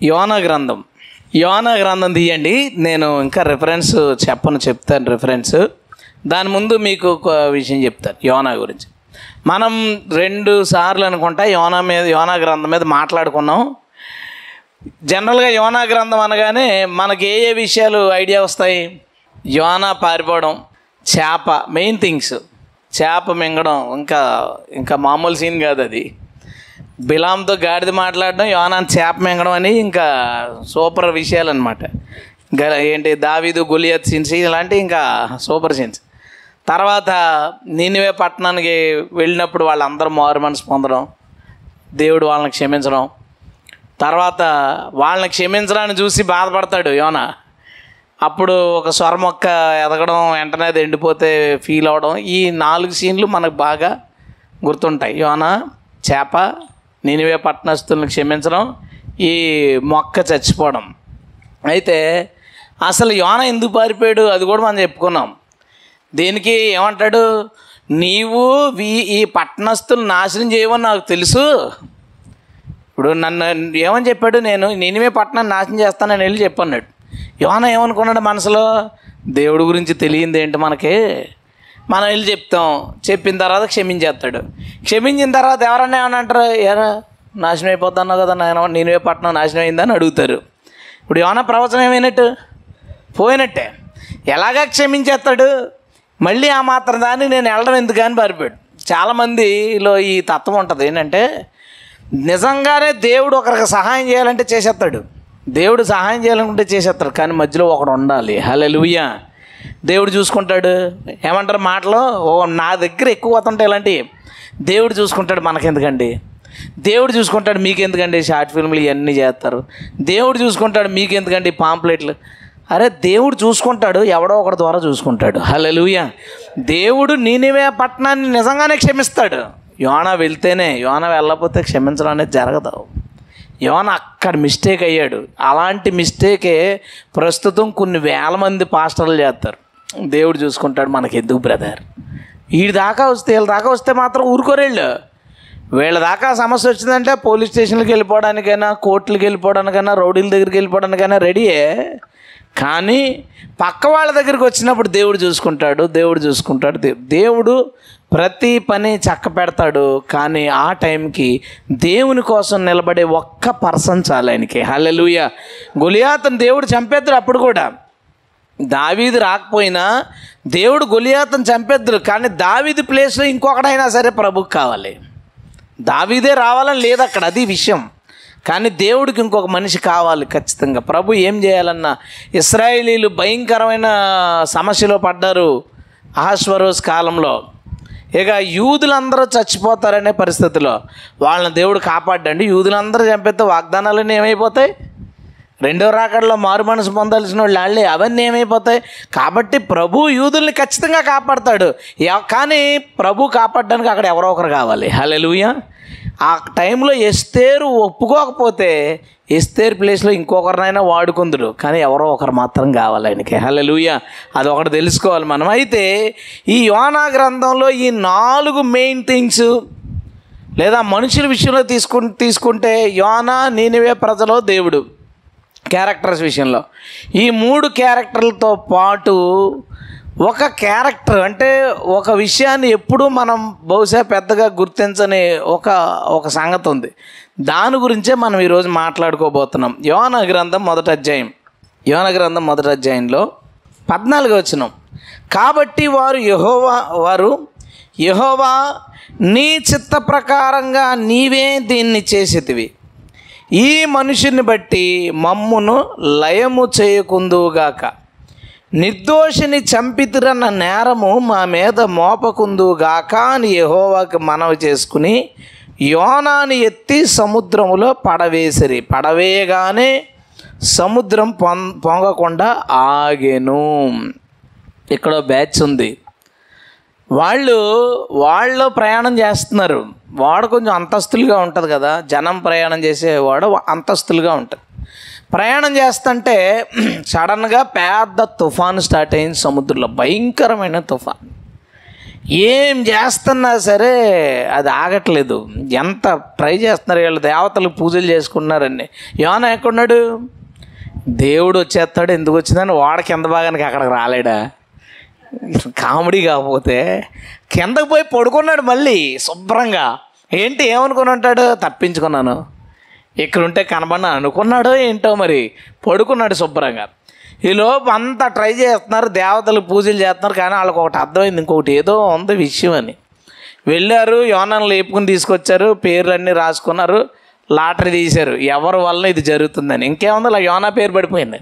యోనా గ్రంథం యోనా గ్రంథం తీయండి నేను ఇంకా రిఫరెన్స్ చెప్పను చెప్తాను రిఫరెన్స్ దాని ముందు మీకు ఒక విషయం చెప్తాను యోనా గురించి మనం రెండు సార్లు అనుకుంటా యోనా మీద యోనా గ్రంథం మీద మాట్లాడుకున్నాం జనరల్గా యోనా గ్రంథం అనగానే మనకి ఏ ఏ విషయాలు ఐడియా వస్తాయి యోనా పారిపోవడం చేప మెయిన్ థింగ్స్ చేప మింగడం ఇంకా ఇంకా మామూలు సీన్ కాదు అది బిలాంతో గాడిద మాట్లాడడం యోనాన్ చేప మింగడం అని ఇంకా సూపర్ విషయాలు అనమాట ఇంకా ఏంటి దావీదు గులియత్ సీన్స్ ఇలాంటి ఇంకా సూపర్ సీన్స్ తర్వాత నీనివే పట్టణానికి వెళ్ళినప్పుడు వాళ్ళందరూ మారు మనసు పొందడం దేవుడు వాళ్ళని క్షమించడం తర్వాత వాళ్ళని క్షమించడాన్ని చూసి బాధపడతాడు యోన అప్పుడు ఒక స్వర మొక్క ఎదగడం వెంటనే అది ఎండిపోతే ఫీల్ అవడం ఈ నాలుగు సీన్లు మనకు బాగా గుర్తుంటాయి యోన చేప నినివే పట్టణస్తులను క్షమించడం ఈ మొక్క చచ్చిపోవడం అయితే అసలు యోన ఎందుకు పారిపోయాడు అది కూడా మనం చెప్పుకున్నాం దీనికి ఏమంటాడు నీవు వీ ఈ పట్టణస్తులు నాశనం చేయవని నాకు తెలుసు ఇప్పుడు నన్ను ఏమని చెప్పాడు నేను నేనుమే పట్టణాన్ని నాశనం చేస్తానని వెళ్ళి చెప్పన్నాడు యోన ఏమనుకున్నాడు మనసులో దేవుడి గురించి తెలియంది ఏంటి మనకి మనం వెళ్ళి చెప్తాం చెప్పిన తర్వాత క్షమించేస్తాడు క్షమించిన తర్వాత ఎవరన్నా ఏమని అంటారు ఏరా నాశనం అయిపోతున్నావు కదా నేను నేనువే పట్టణం నాశనం అయిందని అడుగుతారు ఇప్పుడు యోన ప్రవచనం ఏమైనట్టు పోయినట్టే ఎలాగా క్షమించేస్తాడు మళ్ళీ ఆ మాత్రం దాన్ని నేను వెళ్ళడం ఎందుకని పారిపోయాడు చాలామందిలో ఈ తత్వం ఉంటుంది ఏంటంటే నిజంగానే దేవుడు ఒకరికి సహాయం చేయాలంటే చేసేస్తాడు దేవుడు సహాయం చేయాలనుకుంటే చేసేస్తాడు కానీ మధ్యలో ఒకడు ఉండాలి హలెలుయ్య దేవుడు చూసుకుంటాడు ఏమంటారు మాటలు ఓ నా దగ్గర ఎక్కువ వస్తుంటాయి ఇలాంటివి దేవుడు చూసుకుంటాడు మనకెందుకండి దేవుడు చూసుకుంటాడు మీకెందుకండి షార్ట్ ఫిల్మ్లు ఇవన్నీ చేస్తారు దేవుడు చూసుకుంటాడు మీకెందుకండి పాంప్లెట్లు అరే దేవుడు చూసుకుంటాడు ఎవడో ఒకటి ద్వారా చూసుకుంటాడు హలెలుయ దేవుడు నీనివే పట్టణాన్ని నిజంగానే క్షమిస్తాడు యోన వెళ్తేనే యోన వెళ్ళకపోతే క్షమించడం అనేది జరగదు యోన అక్కడ మిస్టేక్ అయ్యాడు అలాంటి మిస్టేకే ప్రస్తుతం కొన్ని వేల మంది పాస్టర్లు చేస్తారు దేవుడు చూసుకుంటాడు మనకి ఎందుకు బ్రదర్ వీడి దాకా వస్తే వీళ్ళ దాకా వస్తే మాత్రం ఊరుకోరేళ్ళు వీళ్ళ దాకా సమస్య వచ్చిందంటే పోలీస్ స్టేషన్కి వెళ్ళిపోవడానికైనా కోర్టులకు వెళ్ళిపోవడానికైనా రౌడీల దగ్గరికి వెళ్ళిపోవడానికైనా రెడీయే కానీ పక్క వాళ్ళ దగ్గరికి వచ్చినప్పుడు దేవుడు చూసుకుంటాడు దేవుడు చూసుకుంటాడు దే- దేవుడు ప్రతి పని చక్క పెడతాడు కానీ ఆ టైంకి దేవుని కోసం నిలబడే ఒక్క పర్సన్ చాలు ఆయనకి హల్లెలూయ గొలియాతను దేవుడు చంపేద్దాడు అప్పుడు కూడా దావీదు రాకపోయినా దేవుడు గొలియాతను చంపేద్దరు కానీ దావీదు ప్లేస్లో ఇంకొకడైనా సరే ప్రభుకు కావాలి దావీదే రావాలని లేదు అక్కడ అది విషయం కానీ దేవుడికి ఇంకొక మనిషి కావాలి ఖచ్చితంగా ప్రభు ఏం చేయాలన్నా ఇస్రాయేలీలు భయంకరమైన సమస్యలో పడ్డారు ఆశ్వరోస్ కాలంలో ఇక యూదులందరూ చచ్చిపోతారనే పరిస్థితిలో వాళ్ళని దేవుడు కాపాడండి యూదులందరూ చంపేస్తే వాగ్దానాలన్నీ ఏమైపోతాయి రెండో రాకడలో మారు మనసు పొందాల్సిన వాళ్ళు వాళ్ళే అవన్నీ ఏమైపోతాయి కాబట్టి ప్రభు యూదుల్ని ఖచ్చితంగా కాపాడతాడు ఎవ- కానీ ప్రభు కాపాడడానికి అక్కడ ఎవరో ఒకరు కావాలి హలెలుయ ఆ టైంలో ఎస్తేరు ఒప్పుకోకపోతే ఎస్తేరు ప్లేస్లో ఇంకొకరినైనా వాడుకుందుడు కానీ ఎవరో ఒకరు మాత్రం కావాలి ఆయనకి హలెలుయ అది ఒకటి తెలుసుకోవాలి మనం అయితే ఈ యోనా గ్రంథంలో ఈ నాలుగు మెయిన్ థింగ్స్ లేదా మనుషుల విషయంలో తీసుకు తీసుకుంటే యోనా నీనివే ప్రజలో దేవుడు క్యారెక్టర్స్ విషయంలో ఈ మూడు క్యారెక్టర్లతో పాటు ఒక క్యారెక్టర్ అంటే ఒక విషయాన్ని ఎప్పుడూ మనం బహుశా పెద్దగా గుర్తించని ఒక ఒక సంగతి ఉంది దాని గురించే మనం ఈరోజు మాట్లాడుకోబోతున్నాం యోన గ్రంథం మొదటి అధ్యాయం యోన గ్రంథం మొదటి అధ్యాయంలో పద్నాలుగు వచ్చినాం కాబట్టి వారు యహోవా వారు యహోవా నీ చిత్త ప్రకారంగా నీవే దీన్ని చేసేటివి ఈ మనుషుని బట్టి మమ్మును లయము చేయకుందుగాక నిర్దోషిని చంపితిరన్న నేరము మా మీద మోపకుందుగాక అని యెహోవాకి మనవి చేసుకుని యోనాని ఎత్తి సముద్రములో పడవేసిరి పడవేయగానే సముద్రం పొం పొంగకుండా ఆగెను ఇక్కడ బ్యాచ్ ఉంది వాళ్ళు వాళ్ళు ప్రయాణం చేస్తున్నారు వాడు కొంచెం అంతస్తులుగా ఉంటుంది కదా జనం ప్రయాణం చేసేవాడు అంతస్తులుగా ఉంటుంది ప్రయాణం చేస్తుంటే సడన్గా పెద్ద తుఫాను స్టార్ట్ అయింది సముద్రంలో భయంకరమైన తుఫాన్ ఏం చేస్తున్నా సరే అది ఆగట్లేదు ఎంత ట్రై చేస్తున్నారు వీళ్ళు దేవతలు పూజలు చేసుకుంటున్నారండి యోన ఎక్కడున్నాడు దేవుడు వచ్చేస్తాడు ఎందుకు వచ్చిందని వాడ కింద భాగానికి అక్కడికి రాలేడా కామెడీ కాకపోతే కిందకు పోయి పడుకున్నాడు మళ్ళీ శుభ్రంగా ఏంటి ఏమనుకుని ఉంటాడు తప్పించుకున్నాను ఇక్కడ ఉంటే కనబడినా అనుకున్నాడో ఏంటో మరి పడుకున్నాడు శుభ్రంగా ఈ లోపు అంతా ట్రై చేస్తున్నారు దేవతలు పూజలు చేస్తున్నారు కానీ వాళ్ళకి ఒకటి అర్థమైంది ఇంకొకటి ఏదో ఉంది విషయం అని వెళ్ళారు యోనాన్ని లేపుకుని తీసుకొచ్చారు పేర్లన్నీ రాసుకున్నారు లాటరీ తీశారు ఎవరి వల్ల ఇది జరుగుతుందని ఇంకేముంది అలా యోనా పేరు పడిపోయింది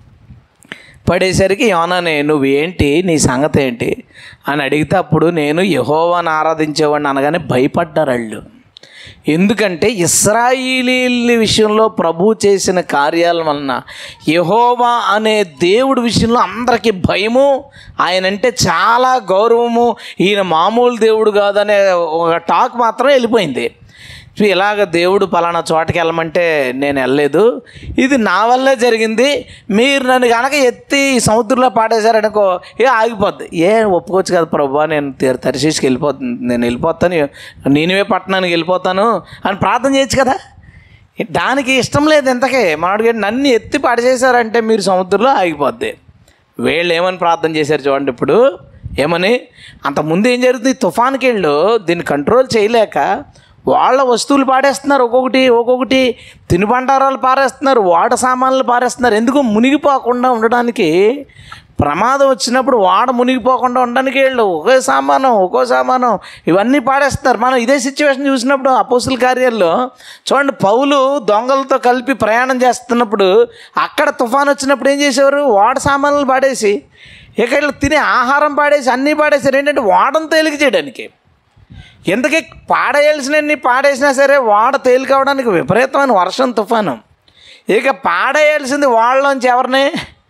పడేసరికి యోనానే నువ్వేంటి నీ సంగతి ఏంటి అని అడిగితే అప్పుడు నేను యహోవాని ఆరాధించేవాడిని అనగానే భయపడ్డారు వాళ్ళు ఎందుకంటే ఇస్రాయిలీల విషయంలో ప్రభు చేసిన కార్యాల వలన యహోవా అనే దేవుడి విషయంలో అందరికీ భయము ఆయన అంటే చాలా గౌరవము ఈయన మామూలు దేవుడు కాదనే ఒక టాక్ మాత్రం వెళ్ళిపోయింది సో ఇలాగ దేవుడు పలానా చోటకి వెళ్ళమంటే నేను వెళ్ళలేదు ఇది నా వల్లే జరిగింది మీరు నన్ను కనుక ఎత్తి ఈ సముద్రంలో పాడేశారనుకో ఏ ఆగిపోద్ది ఏ ఒప్పుకోవచ్చు కదా ప్రభా నేను తీర- తరిశీస్కి వెళ్ళిపోతాను నేను వెళ్ళిపోతాను నేనువే పట్టణానికి వెళ్ళిపోతాను అని ప్రార్థన చేయొచ్చు కదా దానికి ఇష్టం లేదు ఇంతకే మనకి నన్ను ఎత్తి పడచేశారంటే మీరు సముద్రంలో ఆగిపోద్ది వీళ్ళు ఏమని ప్రార్థన చేశారు చూడండి ఇప్పుడు ఏమని అంతకుముందు ఏం జరుగుతుంది తుఫాన్కి వెళ్ళు దీన్ని కంట్రోల్ చేయలేక వాళ్ళ వస్తువులు పాడేస్తున్నారు ఒక్కొక్కటి ఒక్కొక్కటి తినుబండారాలు పారేస్తున్నారు వాడ సామాన్లు పారేస్తున్నారు ఎందుకు మునిగిపోకుండా ఉండడానికి ప్రమాదం వచ్చినప్పుడు వాడ మునిగిపోకుండా ఉండడానికి వీళ్ళు ఒకే సామానం ఒక్కో సామానం ఇవన్నీ పాడేస్తున్నారు మనం ఇదే సిచ్యువేషన్ చూసినప్పుడు అపోసుల కార్యాల్లో చూడండి పౌలు దొంగలతో కలిపి ప్రయాణం చేస్తున్నప్పుడు అక్కడ తుఫాన్ వచ్చినప్పుడు ఏం చేసేవారు వాడ సామాన్లు పాడేసి ఇక వీళ్ళు తినే ఆహారం పాడేసి అన్నీ పాడేసారు ఏంటంటే వాడను తేలిక చేయడానికి ఎందుకే పాడేయాల్సినన్ని పాడేసినా సరే వాడ తేలికవడానికి విపరీతమైన వర్షం తుఫాను ఇక పాడేయాల్సింది వాళ్ళలోంచి ఎవరిని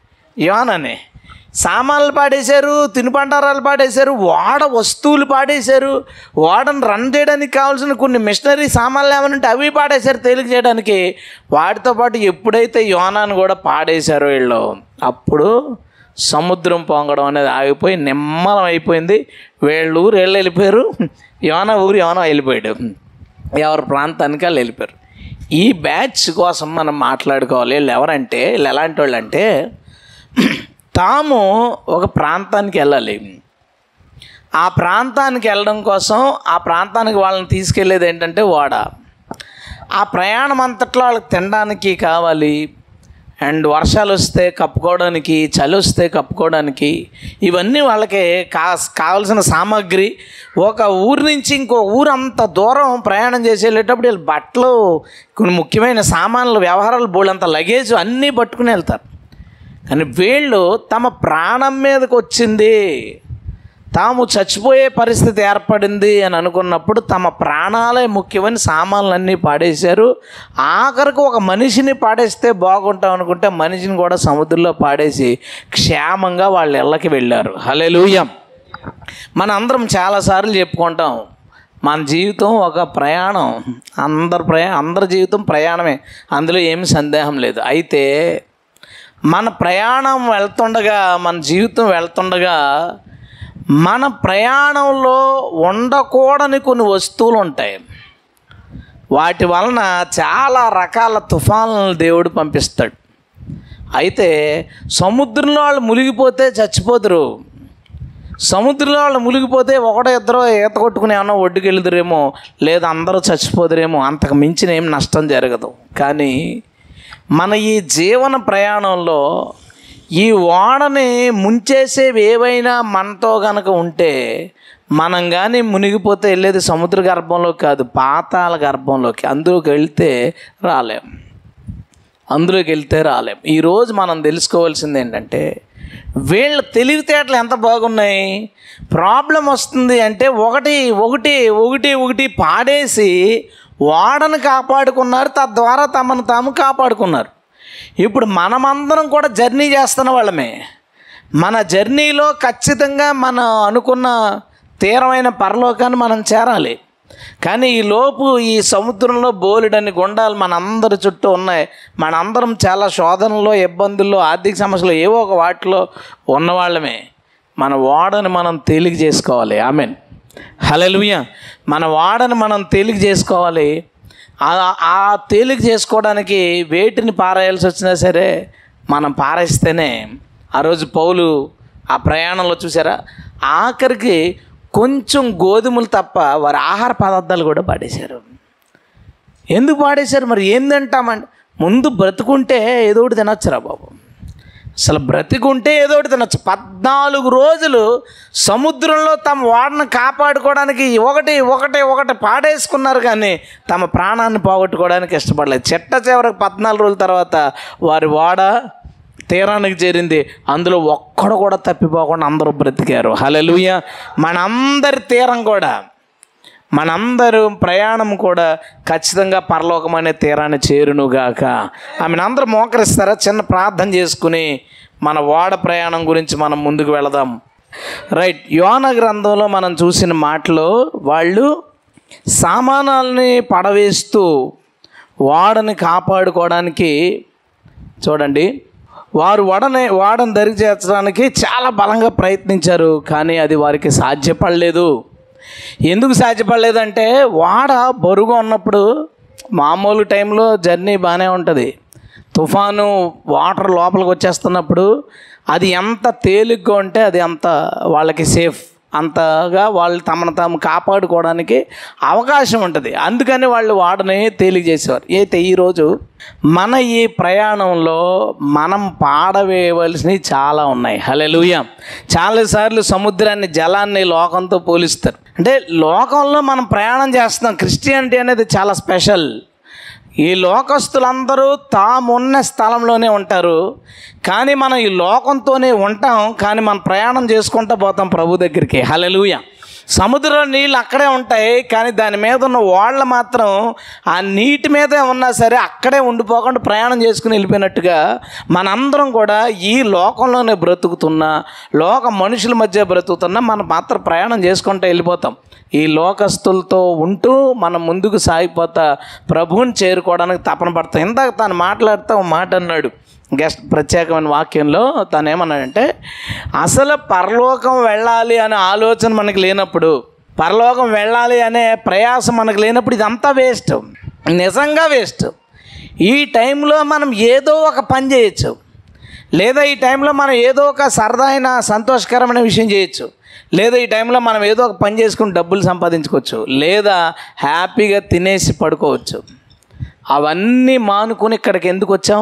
యోనని సామాన్లు పాడేశారు తినుబండారాలు పాడేశారు వాడ వస్తువులు పాడేశారు వాడను రన్ చేయడానికి కావాల్సిన కొన్ని మిషనరీ సామాన్లు ఏమైనా ఉంటే అవి పాడేశారు తేలిక చేయడానికి వాటితో పాటు ఎప్పుడైతే యోనాను కూడా పాడేశారో వీళ్ళు అప్పుడు సముద్రం పొంగడం అనేది ఆగిపోయి నిమ్మలం అయిపోయింది వీళ్ళు ఊరు వీళ్ళు వెళ్ళిపోయారు యోన ఊరు యోన వెళ్ళిపోయాడు ఎవరి ప్రాంతానికి వాళ్ళు వెళ్ళిపోయారు ఈ బ్యాచ్ కోసం మనం మాట్లాడుకోవాలి వీళ్ళు ఎవరంటే వీళ్ళు ఎలాంటి వాళ్ళు అంటే తాము ఒక ప్రాంతానికి వెళ్ళాలి ఆ ప్రాంతానికి వెళ్ళడం కోసం ఆ ప్రాంతానికి వాళ్ళని తీసుకెళ్ళేది ఏంటంటే ఓడ ఆ ప్రయాణం అంతట్లో వాళ్ళకి తినడానికి కావాలి అండ్ వర్షాలు వస్తే కప్పుకోవడానికి చలి వస్తే కప్పుకోవడానికి ఇవన్నీ వాళ్ళకి కా కావాల్సిన సామాగ్రి ఒక ఊరు నుంచి ఇంకో ఊరు అంత దూరం ప్రయాణం చేసి వెళ్ళేటప్పుడు వీళ్ళు బట్టలు కొన్ని ముఖ్యమైన సామాన్లు వ్యవహారాలు బోళ్ళంత లగేజ్ అన్నీ పట్టుకుని వెళ్తారు కానీ వీళ్ళు తమ ప్రాణం మీదకి వచ్చింది తాము చచ్చిపోయే పరిస్థితి ఏర్పడింది అని అనుకున్నప్పుడు తమ ప్రాణాలే ముఖ్యమని సామాన్లన్నీ పాడేశారు ఆఖరికి ఒక మనిషిని పాడేస్తే బాగుంటాం అనుకుంటే మనిషిని కూడా సముద్రంలో పాడేసి క్షేమంగా వాళ్ళ ఇళ్ళకి వెళ్ళారు హలెలూయం మన అందరం చాలాసార్లు చెప్పుకుంటాం మన జీవితం ఒక ప్రయాణం అందరి ప్రయా అందరి జీవితం ప్రయాణమే అందులో ఏమి సందేహం లేదు అయితే మన ప్రయాణం వెళ్తుండగా మన జీవితం వెళ్తుండగా మన ప్రయాణంలో ఉండకూడని కొన్ని వస్తువులు ఉంటాయి వాటి వలన చాలా రకాల తుఫాన్లను దేవుడు పంపిస్తాడు అయితే సముద్రంలో వాళ్ళు మునిగిపోతే చచ్చిపోతురు సముద్రంలో వాళ్ళు మునిగిపోతే ఒకటో ఇద్దరు ఈత కొట్టుకుని ఏమన్నా ఒడ్డుకి వెళ్తురేమో లేదా అందరూ చచ్చిపోదురేమో అంతకు మించిన ఏం నష్టం జరగదు కానీ మన ఈ జీవన ప్రయాణంలో ఈ ఓడని ముంచేసేవి ఏవైనా మనతో కనుక ఉంటే మనం కానీ మునిగిపోతే వెళ్ళేది సముద్ర గర్భంలోకి కాదు పాతాల గర్భంలోకి అందులోకి వెళ్తే రాలేం అందులోకి వెళ్తే రాలేం ఈరోజు మనం తెలుసుకోవాల్సింది ఏంటంటే వీళ్ళ తెలివితేటలు ఎంత బాగున్నాయి ప్రాబ్లం వస్తుంది అంటే ఒకటి ఒకటి ఒకటి ఒకటి పాడేసి ఓడను కాపాడుకున్నారు తద్వారా తమను తాము కాపాడుకున్నారు ఇప్పుడు మనమందరం కూడా జర్నీ చేస్తున్న వాళ్ళమే మన జర్నీలో ఖచ్చితంగా మనం అనుకున్న తీరమైన పరలోకాన్ని మనం చేరాలి కానీ ఈ లోపు ఈ సముద్రంలో బోలెడని గుండాలు మనందరి చుట్టూ ఉన్నాయి మనందరం చాలా శోధనలో ఇబ్బందుల్లో ఆర్థిక సమస్యలు ఏవో ఒక వాటిలో ఉన్నవాళ్ళమే మన ఓడని మనం తేలిక చేసుకోవాలి ఆమెన్ హలలుయ మన వాడని మనం తేలిక చేసుకోవాలి ఆ- ఆ తేలిక చేసుకోవడానికి వేటిని పారేయాల్సి వచ్చినా సరే మనం పారేస్తేనే ఆ రోజు పౌలు ఆ ప్రయాణంలో చూసారా ఆఖరికి కొంచెం గోధుమలు తప్ప వారి ఆహార పదార్థాలు కూడా పాడేశారు ఎందుకు పాడేశారు మరి ఏం తింటామండి ముందు బ్రతుకుంటే ఏదో ఒకటి తినొచ్చురా బాబు అసలు బ్రతికుంటే ఏదో ఒకటి తినొచ్చు పద్నాలుగు రోజులు సముద్రంలో తమ వాడను కాపాడుకోవడానికి ఒకటి ఒకటి ఒకటి పాడేసుకున్నారు కానీ తమ ప్రాణాన్ని పోగొట్టుకోవడానికి ఇష్టపడలేదు చెట్ట చివరికి పద్నాలుగు రోజుల తర్వాత వారి వాడ తీరానికి చేరింది అందులో ఒక్కడు కూడా తప్పిపోకుండా అందరూ బ్రతికారు హలలుయ మనందరి తీరం కూడా మనందరూ ప్రయాణం కూడా ఖచ్చితంగా పరలోకం అనే తీరాన్ని చేరునుగాక ఆమెను అందరూ మోకరిస్తారా చిన్న ప్రార్థన చేసుకుని మన వాడ ప్రయాణం గురించి మనం ముందుకు వెళదాం రైట్ యోన గ్రంథంలో మనం చూసిన మాటలో వాళ్ళు సామానాలని పడవేస్తూ వాడని కాపాడుకోవడానికి చూడండి వారు వడని వాడని దరి చేర్చడానికి చాలా బలంగా ప్రయత్నించారు కానీ అది వారికి సాధ్యపడలేదు ఎందుకు సాధ్యపడలేదంటే వాడ బరువుగా ఉన్నప్పుడు మామూలు టైంలో జర్నీ బాగానే ఉంటుంది తుఫాను వాటర్ లోపలికి వచ్చేస్తున్నప్పుడు అది ఎంత తేలిగ్గా ఉంటే అది అంత వాళ్ళకి సేఫ్ అంతగా వాళ్ళు తమను తాము కాపాడుకోవడానికి అవకాశం ఉంటుంది అందుకని వాళ్ళు వాడని తేలిక చేసేవారు అయితే ఈరోజు మన ఈ ప్రయాణంలో మనం పాడవేయవలసినవి చాలా ఉన్నాయి హలెలుయ చాలాసార్లు సముద్రాన్ని జలాన్ని లోకంతో పోలిస్తారు అంటే లోకంలో మనం ప్రయాణం చేస్తున్నాం క్రిస్టియానిటీ అనేది చాలా స్పెషల్ ఈ లోకస్తులందరూ తామున్న స్థలంలోనే ఉంటారు కానీ మనం ఈ లోకంతోనే ఉంటాం కానీ మనం ప్రయాణం చేసుకుంటూ పోతాం ప్రభు దగ్గరికి హలెలుయ సముద్రంలో నీళ్ళు అక్కడే ఉంటాయి కానీ దాని మీద ఉన్న వాళ్ళ మాత్రం ఆ నీటి మీదే ఉన్నా సరే అక్కడే ఉండిపోకుండా ప్రయాణం చేసుకుని వెళ్ళిపోయినట్టుగా మనందరం కూడా ఈ లోకంలోనే బ్రతుకుతున్నా లోక మనుషుల మధ్య బ్రతుకుతున్నా మనం మాత్రం ప్రయాణం చేసుకుంటూ వెళ్ళిపోతాం ఈ లోకస్తులతో ఉంటూ మనం ముందుకు సాగిపోతా ప్రభువుని చేరుకోవడానికి తపన పడతాం ఇందాక తను మాట్లాడుతూ ఒక మాట అన్నాడు గెస్ట్ ప్రత్యేకమైన వాక్యంలో తను ఏమన్నాడంటే అసలు పరలోకం వెళ్ళాలి అనే ఆలోచన మనకు లేనప్పుడు పరలోకం వెళ్ళాలి అనే ప్రయాసం మనకు లేనప్పుడు ఇదంతా వేస్ట్ నిజంగా వేస్ట్ ఈ టైంలో మనం ఏదో ఒక పని చేయొచ్చు లేదా ఈ టైంలో మనం ఏదో ఒక సరదా అయిన సంతోషకరమైన విషయం చేయొచ్చు లేదా ఈ టైంలో మనం ఏదో ఒక పని చేసుకుని డబ్బులు సంపాదించుకోవచ్చు లేదా హ్యాపీగా తినేసి పడుకోవచ్చు అవన్నీ మానుకుని ఇక్కడికి ఎందుకు వచ్చాం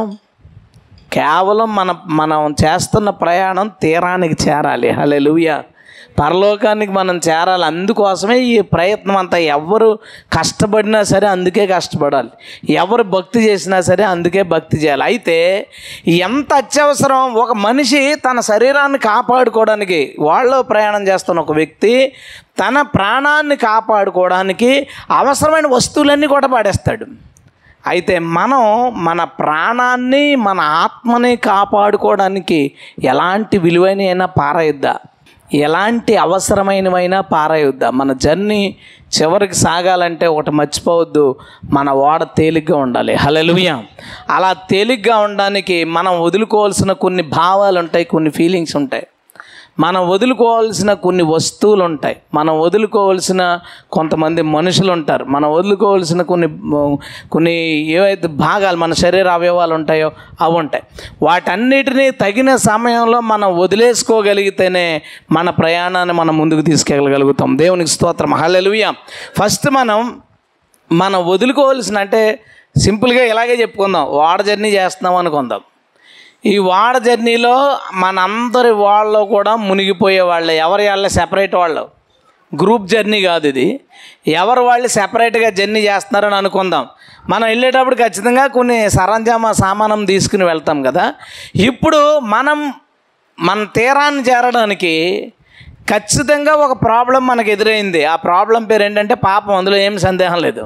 కేవలం మన మనం చేస్తున్న ప్రయాణం తీరానికి చేరాలి హలే పరలోకానికి మనం చేరాలి అందుకోసమే ఈ ప్రయత్నం అంతా ఎవరు కష్టపడినా సరే అందుకే కష్టపడాలి ఎవరు భక్తి చేసినా సరే అందుకే భక్తి చేయాలి అయితే ఎంత అత్యవసరం ఒక మనిషి తన శరీరాన్ని కాపాడుకోవడానికి వాళ్ళు ప్రయాణం చేస్తున్న ఒక వ్యక్తి తన ప్రాణాన్ని కాపాడుకోవడానికి అవసరమైన వస్తువులన్నీ కూడా పాడేస్తాడు అయితే మనం మన ప్రాణాన్ని మన ఆత్మని కాపాడుకోవడానికి ఎలాంటి విలువైన పారయిద్దా ఎలాంటి అవసరమైనవైనా పారయొద్దా మన జర్నీ చివరికి సాగాలంటే ఒకటి మర్చిపోవద్దు మన ఓడ తేలిగ్గా ఉండాలి హలలుయ అలా తేలిగ్గా ఉండడానికి మనం వదులుకోవాల్సిన కొన్ని భావాలు ఉంటాయి కొన్ని ఫీలింగ్స్ ఉంటాయి మనం వదులుకోవాల్సిన కొన్ని వస్తువులు ఉంటాయి మనం వదులుకోవాల్సిన కొంతమంది మనుషులు ఉంటారు మనం వదులుకోవాల్సిన కొన్ని కొన్ని ఏవైతే భాగాలు మన శరీర అవయవాలు ఉంటాయో అవి ఉంటాయి వాటన్నిటినీ తగిన సమయంలో మనం వదిలేసుకోగలిగితేనే మన ప్రయాణాన్ని మనం ముందుకు తీసుకెళ్ళగలుగుతాం దేవునికి స్తోత్రం హల్లెలూయా ఫస్ట్ మనం మనం వదులుకోవాల్సిన అంటే సింపుల్గా ఇలాగే చెప్పుకుందాం వాడ జర్నీ చేస్తున్నాం అనుకుందాం ఈ వాడ జర్నీలో మనందరి వాళ్ళు కూడా మునిగిపోయే వాళ్ళే ఎవరి వాళ్ళే సెపరేట్ వాళ్ళు గ్రూప్ జర్నీ కాదు ఇది ఎవరు వాళ్ళు సెపరేట్గా జర్నీ చేస్తున్నారని అనుకుందాం మనం వెళ్ళేటప్పుడు ఖచ్చితంగా కొన్ని సరంజామా సామానం తీసుకుని వెళ్తాం కదా ఇప్పుడు మనం మన తీరాన్ని చేరడానికి ఖచ్చితంగా ఒక ప్రాబ్లం మనకు ఎదురైంది ఆ ప్రాబ్లం పేరు ఏంటంటే పాపం అందులో ఏం సందేహం లేదు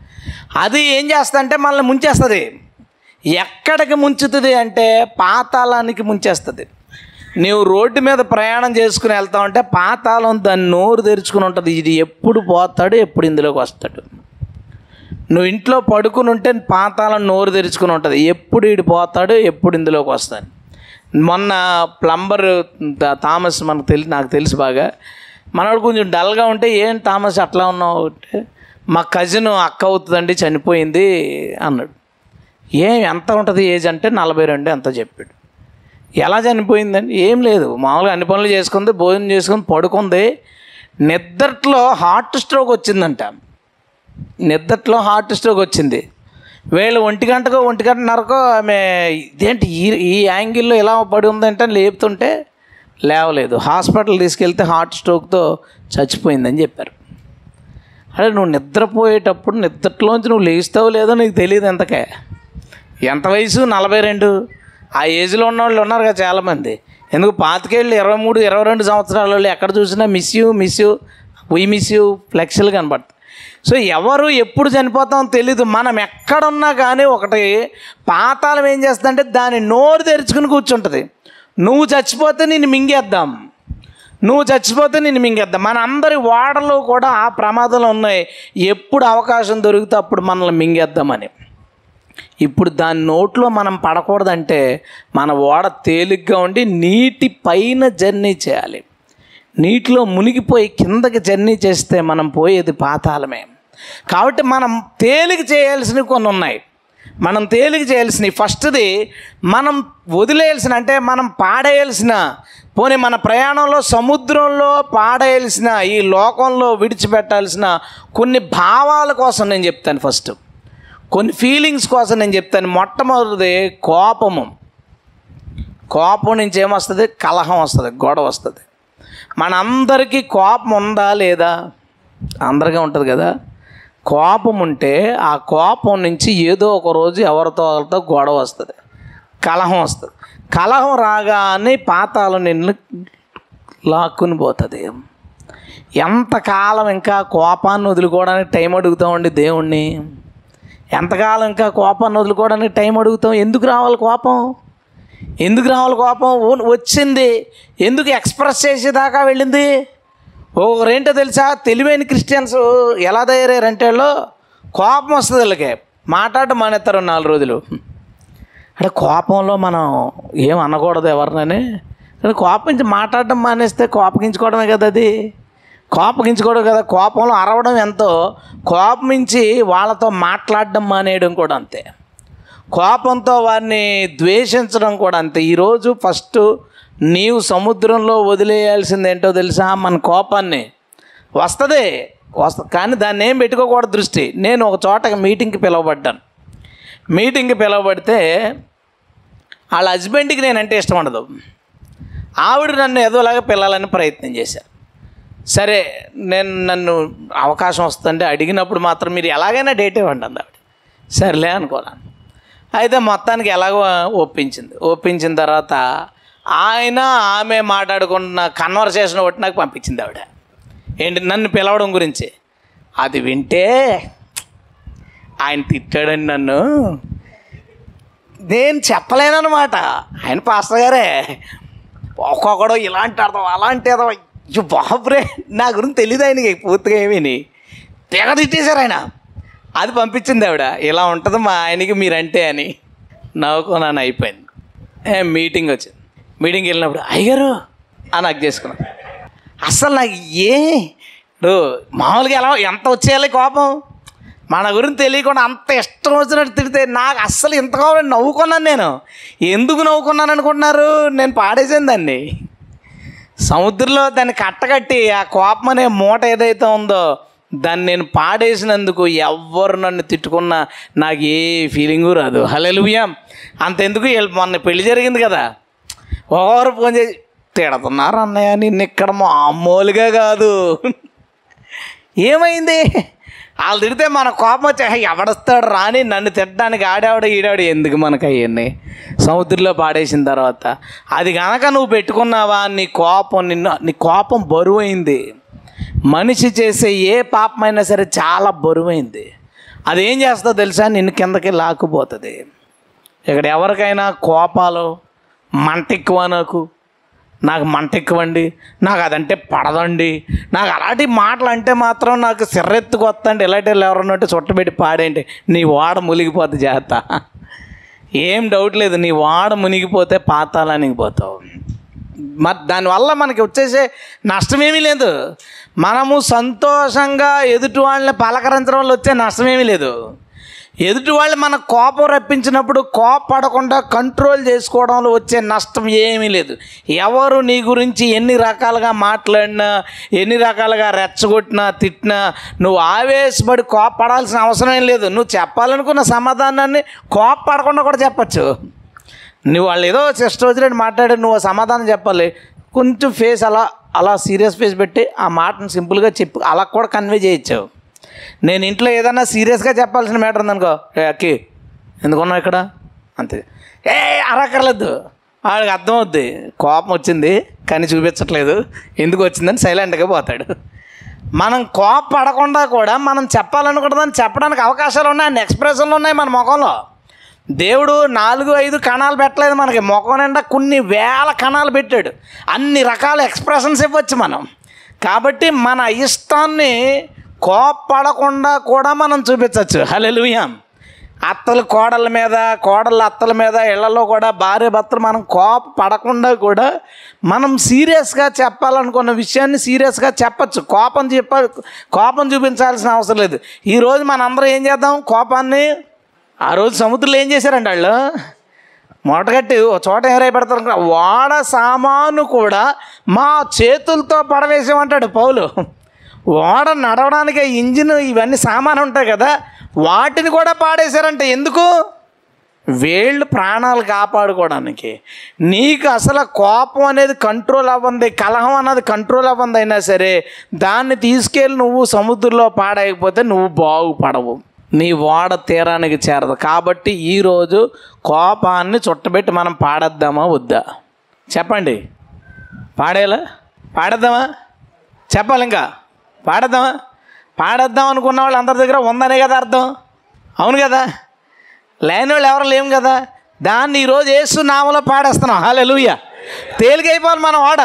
అది ఏం చేస్తుందంటే మనల్ని ముంచేస్తుంది ఎక్కడికి ముంచుతుంది అంటే పాతాళానికి ముంచేస్తుంది నీవు రోడ్డు మీద ప్రయాణం చేసుకుని వెళ్తా ఉంటే పాతాళం దాన్ని నోరు తెరుచుకుని ఉంటుంది ఇది ఎప్పుడు పోతాడు ఎప్పుడు ఇందులోకి వస్తాడు నువ్వు ఇంట్లో పడుకుని ఉంటే పాతాళం నోరు తెరుచుకుని ఉంటుంది ఎప్పుడు ఈడు పోతాడు ఎప్పుడు ఇందులోకి వస్తాడు మొన్న ప్లంబర్ థా- థామస్ మనకు తెలిసి నాకు తెలుసు బాగా మనవాడు కొంచెం డల్గా ఉంటే ఏం థామస్ అట్లా ఉన్నావు అంటే మా కజిన్ అక్క అవుతుందండి చనిపోయింది అన్నాడు ఏం ఎంత ఉంటుంది ఏజ్ అంటే నలభై రెండు ఎంత చెప్పాడు ఎలా చనిపోయిందండి ఏం లేదు మామూలుగా అన్ని పనులు చేసుకుంది భోజనం చేసుకుని పడుకుంది నిద్రలో హార్ట్ స్ట్రోక్ వచ్చిందంట నిద్రలో హార్ట్ స్ట్రోక్ వచ్చింది వీళ్ళు ఒంటి గంటకో ఒంటి గంటన్నరకో ఆమె ఇదేంటి ఈ ఈ యాంగిల్లో ఎలా పడి ఉందంటే లేపుతుంటే లేవలేదు హాస్పిటల్ తీసుకెళ్తే హార్ట్ స్ట్రోక్తో చచ్చిపోయిందని చెప్పారు అదే నువ్వు నిద్రపోయేటప్పుడు నిద్రలోంచి నువ్వు లేస్తావో లేదో నీకు తెలియదు ఎంతకే ఎంత వయసు నలభై రెండు ఆ ఏజ్లో ఉన్న వాళ్ళు ఉన్నారు కదా చాలామంది ఎందుకు పాతికేళ్ళు ఇరవై మూడు ఇరవై రెండు సంవత్సరాల వాళ్ళు ఎక్కడ చూసినా miss you miss you we miss you ఫ్లెక్స్లు కనబడతాయి సో ఎవరు ఎప్పుడు చనిపోతామో తెలీదు మనం ఎక్కడున్నా కానీ ఒకటి పాతాళం ఏం చేస్తుందంటే దాన్ని నోరు తెరుచుకుని కూర్చుంటుంది నువ్వు చచ్చిపోతే నేను మింగేద్దాం నువ్వు చచ్చిపోతే నేను మింగేద్దాం మన అందరి వాడలు కూడా ఆ ప్రమాదంలో ఉన్నాయి ఎప్పుడు అవకాశం దొరికితే అప్పుడు మనల్ని మింగేద్దామని ఇప్పుడు దాని నోట్లో మనం పడకూడదంటే మన ఓడ తేలిగ్గా ఉండి నీటి పైన జర్నీ చేయాలి నీటిలో మునిగిపోయి కిందకి జర్నీ చేస్తే మనం పోయేది పాతాళమే కాబట్టి మనం తేలిక చేయాల్సినవి కొన్ని ఉన్నాయి మనం తేలిక చేయాల్సినవి ఫస్ట్ది మనం వదిలేయాల్సిన అంటే మనం పాడేయాల్సిన పోనీ మన ప్రయాణంలో సముద్రంలో పాడేయాల్సిన ఈ లోకంలో విడిచిపెట్టాల్సిన కొన్ని భావాల కోసం నేను చెప్తాను ఫస్ట్ కొన్ని ఫీలింగ్స్ కోసం నేను చెప్తాను మొట్టమొదటిది కోపము కోపం నుంచి ఏమొస్తుంది కలహం వస్తుంది గొడవ వస్తుంది మనందరికీ కోపం ఉందా లేదా అందరికీ ఉంటుంది కదా కోపం ఉంటే ఆ కోపం నుంచి ఏదో ఒక రోజు ఎవరితో ఒకరితో గొడవ వస్తుంది కలహం వస్తుంది కలహం రాగానే పాతాలు నిన్ను లాక్కుని పోతుంది ఎంతకాలం ఇంకా కోపాన్ని వదులుకోవడానికి టైం అడుగుతామండి దేవుణ్ణి ఎంతకాలం ఇంకా కోపాన్ని వదులుకోవడానికి టైం అడుగుతాం ఎందుకు రావాలి కోపం ఎందుకు రావాలి కోపం ఓ- వచ్చింది ఎందుకు ఎక్స్ప్రెస్ చేసేదాకా వెళ్ళింది ఒకరేంటో తెలుసా తెలివైన క్రిస్టియన్స్ ఎలా తయారయ్యారంటే వాళ్ళు కోపం వస్తుంది వీళ్ళకి మాట్లాడటం మానేస్తారు నాలుగు రోజులు అంటే కోపంలో మనం ఏం అనకూడదు ఎవరినని కానీ కోపించి మాట్లాడడం మానేస్తే కోపగించుకోవడమే కదా అది కోపగించుకోవడం కదా కోపంలో అరవడం ఎంతో కోపమించి వాళ్ళతో మాట్లాడడం మానేయడం కూడా అంతే కోపంతో వారిని ద్వేషించడం కూడా అంతే ఈరోజు ఫస్ట్ నీవు సముద్రంలో వదిలేయాల్సింది ఏంటో తెలుసా మన కోపాన్ని వస్తుంది వస్త కానీ దాన్ని ఏం పెట్టుకోకూడదు దృష్టి నేను ఒక చోట మీటింగ్కి పిలువబడ్డాను మీటింగ్కి పిలువబడితే వాళ్ళ హస్బెండ్కి నేనంటే ఇష్టం ఉండదు ఆవిడ నన్ను ఏదోలాగా పిల్లాలని ప్రయత్నం చేశారు సరే నేను నన్ను అవకాశం వస్తుంటే అడిగినప్పుడు మాత్రం మీరు ఎలాగైనా డేట్ ఇవ్వండి అంది ఆవిడ సర్లే అనుకున్నాను అయితే మొత్తానికి ఎలాగో ఒప్పించింది ఒప్పించిన తర్వాత ఆయన ఆమె మాట్లాడుకున్న కన్వర్సేషన్ ఒకటి నాకు పంపించింది ఆవిడ ఏంటి నన్ను పిలవడం గురించి అది వింటే ఆయన తిట్టాడండి నన్ను నేను చెప్పలేనమాట ఆయన పాస్టర్ గారే ఒక్కొక్కడు ఇలాంటి అర్థం అలాంటి అర్థం అయ్యో బాబురే నా గురించి తెలియదు ఆయనకి పూర్తిగా ఏమీని తెగ తిట్టేశారు ఆయన అది పంపించింది ఆవిడ ఇలా ఉంటుంది మా ఆయనకి మీరంటే అని నవ్వుకున్నాను అయిపోయింది ఏ మీటింగ్ వచ్చింది మీటింగ్కి వెళ్ళినప్పుడు అయ్యగారు అని నాకు చేసుకున్నాను అసలు నాకు ఏ ఇప్పుడు మామూలుగా ఎలా ఎంత వచ్చేయాలి కోపం మన గురించి తెలియకుండా అంత ఇష్టం వచ్చినట్టు తిడితే నాకు అస్సలు ఇంతగా నవ్వుకున్నాను నేను ఎందుకు నవ్వుకున్నాను అనుకుంటున్నారు నేను పాడేసాను దాన్ని సముద్రంలో దాన్ని కట్టకట్టి ఆ కోపం అనే మూట ఏదైతే ఉందో దాన్ని నేను పాడేసినందుకు ఎవ్వరు నన్ను తిట్టుకున్నా నాకు ఏ ఫీలింగు రాదు హలెలుయా అంతెందుకు వీళ్ళు మొన్న పెళ్లి జరిగింది కదా ఒకరు ఫోన్ చేసి తిడుతున్నారు అన్నయ్య నిన్ను ఇక్కడ మామూలుగా కాదు ఏమైంది వాళ్ళు తిడితే మన కోపం వచ్చి "హే, ఎవడొస్తాడు రాని నన్ను తిట్టడానికి ఆడావిడ ఈడావిడ ఎందుకు మనకు అవన్నీ సముద్రంలో పాడేసిన తర్వాత అది కనుక నువ్వు పెట్టుకున్నావా నీ కోపం నిన్ను నీ కోపం బరువైంది మనిషి చేసే ఏ పాపమైనా సరే చాలా బరువైంది అది ఏం చేస్తుందో తెలుసా నిన్ను కిందకి లాక్కుపోతుంది ఇక్కడ ఎవరికైనా కోపాలు మంట ఎక్కువ నాకు నాకు మంట ఎక్కువండి నాకు అదంటే పడదండి నాకు అలాంటి మాటలు అంటే మాత్రం నాకు సిర్రెత్తుకు వస్తండి ఇలాంటి వాళ్ళు ఎవరన్నట్టు చుట్టబెట్టి పాడేంటి నీ వాడ మునిగిపోద్ది జాగ్రత్త ఏం డౌట్ లేదు నీ వాడ మునిగిపోతే పాతాళానికి పోతావు మరి దానివల్ల మనకి వచ్చేసే నష్టమేమీ లేదు మనము సంతోషంగా ఎదుటి వాళ్ళని పలకరించడం వల్ల వచ్చే నష్టమేమీ లేదు ఎదుటి వాళ్ళు మన కోపం రప్పించినప్పుడు కోపపడకుండా కంట్రోల్ చేసుకోవడంలో వచ్చే నష్టం ఏమీ లేదు ఎవరు నీ గురించి ఎన్ని రకాలుగా మాట్లాడినా ఎన్ని రకాలుగా రెచ్చగొట్టినా తిట్టినా నువ్వు ఆవేశపడి కోపపడాల్సిన అవసరం ఏం లేదు నువ్వు చెప్పాలనుకున్న సమాధానాన్ని కోపపడకుండా కూడా చెప్పచ్చు నువ్వు వాళ్ళు ఏదో జస్ట్ వచ్చినట్టు మాట్లాడి నువ్వు సమాధానం చెప్పాలి కొంచెం ఫేస్ అలా అలా సీరియస్ ఫేస్ పెట్టి ఆ మాటను సింపుల్గా చెప్పి అలా కూడా కన్వే చేయొచ్చు నేను ఇంట్లో ఏదైనా సీరియస్గా చెప్పాల్సిన మ్యాటర్ ఉందనుకో ఏ అక్కి ఎందుకున్నావు ఇక్కడ అంతే ఏ అరక్కర్లేదు వాడికి అర్థమవుద్ది కోపం వచ్చింది కానీ చూపించట్లేదు ఎందుకు వచ్చిందని సైలెంట్గా పోతాడు మనం కోప పడకుండా కూడా మనం చెప్పాలనుకుంటుందని చెప్పడానికి అవకాశాలు ఉన్నాయి అన్ని ఎక్స్ప్రెషన్లు ఉన్నాయి మన ముఖంలో దేవుడు నాలుగు ఐదు కణాలు పెట్టలేదు మనకి ముఖం నిండా కొన్ని వేల కణాలు పెట్టాడు అన్ని రకాల ఎక్స్ప్రెషన్స్ ఇవ్వచ్చు మనం కాబట్టి మన ఇష్టాన్ని కోప్పడకుండా కూడా మనం చూపించవచ్చు హలెలుయా అత్తలు కోడల మీద కోడళ్ళ అత్తల మీద ఇళ్లలో కూడా భార్య భర్తలు మనం కోప పడకుండా కూడా మనం సీరియస్గా చెప్పాలనుకున్న విషయాన్ని సీరియస్గా చెప్పచ్చు కోపం చెప్ప కోపం చూపించాల్సిన అవసరం లేదు ఈరోజు మనందరం ఏం చేద్దాం కోపాన్ని ఆ రోజు సముద్రంలో ఏం చేశారండి వాళ్ళు మూటగట్టి ఒక చోట ఎవరై పెడతారు అనుకో, వాడ సామాను కూడా మా చేతులతో పడవేసామంటాడు పౌలు ఓడ నడవడానికి ఇంజిన్ ఇవన్నీ సామాను ఉంటాయి కదా వాటిని కూడా పాడేశారంట ఎందుకు వేళ్ళు ప్రాణాలు కాపాడుకోవడానికి నీకు అసలు కోపం అనేది కంట్రోల్ అవ్వంది కలహం అన్నది కంట్రోల్ అవ్వంది అయినా సరే దాన్ని తీసుకెళ్ళి నువ్వు సముద్రంలో పాడైపోతే నువ్వు బాగుపడవు నీ ఓడ తీరానికి చేరదు కాబట్టి ఈరోజు కోపాన్ని చుట్టబెట్టి మనం పాడేద్దామా వద్దా చెప్పండి పాడేలా పాడేద్దామా చెప్పాలి ఇంకా పాడేద్దామా పాడేద్దాం అనుకున్న వాళ్ళు అందరి దగ్గర ఉందనే కదా అర్థం అవును కదా లేని వాళ్ళు ఎవరు లేము కదా దాన్ని ఈరోజు వేస్తూ నామలో పాడేస్తున్నాం హల్లెలూయా తేలికైపోవాలి మనం ఓడ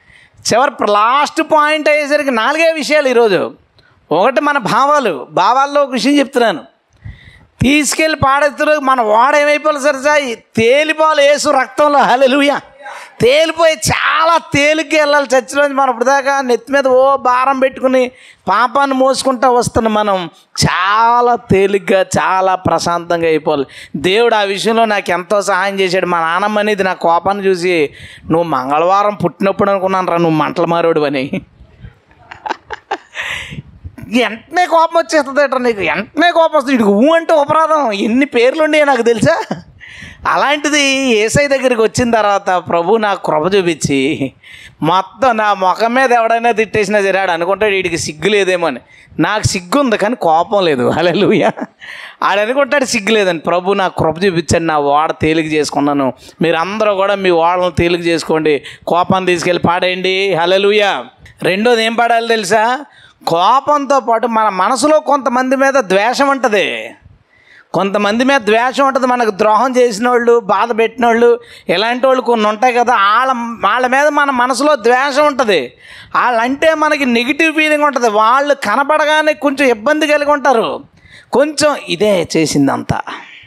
చివరి లాస్ట్ పాయింట్ అయ్యేసరికి నాలుగే విషయాలు ఈరోజు ఒకటి మన భావాలు భావాల్లో ఒక విషయం చెప్తున్నాను తీసుకెళ్ళి పాడెత్తురు మన వాడ ఏమైపోవాలి సరే సార్ తేలిపోవాలి వేసు రక్తంలో హలెలుయ తేలిపోయి చాలా తేలిగ్గా వెళ్ళాలి చర్చిలోంచి మనం ఇప్పటిదాకా నెత్తి మీద ఓ భారం పెట్టుకుని పాపాన్ని మోసుకుంటా వస్తున్నాం మనం చాలా తేలిగ్గా చాలా ప్రశాంతంగా అయిపోవాలి దేవుడు ఆ విషయంలో నాకు ఎంతో సహాయం చేశాడు మా నాన్నమ్మ అనేది నా కోపాన్ని చూసి నువ్వు మంగళవారం పుట్టినప్పుడు అనుకున్నాను రా నువ్వు మంటల మారోడు అని వెంటనే కోపం వచ్చేస్తుంది అట నీకు వెంటనే కోపం వస్తుంది ఇటు ఊ అంటే అపరాధం ఎన్ని పేర్లు ఉన్నాయో నాకు తెలుసా అలాంటిది ఏసై దగ్గరికి వచ్చిన తర్వాత ప్రభు నాకు కృప చూపించి మొత్తం నా ముఖం మీద ఎవడైనా తిట్టేసినా సరే అనుకుంటాడు వీడికి సిగ్గు లేదేమో అని నాకు సిగ్గు ఉంది కానీ కోపం లేదు హలెలుయ ఆడు అనుకుంటాడు సిగ్గు లేదని ప్రభు నాకు కృప చూపించండి నా ఓడ తేలిక చేసుకున్నాను మీరు అందరూ కూడా మీ ఓడలను తేలిక చేసుకోండి కోపాన్ని తీసుకెళ్ళి పాడేయండి హలెలుయ రెండోది ఏం పాడాలి తెలుసా కోపంతో పాటు మన మనసులో కొంతమంది మీద ద్వేషం ఉంటుంది కొంతమంది మీద ద్వేషం ఉంటుంది మనకు ద్రోహం చేసిన వాళ్ళు బాధ పెట్టిన వాళ్ళు ఇలాంటి వాళ్ళు కొన్ని ఉంటాయి కదా వాళ్ళ వాళ్ళ మీద మన మనసులో ద్వేషం ఉంటుంది వాళ్ళంటే మనకి నెగిటివ్ ఫీలింగ్ ఉంటుంది వాళ్ళు కనపడగానే కొంచెం ఇబ్బంది కలిగి ఉంటారు కొంచెం ఇదే చేసిందంతా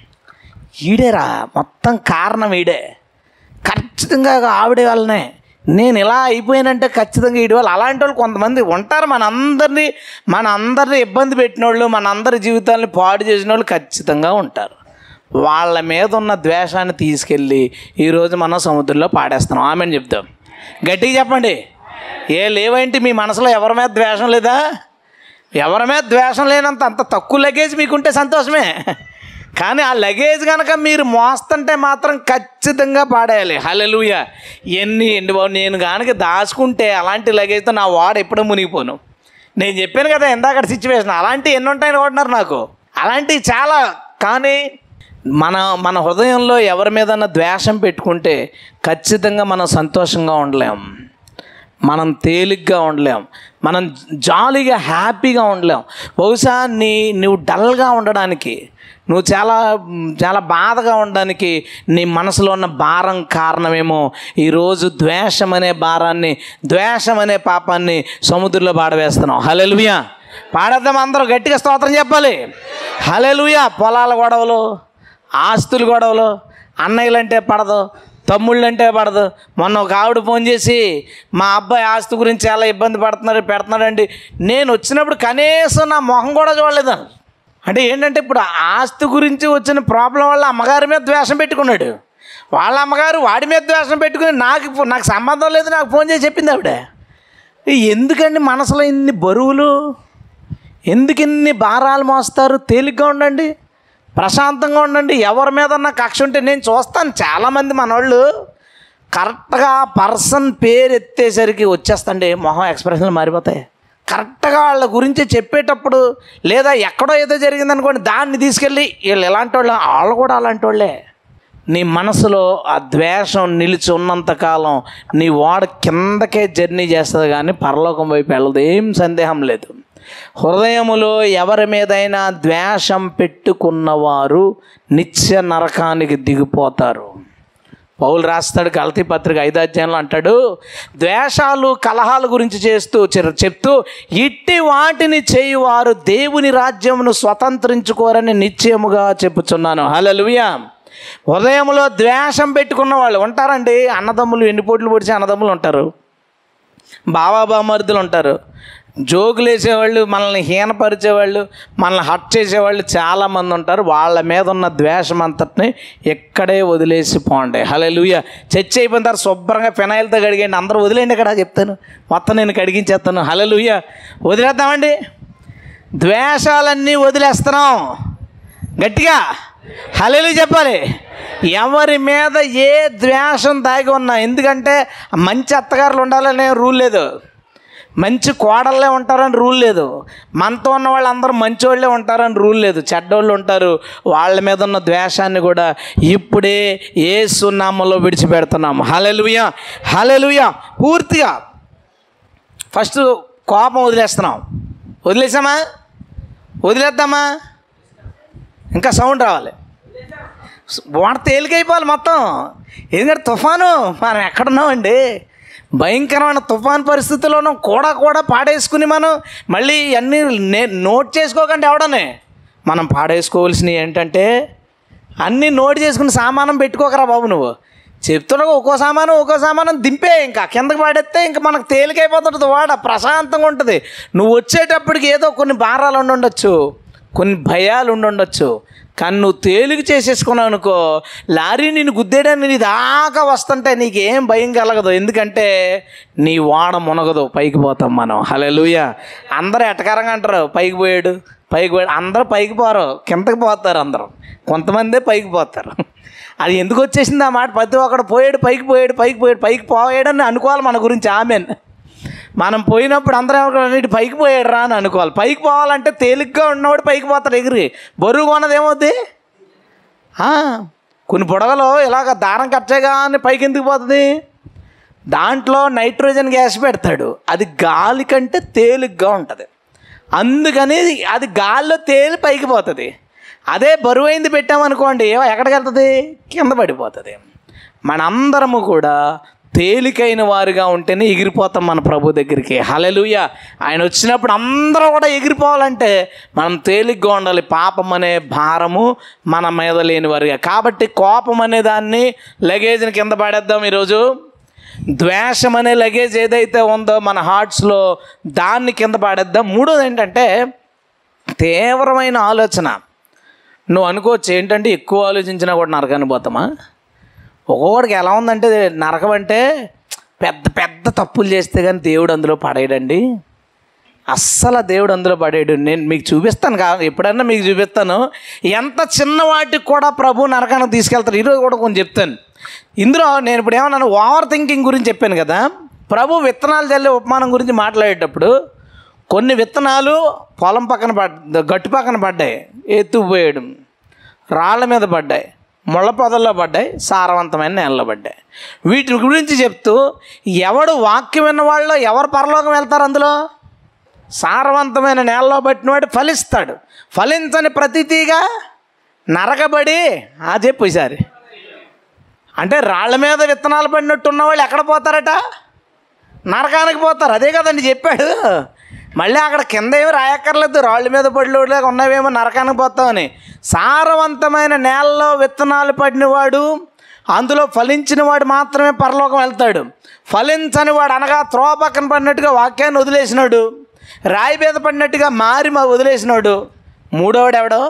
ఈడేరా మొత్తం కారణం ఈడే ఖచ్చితంగా ఆవిడే వల్లనే నేను ఇలా అయిపోయానంటే ఖచ్చితంగా ఈడి వాళ్ళు అలాంటి వాళ్ళు కొంతమంది ఉంటారు మన అందరినీ మన అందరిని ఇబ్బంది పెట్టిన వాళ్ళు మన అందరి జీవితాన్ని పాడు చేసిన వాళ్ళు ఖచ్చితంగా ఉంటారు వాళ్ళ మీద ఉన్న ద్వేషాన్ని తీసుకెళ్ళి ఈరోజు మనం సముద్రంలో పాడేస్తున్నాం ఆమెను చెప్తాం గట్టిగా చెప్పండి ఏ లేవేంటి మీ మనసులో ఎవరి మీద ద్వేషం లేదా ఎవరి మీద ద్వేషం లేనంత అంత తక్కువ లగేజ్ మీకుంటే సంతోషమే కానీ ఆ లగేజ్ కనుక మీరు మోస్తుంటే మాత్రం ఖచ్చితంగా పాడేయాలి హలెలుయ ఎన్ని ఎండి బాబు నేను కనుక దాచుకుంటే అలాంటి లగేజ్తో నా వాడు ఎప్పుడూ మునిగిపోను నేను చెప్పాను కదా ఇందాక సిచ్యువేషన్ అలాంటివి ఎన్ని ఉంటాయని కొట్టినారు నాకు అలాంటివి చాలా కానీ మన మన హృదయంలో ఎవరి మీదన్నా ద్వేషం పెట్టుకుంటే ఖచ్చితంగా మనం సంతోషంగా ఉండలేం మనం తేలిగ్గా ఉండలేం మనం జాలీగా హ్యాపీగా ఉండలేం బహుశా నీ నువ్వు డల్గా ఉండడానికి నువ్వు చాలా చాలా బాధగా ఉండడానికి నీ మనసులో ఉన్న భారం కారణమేమో ఈరోజు ద్వేషం అనే భారాన్ని ద్వేషం అనే పాపాన్ని సముద్రంలో పాడవేస్తున్నాం హలెలుయా పాడేద్దాం అందరూ గట్టిగా స్తోత్రం చెప్పాలి హలెలుయా పొలాల గొడవలు ఆస్తులు గొడవలు అన్నయ్యలంటే పడదు తమ్ముళ్ళంటే పడదు మొన్న ఒక ఆవిడ ఫోన్ చేసి మా అబ్బాయి ఆస్తి గురించి చాలా ఇబ్బంది పడుతున్నాడు పెడుతున్నాడండి నేను వచ్చినప్పుడు కనీసం నా మొహం కూడా చూడలేదు అంటే ఏంటంటే ఇప్పుడు ఆస్తి గురించి వచ్చిన ప్రాబ్లం వల్ల అమ్మగారి మీద ద్వేషం పెట్టుకున్నాడు వాళ్ళ అమ్మగారు వాడి మీద ద్వేషం పెట్టుకుని నాకు ఫో- నాకు సంబంధం లేదు నాకు ఫోన్ చేసి చెప్పింది ఆవిడ ఎందుకండి మనసులో ఇన్ని బరువులు ఎందుకు ఇన్ని భారాలు మోస్తారు తేలిగ్గా ఉండండి ప్రశాంతంగా ఉండండి ఎవరి మీద కక్ష ఉంటే నేను చూస్తాను చాలామంది మనోళ్ళు కరెక్ట్గా పర్సన్ పేరు ఎత్తేసరికి వచ్చేస్తండి మొహం ఎక్స్ప్రెషన్లు మారిపోతాయి కరెక్ట్గా వాళ్ళ గురించి చెప్పేటప్పుడు లేదా ఎక్కడో ఏదో జరిగింది అనుకోండి దాన్ని తీసుకెళ్ళి వీళ్ళు ఎలాంటి వాళ్ళు వాళ్ళు కూడా అలాంటి వాళ్ళే నీ మనసులో ఆ ద్వేషం నిలిచి ఉన్నంతకాలం నీ ఓడ కిందకే జర్నీ చేస్తుంది కానీ పరలోకం వైపు వెళ్ళదు ఏం సందేహం లేదు హృదయములో ఎవరి మీదైనా ద్వేషం పెట్టుకున్నవారు నిత్య నరకానికి దిగిపోతారు పౌలు రాస్తాడు గలతీ పత్రిక ఐదో అధ్యాయంలో అంటాడు ద్వేషాలు కలహాల గురించి చేస్తూ చె- చెప్తూ ఇట్టి వాటిని చేయువారు దేవుని రాజ్యమును స్వతంత్రించుకోరని నిశ్చయముగా చెప్పుచున్నాను హల్లెలూయా హృదయంలో ద్వేషం పెట్టుకున్న వాళ్ళు ఉంటారండి అన్నదమ్ములు ఎన్ని పోట్లు పొడిచి అన్నదమ్ములు ఉంటారు బావా బామర్దులు ఉంటారు జోకులు వేసేవాళ్ళు మనల్ని హీనపరిచేవాళ్ళు మనల్ని హట్ చేసేవాళ్ళు చాలామంది ఉంటారు వాళ్ళ మీద ఉన్న ద్వేషం అంతటిని ఎక్కడే వదిలేసి పోండి హలో లూయ చర్చ అయిపోయిన తర్వాత శుభ్రంగా ఫినాయిల్తో కడిగండి అందరూ వదిలేండి ఇక్కడ చెప్తాను మొత్తం నేను కడిగించేస్తాను హలో లూయ వదిలేద్దామండి ద్వేషాలన్నీ వదిలేస్తున్నాం గట్టిగా హలేలు చెప్పాలి ఎవరి మీద ఏ ద్వేషం దాగి ఉన్నా ఎందుకంటే మంచి అత్తగారులు ఉండాలనే రూల్ లేదు మంచి కోడళ్ళే ఉంటారని రూల్ లేదు మనతో ఉన్న వాళ్ళందరూ మంచోళ్ళే ఉంటారని రూల్ లేదు చెడ్డోళ్ళు ఉంటారు వాళ్ళ మీద ఉన్న ద్వేషాన్ని కూడా ఇప్పుడే ఏ సున్నామంలో విడిచిపెడుతున్నాము హలెలుయ హలెలుయ పూర్తిగా ఫస్ట్ కోపం వదిలేస్తున్నాం వదిలేసామా వదిలేద్దామా ఇంకా సౌండ్ రావాలి వాడ తేలికైపోవాలి మొత్తం ఎందుకంటే తుఫాను మనం ఎక్కడున్నామండి భయంకరమైన తుఫాన్ పరిస్థితుల్లోనూ కూడా కూడా పాడేసుకుని మనం మళ్ళీ అన్నీ నే నోట్ చేసుకోకండి ఎవడనే మనం పాడేసుకోవాల్సినవి ఏంటంటే అన్నీ నోట్ చేసుకుని సామానం పెట్టుకోకరా బాబు నువ్వు చెప్తున్నావు ఒక్కో సామానం ఒక్కో సామానం దింపే ఇంకా కిందకి పడేస్తే ఇంకా మనకు తేలికైపోతుంటుంది వాడ ప్రశాంతంగా ఉంటుంది నువ్వు వచ్చేటప్పటికి ఏదో కొన్ని భారాలు ఉండి ఉండొచ్చు కొన్ని భయాలు ఉండి ఉండొచ్చు కానీ నువ్వు తేలిక చేసేసుకున్నావు అనుకో లారీ నేను గుద్దేయడానికి నీ దాకా వస్తుంటే నీకేం భయం కలగదు ఎందుకంటే నీ వాడ మునగదు పైకి పోతాం మనం హలెలుయ అందరూ ఎటకారంగా అంటారు పైకి పోయాడు పైకి పోయాడు అందరూ పైకి పోరు కిందకి పోతారు అందరూ కొంతమందే పైకి పోతారు అది ఎందుకు వచ్చేసింది ఆ మాట ప్రతి ఒక్కడు పోయాడు పైకి పోయాడు పైకి పోయాడు పైకి పోయాడని అనుకోవాలి మన గురించి ఆమెన్ మనం పోయినప్పుడు అందరం ఏమనుకోవాలి ఇటు పైకి పోయాడు రా అని అనుకోవాలి పైకి పోవాలంటే తేలిగ్గా ఉన్నవాడు పైకి పోతాడు ఎగిరి బరువు కొన్నది ఏమవుద్ది ఆ, కొన్ని బుడగలు ఇలాగ దారం కట్టగానే పైకి ఎందుకు పోతుంది దాంట్లో నైట్రోజన్ గ్యాస్ పెడతాడు అది గాలి కంటే తేలిగ్గా ఉంటుంది అందుకని అది గాల్లో తేలి పైకి పోతుంది అదే బరువైంది పెట్టామనుకోండి ఎక్కడికి వెళ్తుంది కింద పడిపోతుంది మనందరము కూడా తేలికైన వారుగా ఉంటేనే ఎగిరిపోతాం మన ప్రభు దగ్గరికి హలెలుయ ఆయన వచ్చినప్పుడు అందరూ కూడా ఎగిరిపోవాలంటే మనం తేలిగ్గా ఉండాలి పాపం అనే భారము మన మీద లేని వారుగా కాబట్టి కోపం అనే దాన్ని లగేజ్ని కింద పడేద్దాం ఈరోజు ద్వేషం అనే లగేజ్ ఏదైతే ఉందో మన హార్ట్స్లో దాన్ని కింద పాడేద్దాం మూడోది ఏంటంటే తీవ్రమైన ఆలోచన నువ్వు అనుకోవచ్చు ఏంటంటే ఎక్కువ ఆలోచించినా కూడా నరకాన్ని పోతామా ఒక్కొక్కడికి ఎలా ఉందంటే నరకం అంటే పెద్ద పెద్ద తప్పులు చేస్తే కానీ దేవుడు అందులో పడేయడండి అస్సలు దేవుడు అందులో పడేయడు నేను మీకు చూపిస్తాను కా ఎప్పుడన్నా మీకు చూపిస్తాను ఎంత చిన్న వాటికి కూడా ప్రభు నరకానికి తీసుకెళ్తారు ఈరోజు కూడా కొంచెం చెప్తాను ఇందులో నేను ఇప్పుడు ఏమన్నాను ఓవర్ థింకింగ్ గురించి చెప్పాను కదా ప్రభు విత్తనాలు చల్లే ఉపమానం గురించి మాట్లాడేటప్పుడు కొన్ని విత్తనాలు పొలం పక్కన పడ్డ గట్టు పక్కన పడ్డాయి ఎత్తుకుపోయాడు రాళ్ళ మీద పడ్డాయి ముళ్ళ పొదల్లో పడ్డాయి సారవంతమైన నేలలో పడ్డాయి వీటి గురించి చెప్తూ ఎవడు వాక్యం విన్న వాళ్ళు ఎవరు పరలోకం వెళ్తారు అందులో సారవంతమైన నేలలో పట్టినవాడు ఫలిస్తాడు ఫలించని ప్రతితీగా నరకబడి ఆ చెప్పు ఈసారి అంటే రాళ్ళ మీద విత్తనాలు పడినట్టు ఉన్న వాళ్ళు ఎక్కడ పోతారట నరకానికి పోతారు అదే కదండి చెప్పాడు మళ్ళీ అక్కడ కింద ఏమి రాయక్కర్లేదు రాళ్ళ మీద పడిలోలాగా ఉన్నవేమో నరకానికి పోతామని సారవంతమైన నేలలో విత్తనాలు పడినవాడు అందులో ఫలించిన వాడు మాత్రమే పరలోకం వెళ్తాడు ఫలించని వాడు అనగా త్రోవ పక్కన పడినట్టుగా వాక్యాన్ని వదిలేసినాడు రాయి మీద పడినట్టుగా మారి మా వదిలేసినాడు మూడోవాడు ఎవడో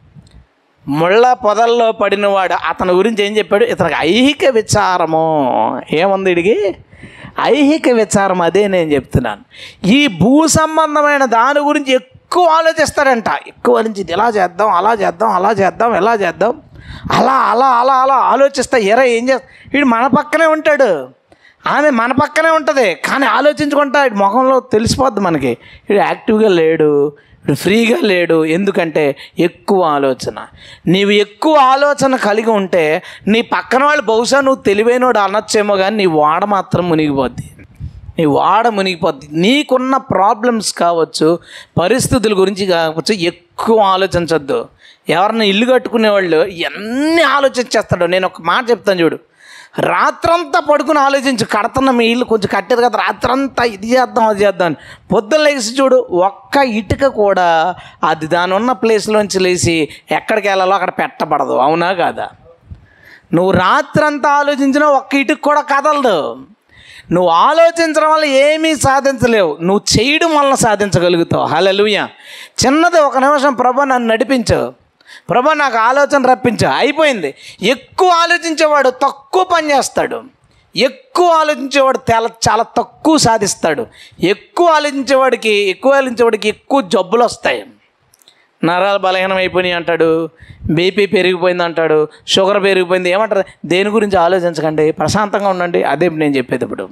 ముళ్ళ పొదల్లో పడినవాడు అతని గురించి ఏం చెప్పాడు ఇతనికి ఐహిక విచారము ఏముంది ఇడికి ఐహిక విచారం అదే నేను చెప్తున్నాను ఈ భూ సంబంధమైన దాని గురించి ఎక్కువ ఆలోచిస్తాడంట ఎక్కువ నుంచి ఇది ఇలా చేద్దాం అలా చేద్దాం అలా చేద్దాం ఎలా చేద్దాం అలా అలా అలా అలా ఆలోచిస్తా ఎరా ఏం చేస్తా వీడు మన పక్కనే ఉంటాడు ఆమె మన పక్కనే ఉంటుంది కానీ ఆలోచించుకుంటా వీడి ముఖంలో తెలిసిపోద్ది మనకి వీడు యాక్టివ్గా లేడు వీడు ఫ్రీగా లేడు ఎందుకంటే ఎక్కువ ఆలోచన నీవు ఎక్కువ ఆలోచన కలిగి ఉంటే నీ పక్కన వాళ్ళు బహుశా నువ్వు తెలివైనోడు అనొచ్చేమో కానీ నీ వాడ మాత్రం మునిగిపోద్ది నీ వాడ మునిగిపోద్ది నీకున్న ప్రాబ్లమ్స్ కావచ్చు పరిస్థితుల గురించి కావచ్చు ఎక్కువ ఆలోచించొద్దు ఎవరన్నా ఇల్లు కట్టుకునే వాళ్ళు ఎన్ని ఆలోచించేస్తాడో నేను ఒక మాట చెప్తాను చూడు రాత్రంతా పడుకుని ఆలోచించు కడుతున్న మీ ఇల్లు కొంచెం కట్టేది కదా రాత్రంతా ఇది చేద్దాం అది చేద్దాం అని పొద్దున్న లేచి చూడు ఒక్క ఇటుక కూడా అది దాని ఉన్న ప్లేస్లోంచి లేచి ఎక్కడికి వెళ్ళాలో అక్కడ పెట్టబడదు అవునా కాదా నువ్వు రాత్రంతా ఆలోచించినా ఒక్క ఇటుకు కూడా కదలదు నువ్వు ఆలోచించడం వల్ల ఏమీ సాధించలేవు నువ్వు చేయడం వల్ల సాధించగలుగుతావు హలలుయ చిన్నది ఒక నిమిషం ప్రభా నన్ను నడిపించు ప్రభా నాకు ఆలోచన రప్పించు అయిపోయింది ఎక్కువ ఆలోచించేవాడు తక్కువ పని చేస్తాడు ఎక్కువ ఆలోచించేవాడు చాలా చాలా తక్కువ సాధిస్తాడు ఎక్కువ ఆలోచించేవాడికి ఎక్కువ ఆలోచించేవాడికి ఎక్కువ జబ్బులు వస్తాయి నరాలు బలహీనం అయిపోయినాయి అంటాడు బీపీ పెరిగిపోయింది అంటాడు షుగర్ పెరిగిపోయింది ఏమంటారు దేని గురించి ఆలోచించకండి ప్రశాంతంగా ఉండండి అదే నేను చెప్పేది ఇప్పుడు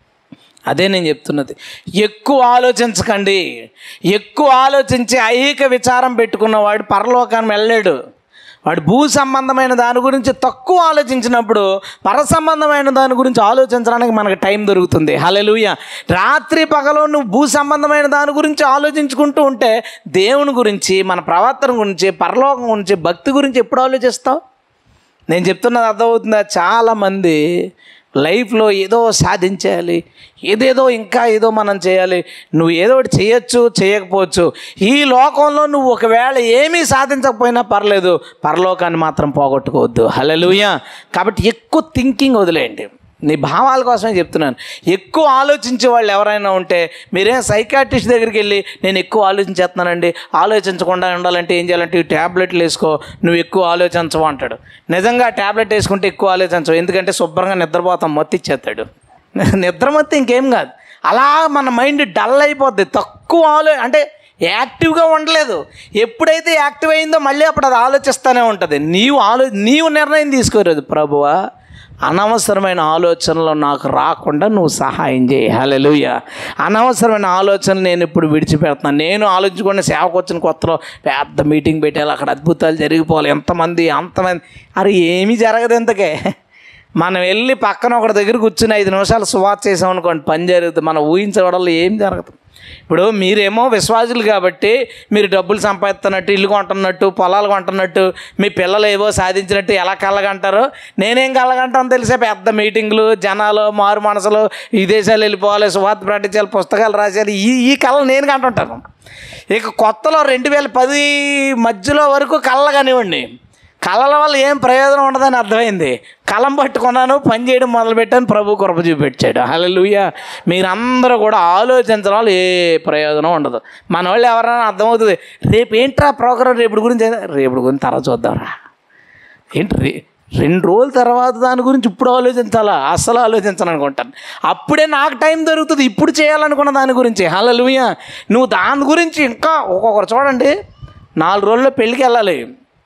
అదే నేను చెప్తున్నది ఎక్కువ ఆలోచించకండి ఎక్కువ ఆలోచించి ఐహిక విచారం పెట్టుకున్నవాడు పరలోకాన్ని వెళ్ళాడు వాడు భూ సంబంధమైన దాని గురించి తక్కువ ఆలోచించినప్పుడు పర సంబంధమైన దాని గురించి ఆలోచించడానికి మనకు టైం దొరుకుతుంది హలెలుయ రాత్రి పగలో నువ్వు భూ సంబంధమైన దాని గురించి ఆలోచించుకుంటూ ఉంటే దేవుని గురించి మన ప్రవర్తన గురించి పరలోకం గురించి భక్తి గురించి ఎప్పుడు ఆలోచిస్తావు నేను చెప్తున్నది అర్థమవుతుందా చాలామంది లైఫ్లో ఏదో సాధించేయాలి ఏదేదో ఇంకా ఏదో మనం చేయాలి నువ్వు ఏదో ఒకటి చేయొచ్చు చేయకపోవచ్చు ఈ లోకంలో నువ్వు ఒకవేళ ఏమీ సాధించకపోయినా పర్లేదు పరలోకాన్ని మాత్రం పోగొట్టుకోవద్దు హలలుయ కాబట్టి ఎక్కువ థింకింగ్ వదిలేయండి నీ భావాల కోసమే చెప్తున్నాను ఎక్కువ ఆలోచించే వాళ్ళు ఎవరైనా ఉంటే మీరేం సైకాట్రిస్ట్ దగ్గరికి వెళ్ళి నేను ఎక్కువ ఆలోచించేస్తున్నానండి ఆలోచించకుండా ఉండాలంటే ఏం చేయాలంటే ఈ ట్యాబ్లెట్లు వేసుకో నువ్వు ఎక్కువ ఆలోచించవు అంటాడు నిజంగా ట్యాబ్లెట్ వేసుకుంటే ఎక్కువ ఆలోచించవు ఎందుకంటే శుభ్రంగా నిద్రపోతాం మొత్తిచ్చేస్తాడు నిద్ర మొత్తం ఇంకేం కాదు అలా మన మైండ్ డల్ అయిపోద్ది తక్కువ ఆలో అంటే యాక్టివ్గా ఉండలేదు ఎప్పుడైతే యాక్టివ్ అయిందో మళ్ళీ అప్పుడు అది ఆలోచిస్తూనే ఉంటుంది నీవు ఆలో నీవు నిర్ణయం తీసుకోలేదు ప్రభువా అనవసరమైన ఆలోచనలు నాకు రాకుండా నువ్వు సహాయం చేయి హలెలుయ అనవసరమైన ఆలోచనలు నేను ఇప్పుడు విడిచిపెడుతున్నాను నేను ఆలోచించుకున్న సేవకు వచ్చిన కొత్తలో పెద్ద మీటింగ్ పెట్టాలి అక్కడ అద్భుతాలు జరిగిపోవాలి ఎంతమంది అంతమంది అరే ఏమీ జరగదు ఇంతకే మనం వెళ్ళి పక్కన ఒకటి దగ్గర కూర్చుని ఐదు నిమిషాలు సువార్త చేసాం అనుకోండి పని జరుగుతుంది మనం ఊహించడంలో ఏం జరగదు ఇప్పుడు మీరేమో విశ్వాసులు కాబట్టి మీరు డబ్బులు సంపాదిస్తున్నట్టు ఇల్లు కొంటున్నట్టు పొలాలు కొంటున్నట్టు మీ పిల్లలు ఏవో సాధించినట్టు ఎలా కళ్ళగంటారో నేనేం కళ్ళగంటాను తెలిసే పెద్ద మీటింగ్లు జనాలు మారు మనసులు విదేశాలు వెళ్ళిపోవాలి సువార్త ప్రకటించాలి పుస్తకాలు రాసేయాలి ఈ ఈ కళ నేను కంటుంటాను ఇక కొత్తలో రెండు వేల పది మధ్యలో వరకు కళ్ళ కానివ్వండి కళల వల్ల ఏం ప్రయోజనం ఉండదని అర్థమైంది కలం పట్టుకున్నాను పని చేయడం మొదలుపెట్టాను ప్రభు కృప చూపెట్టాడు హల్లెలూయా మీరందరూ కూడా ఆలోచించడం వల్ల ఏ ప్రయోజనం ఉండదు మన వాళ్ళు ఎవరైనా అర్థమవుతుంది రేపు ఏంట్రా ప్రోగ్రాం రేపు గురించి ఏంది? రేపు గురించి తర్వాత చూద్దాంరా ఏంటి రే రెండు రోజుల తర్వాత దాని గురించి ఇప్పుడు ఆలోచించాలా అస్సలు ఆలోచించను అనుకుంటాను అప్పుడే నాకు టైం దొరుకుతుంది ఇప్పుడు చేయాలనుకున్న దాని గురించి హల్లెలూయా నువ్వు దాని గురించి ఇంకా ఒక్కొక్కరు చూడండి నాలుగు రోజుల్లో పెళ్ళికి వెళ్ళాలి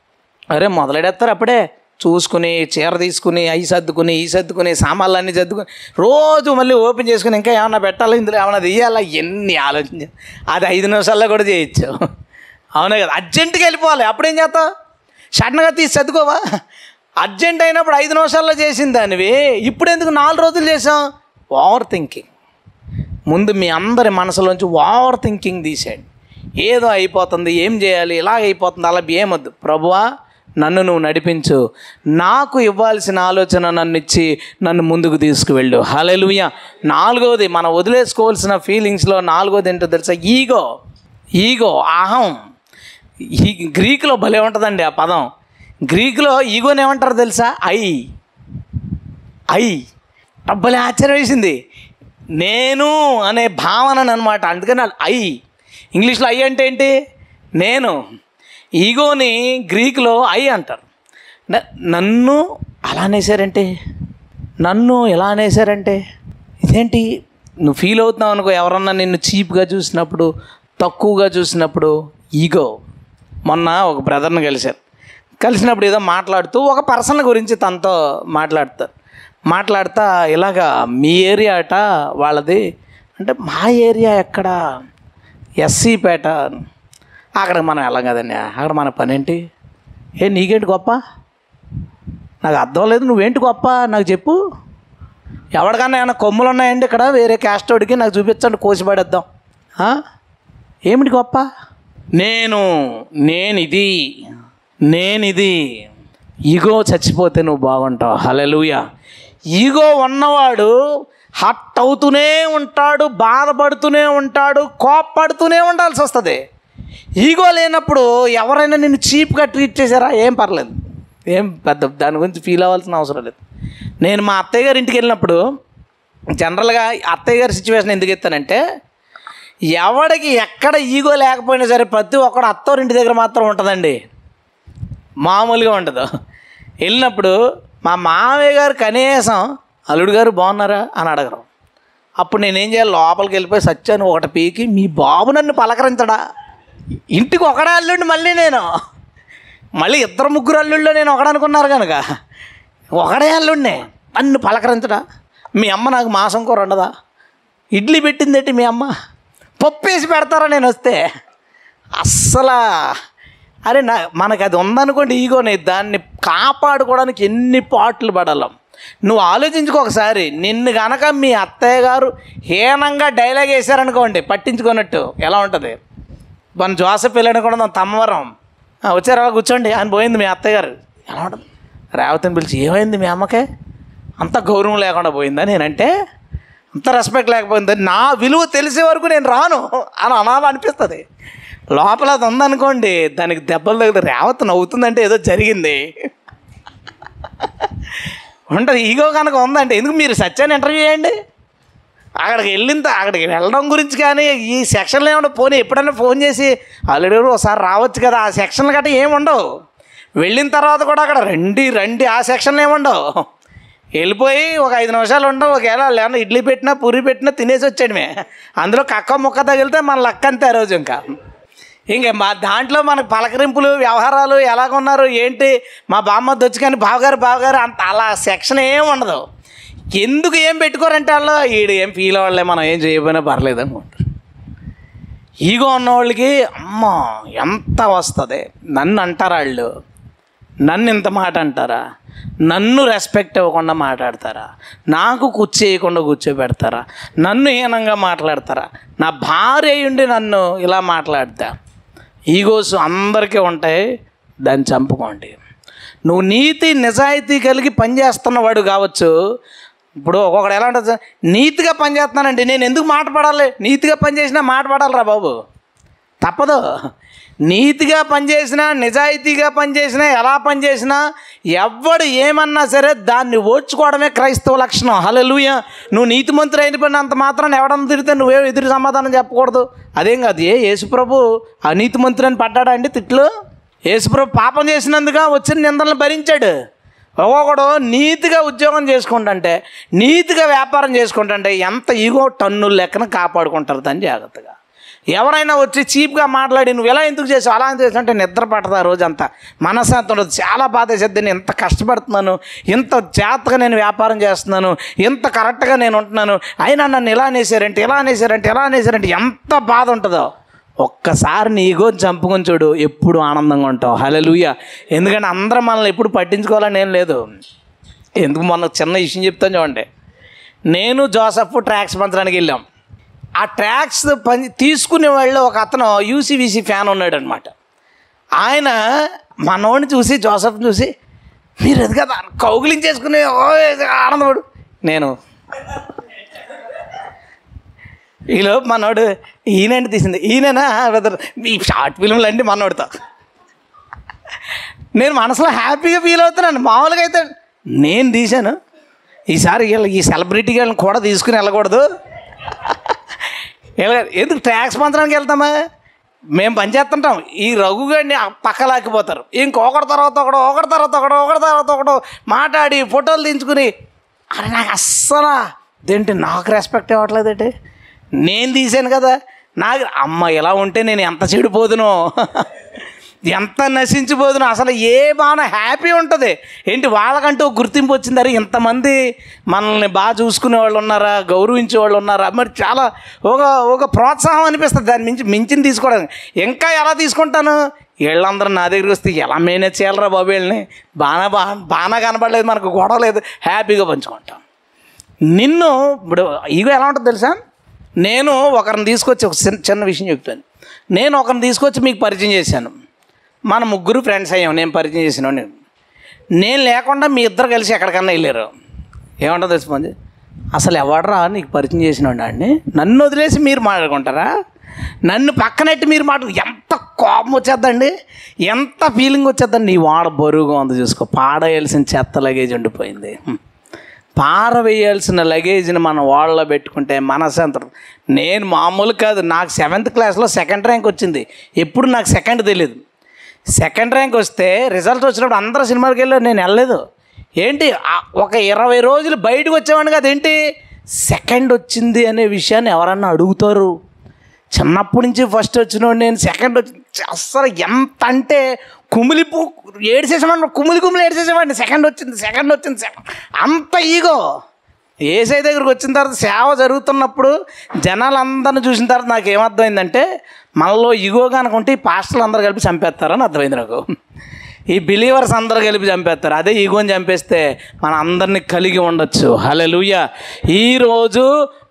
అరే మొదలెడేస్తారు అప్పుడే చూసుకుని చీర తీసుకుని అవి సర్దుకుని ఈ సర్దుకుని సామాన్లు అన్నీ సర్దుకుని రోజు మళ్ళీ ఓపెన్ చేసుకుని ఇంకా ఏమన్నా పెట్టాలి ఇందులో ఏమన్నా తీయాలా ఎన్ని ఆలోచించ అది ఐదు నిమిషాల్లో కూడా చేయొచ్చు అవునా కదా అర్జెంటుగా వెళ్ళిపోవాలి అప్పుడేం చేస్తావు సడన్గా తీసి సర్దుకోవా అర్జెంట్ అయినప్పుడు ఐదు నిమిషాల్లో చేసిన దానివి ఇప్పుడు ఎందుకు నాలుగు రోజులు చేసాం ఓవర్ థింకింగ్ ముందు మీ అందరి మనసులోంచి ఓవర్ థింకింగ్ తీసేయండి ఏదో అయిపోతుంది ఏం చేయాలి ఇలా అయిపోతుంది అలా ఏమొద్దు ప్రభువా నన్ను నువ్వు నడిపించు నాకు ఇవ్వాల్సిన ఆలోచన నన్ను ఇచ్చి నన్ను ముందుకు తీసుకువెళ్ళు హలెలుయ నాలుగోది మనం వదిలేసుకోవాల్సిన ఫీలింగ్స్లో నాలుగోది ఏంటో తెలుసా ఈగో ఈగో అహం ఈ గ్రీకులో భలే ఉంటుందండి ఆ పదం గ్రీకులో ఈగోని ఏమంటారు తెలుసా ఐ ఐ డబ్బలే ఆశ్చర్యం వేసింది నేను అనే భావన అనమాట అందుకని ఐ ఇంగ్లీష్లో ఐ అంటే ఏంటి నేను ఈగోని గ్రీకులో ఐ అంటారు న- నన్ను అలా అనేసారంటే నన్ను ఎలా అనేసారంటే ఇదేంటి నువ్వు ఫీల్ అవుతున్నావు అనుకో ఎవరన్నా నిన్ను చీప్గా చూసినప్పుడు తక్కువగా చూసినప్పుడు ఈగో మొన్న ఒక బ్రదర్ని కలిశారు కలిసినప్పుడు ఏదో మాట్లాడుతూ ఒక పర్సన్ గురించి తనతో మాట్లాడతారు మాట్లాడుతా ఇలాగా మీ ఏరియా అట వాళ్ళది అంటే మా ఏరియా ఎక్కడ ఎస్సీపేట అక్కడ మనం వెళ్ళం కదండి అక్కడ మన పని ఏంటి ఏ నీకేంటి గొప్ప నాకు అర్థం లేదు నువ్వేంటి గొప్ప నాకు చెప్పు ఎవరికన్నా ఏమైనా కొమ్ములు ఉన్నాయండి ఇక్కడ వేరే క్యాస్ట్ వాడికి నాకు చూపించండి కోసి పడేద్దాం ఆ? ఏమిటి గొప్ప నేను నేను ఇది నేను ఇది ఈగో చచ్చిపోతే నువ్వు బాగుంటావు హలెలుయ ఈగో ఉన్నవాడు హట్ అవుతూనే ఉంటాడు బాధపడుతూనే ఉంటాడు కోప్పడుతూనే ఉండాల్సి వస్తుంది ఈగో లేనప్పుడు ఎవరైనా నిన్ను చీప్గా ట్రీట్ చేశారా ఏం పర్లేదు ఏం పెద్ద దాని గురించి ఫీల్ అవ్వాల్సిన అవసరం లేదు నేను మా అత్తయ్య గారి ఇంటికి వెళ్ళినప్పుడు జనరల్గా అత్తయ్య గారి సిచ్యువేషన్ ఎందుకు ఎత్తానంటే ఎవడికి ఎక్కడ ఈగో లేకపోయినా సరే ప్రతి ఒక్కడు అత్తవారింటి దగ్గర మాత్రం ఉంటుందండి మామూలుగా ఉండదు వెళ్ళినప్పుడు మా మామయ్య గారు కనీసం అల్లుడు గారు బాగున్నారా అని అడగరు అప్పుడు నేనేం చేయాలి లోపలికి వెళ్ళిపోయి సచ్చాను ఒకటి పీకి మీ బాబు నన్ను పలకరించడా ఇంటికి ఒకడే అల్లుండి మళ్ళీ నేను మళ్ళీ ఇద్దరు ముగ్గురు అల్లుళ్ళు నేను ఒకడనుకున్నారు కనుక ఒకడే అల్లుడినే నన్ను పలకరించడా మీ అమ్మ నాకు మాసం కూర ఉండదా ఇడ్లీ పెట్టిందేంటి మీ అమ్మ పప్పు వేసి పెడతారా నేను వస్తే అస్సలా అరే నా మనకు అది ఉందనుకోండి ఈగోని దాన్ని కాపాడుకోవడానికి ఎన్ని పాటలు పడాలం నువ్వు ఆలోచించుకో ఒకసారి నిన్ను గనక మీ అత్తయ్య గారు హీనంగా డైలాగ్ వేశారనుకోండి పట్టించుకున్నట్టు ఎలా ఉంటుంది మన జోసఫ్ వెళ్ళాను కూడా నా తమ్మవరం "ఆ, వచ్చారు అలా కూర్చోండి ఆయన పోయింది మీ అత్తయ్య గారు ఎలా ఉంటుంది రేవతిని పిలిచి ఏమైంది మీ అమ్మకే అంత గౌరవం లేకుండా పోయిందా నేనంటే అంత రెస్పెక్ట్ లేకపోయింది నా విలువ తెలిసే వరకు నేను రాను అని అనాలనిపిస్తుంది లోపల అది ఉందనుకోండి దానికి దెబ్బలు తగిలి రేవతి నవ్వుతుందంటే ఏదో జరిగింది ఉంటుంది ఈగో కనుక ఉందంటే ఎందుకు మీరు సత్యాన్ని ఇంటర్వ్యూ చేయండి అక్కడికి వెళ్ళిన త- అక్కడికి వెళ్ళడం గురించి కానీ ఈ సెక్షన్లో ఏమన్నా పోనీ ఎప్పుడైనా ఫోన్ చేసి ఆల్రెడీ ఒకసారి రావచ్చు కదా ఆ సెక్షన్లు గట్రా ఏమి ఉండవు వెళ్ళిన తర్వాత కూడా అక్కడ రండి రండి ఆ సెక్షన్లు ఏమి ఉండవు వెళ్ళిపోయి ఒక ఐదు నిమిషాలు ఉండవు ఒకవేళ లేకపోతే ఇడ్లీ పెట్టినా పూరి పెట్టినా తినేసి వచ్చాడమే అందులో కక్క ముక్క తగిలితే మన లక్క అంతే ఆ రోజు ఇంకా ఇంక మా దాంట్లో మనకు పలకరింపులు వ్యవహారాలు ఎలాగున్నారు ఏంటి మా బామ్మద్దు వచ్చి కానీ బావగారు బావగారు అంత అలా సెక్షన్ ఏం ఉండదు ఎందుకు ఏం పెట్టుకోరంటే వాళ్ళు ఈడు ఏం ఫీల్ అవ్వలే మనం ఏం చేయకపోయినా పర్లేదు అనుకుంటారు ఈగో ఉన్నవాళ్ళకి అమ్మ ఎంత వస్తుంది నన్ను అంటారా వాళ్ళు నన్ను ఇంత మాట అంటారా నన్ను రెస్పెక్ట్ ఇవ్వకుండా మాట్లాడతారా నాకు కూర్చేయకుండా కూర్చోబెడతారా నన్ను హీనంగా మాట్లాడతారా నా భార్య ఉండి నన్ను ఇలా మాట్లాడతా ఈగోస్ అందరికీ ఉంటాయి దాన్ని చంపుకోండి నువ్వు నీతి నిజాయితీ కలిగి పనిచేస్తున్నవాడు కావచ్చు ఇప్పుడు ఒక్కొక్కడు ఎలా ఉంటుంది సార్, నీతిగా పనిచేస్తున్నానండి నేను ఎందుకు మాట పడాలి నీతిగా పనిచేసినా మాట పడాలిరా బాబు తప్పదు నీతిగా పనిచేసినా నిజాయితీగా పనిచేసినా ఎలా పనిచేసినా ఎవ్వడు ఏమన్నా సరే దాన్ని ఓడ్చుకోవడమే క్రైస్తవ లక్షణం హలలుయ నువ్వు నీతిమంతుడు అయిపోయినంత మాత్రాన్ని ఎవడన్నా తిరిగితే నువ్వే ఎదురు సమాధానం చెప్పకూడదు అదేం కాదు ఏ యేసుప్రభు అనీతిమంతుడు అని పడ్డాడా అండి తిట్లు యేసుప్రభు పాపం చేసినందుగా వచ్చిన నిందలను భరించాడు ఒక్కొక్కడు నీతిగా ఉద్యోగం చేసుకుంటుంటే నీతిగా వ్యాపారం చేసుకుంటుంటే ఎంత ఈగో టన్నుల లెక్కన కాపాడుకుంటారు దాన్ని జాగ్రత్తగా ఎవరైనా వచ్చి చీప్గా మాట్లాడి నువ్వు ఎలా ఎందుకు చేసావు అలా ఎందుకు చేసావు అంటే నిద్ర పట్టదు ఆ రోజంతా మనశ్శాంతి ఉండదు చాలా బాధ వేసేది నేను ఇంత కష్టపడుతున్నాను ఇంత జాగ్రత్తగా నేను వ్యాపారం చేస్తున్నాను ఇంత కరెక్ట్గా నేను ఉంటున్నాను అయినా నన్ను ఇలా అనేసారంటే ఇలా అనేసారంటే ఇలా అనేసారంటే ఎంత బాధ ఉంటుందో ఒక్కసారి నీ ఈగో చంపుకొని చూడు ఎప్పుడు ఆనందంగా ఉంటావు హలలుయ ఎందుకంటే అందరం మనల్ని ఎప్పుడు పట్టించుకోవాలని ఏం లేదు ఎందుకు మొన్న చిన్న విషయం చెప్తాను చూడండి నేను జోసఫ్ ట్రాక్స్ పంచడానికి వెళ్ళాం ఆ ట్రాక్స్ పని తీసుకునే వాళ్ళు ఒక అతను యూసీవీసీ ఫ్యాన్ ఉన్నాడు అనమాట ఆయన మనోడిని చూసి జోసఫ్ చూసి మీరు అది కదా కౌగిలించేసుకుని ఓ ఆనందపడు నేను ఈలో మనోడు ఈయనండి తీసింది ఈయననా బ్రదర్ ఈ షార్ట్ ఫిల్మ్లు అండి మనోడితో నేను మనసులో హ్యాపీగా ఫీల్ అవుతున్నాను మామూలుగా అయితే నేను తీశాను ఈసారి వీళ్ళ ఈ సెలబ్రిటీ వాళ్ళని కూడా తీసుకుని వెళ్ళకూడదు వెళ్ళ- ఎందుకు ట్యాక్స్ పంచడానికి వెళ్తామా మేము పని చేస్తుంటాం ఈ రఘు గారిని పక్క లాక్కిపోతారు ఇంకొకటి తర్వాత ఒకడు ఒకటి తర్వాత ఒకడు ఒకటి తర్వాత ఒకడు మాట్లాడి ఫోటోలు దించుకుని అరే నాకు అస్సలు దేంటి నాకు రెస్పెక్ట్ ఇవ్వట్లేదేంటి నేను తీసాను కదా నాకు అమ్మ ఇలా ఉంటే నేను ఎంత చెడిపోదునో ఎంత నశించిపోదునో అసలు ఏ బాణ హ్యాపీ ఉంటుంది ఏంటి వాళ్ళకంటూ ఒక గుర్తింపు వచ్చిందరే ఇంతమంది మనల్ని బాగా చూసుకునే వాళ్ళు ఉన్నారా గౌరవించే వాళ్ళు ఉన్నారా మరి చాలా ఒక ఒక ప్రోత్సాహం అనిపిస్తుంది దాన్ని మించి మించిన తీసుకోవడానికి ఇంకా ఎలా తీసుకుంటాను వీళ్ళందరూ నా దగ్గరికి వస్తే ఎలా మేనేజ్ చేయాలరా బాబు వీళ్ళని బాగా బా బాగా కనపడలేదు మనకు గొడవ లేదు హ్యాపీగా పంచుకుంటాం నిన్ను ఇప్పుడు ఈగో ఎలా ఉంటుంది తెలుసా నేను ఒకరిని తీసుకొచ్చి ఒక చిన్న చిన్న విషయం చెప్తాను నేను ఒకరిని తీసుకొచ్చి మీకు పరిచయం చేశాను మన ముగ్గురు ఫ్రెండ్స్ అయ్యాం నేను పరిచయం చేసిన నేను నేను లేకుండా మీ ఇద్దరు కలిసి ఎక్కడికన్నా వెళ్ళారు ఏమంటుందో తెలిసిపోయింది అసలు ఎవడరా నీకు పరిచయం చేసిన అండి నన్ను వదిలేసి మీరు మాట్లాడుకుంటారా నన్ను పక్కనెట్టి మీరు మాట ఎంత కోపం వచ్చేద్దండి ఎంత ఫీలింగ్ వచ్చేద్దండి నీ వాడ బరువుగా ఉంది చూసుకో పాడేయాల్సిన చెత్త లగేజ్ ఉండిపోయింది హ్మ్. పారవేయాల్సిన లగేజ్ని మన వాళ్ళలో పెట్టుకుంటే మనసంతరం నేను మామూలు కాదు నాకు సెవెంత్ క్లాస్లో సెకండ్ ర్యాంక్ వచ్చింది ఎప్పుడు నాకు సెకండ్ తెలియదు సెకండ్ ర్యాంక్ వస్తే రిజల్ట్ వచ్చినప్పుడు అందరూ సినిమాకి వెళ్ళారు నేను వెళ్ళలేదు ఏంటి ఆ ఒక ఇరవై రోజులు బయటకు వచ్చేవాడిని కదా ఏంటి సెకండ్ వచ్చింది అనే విషయాన్ని ఎవరన్నా అడుగుతారు చిన్నప్పటి నుంచి ఫస్ట్ వచ్చిన నేను సెకండ్ వచ్చి అస్సలు ఎంత అంటే కుమిలిపు ఏడ్చేసేవాడిని కుమిలి కుమిలి ఏడ్చేసేవాడిని సెకండ్ వచ్చింది సెకండ్ వచ్చింది సెకండ్ అంత ఈగో ఏసై దగ్గరికి వచ్చిన తర్వాత సేవ జరుగుతున్నప్పుడు జనాలందరిని చూసిన తర్వాత నాకు ఏమర్థమైందంటే మనలో ఈగో కనుకుంటే ఈ పాస్టర్లు అందరు కలిపి చంపేస్తారని అర్థమైంది నాకు ఈ బిలీవర్స్ అందరు కలిపి చంపేస్తారు అదే ఈగోని చంపేస్తే మన అందరినీ కలిగి ఉండొచ్చు హలెలుయ ఈరోజు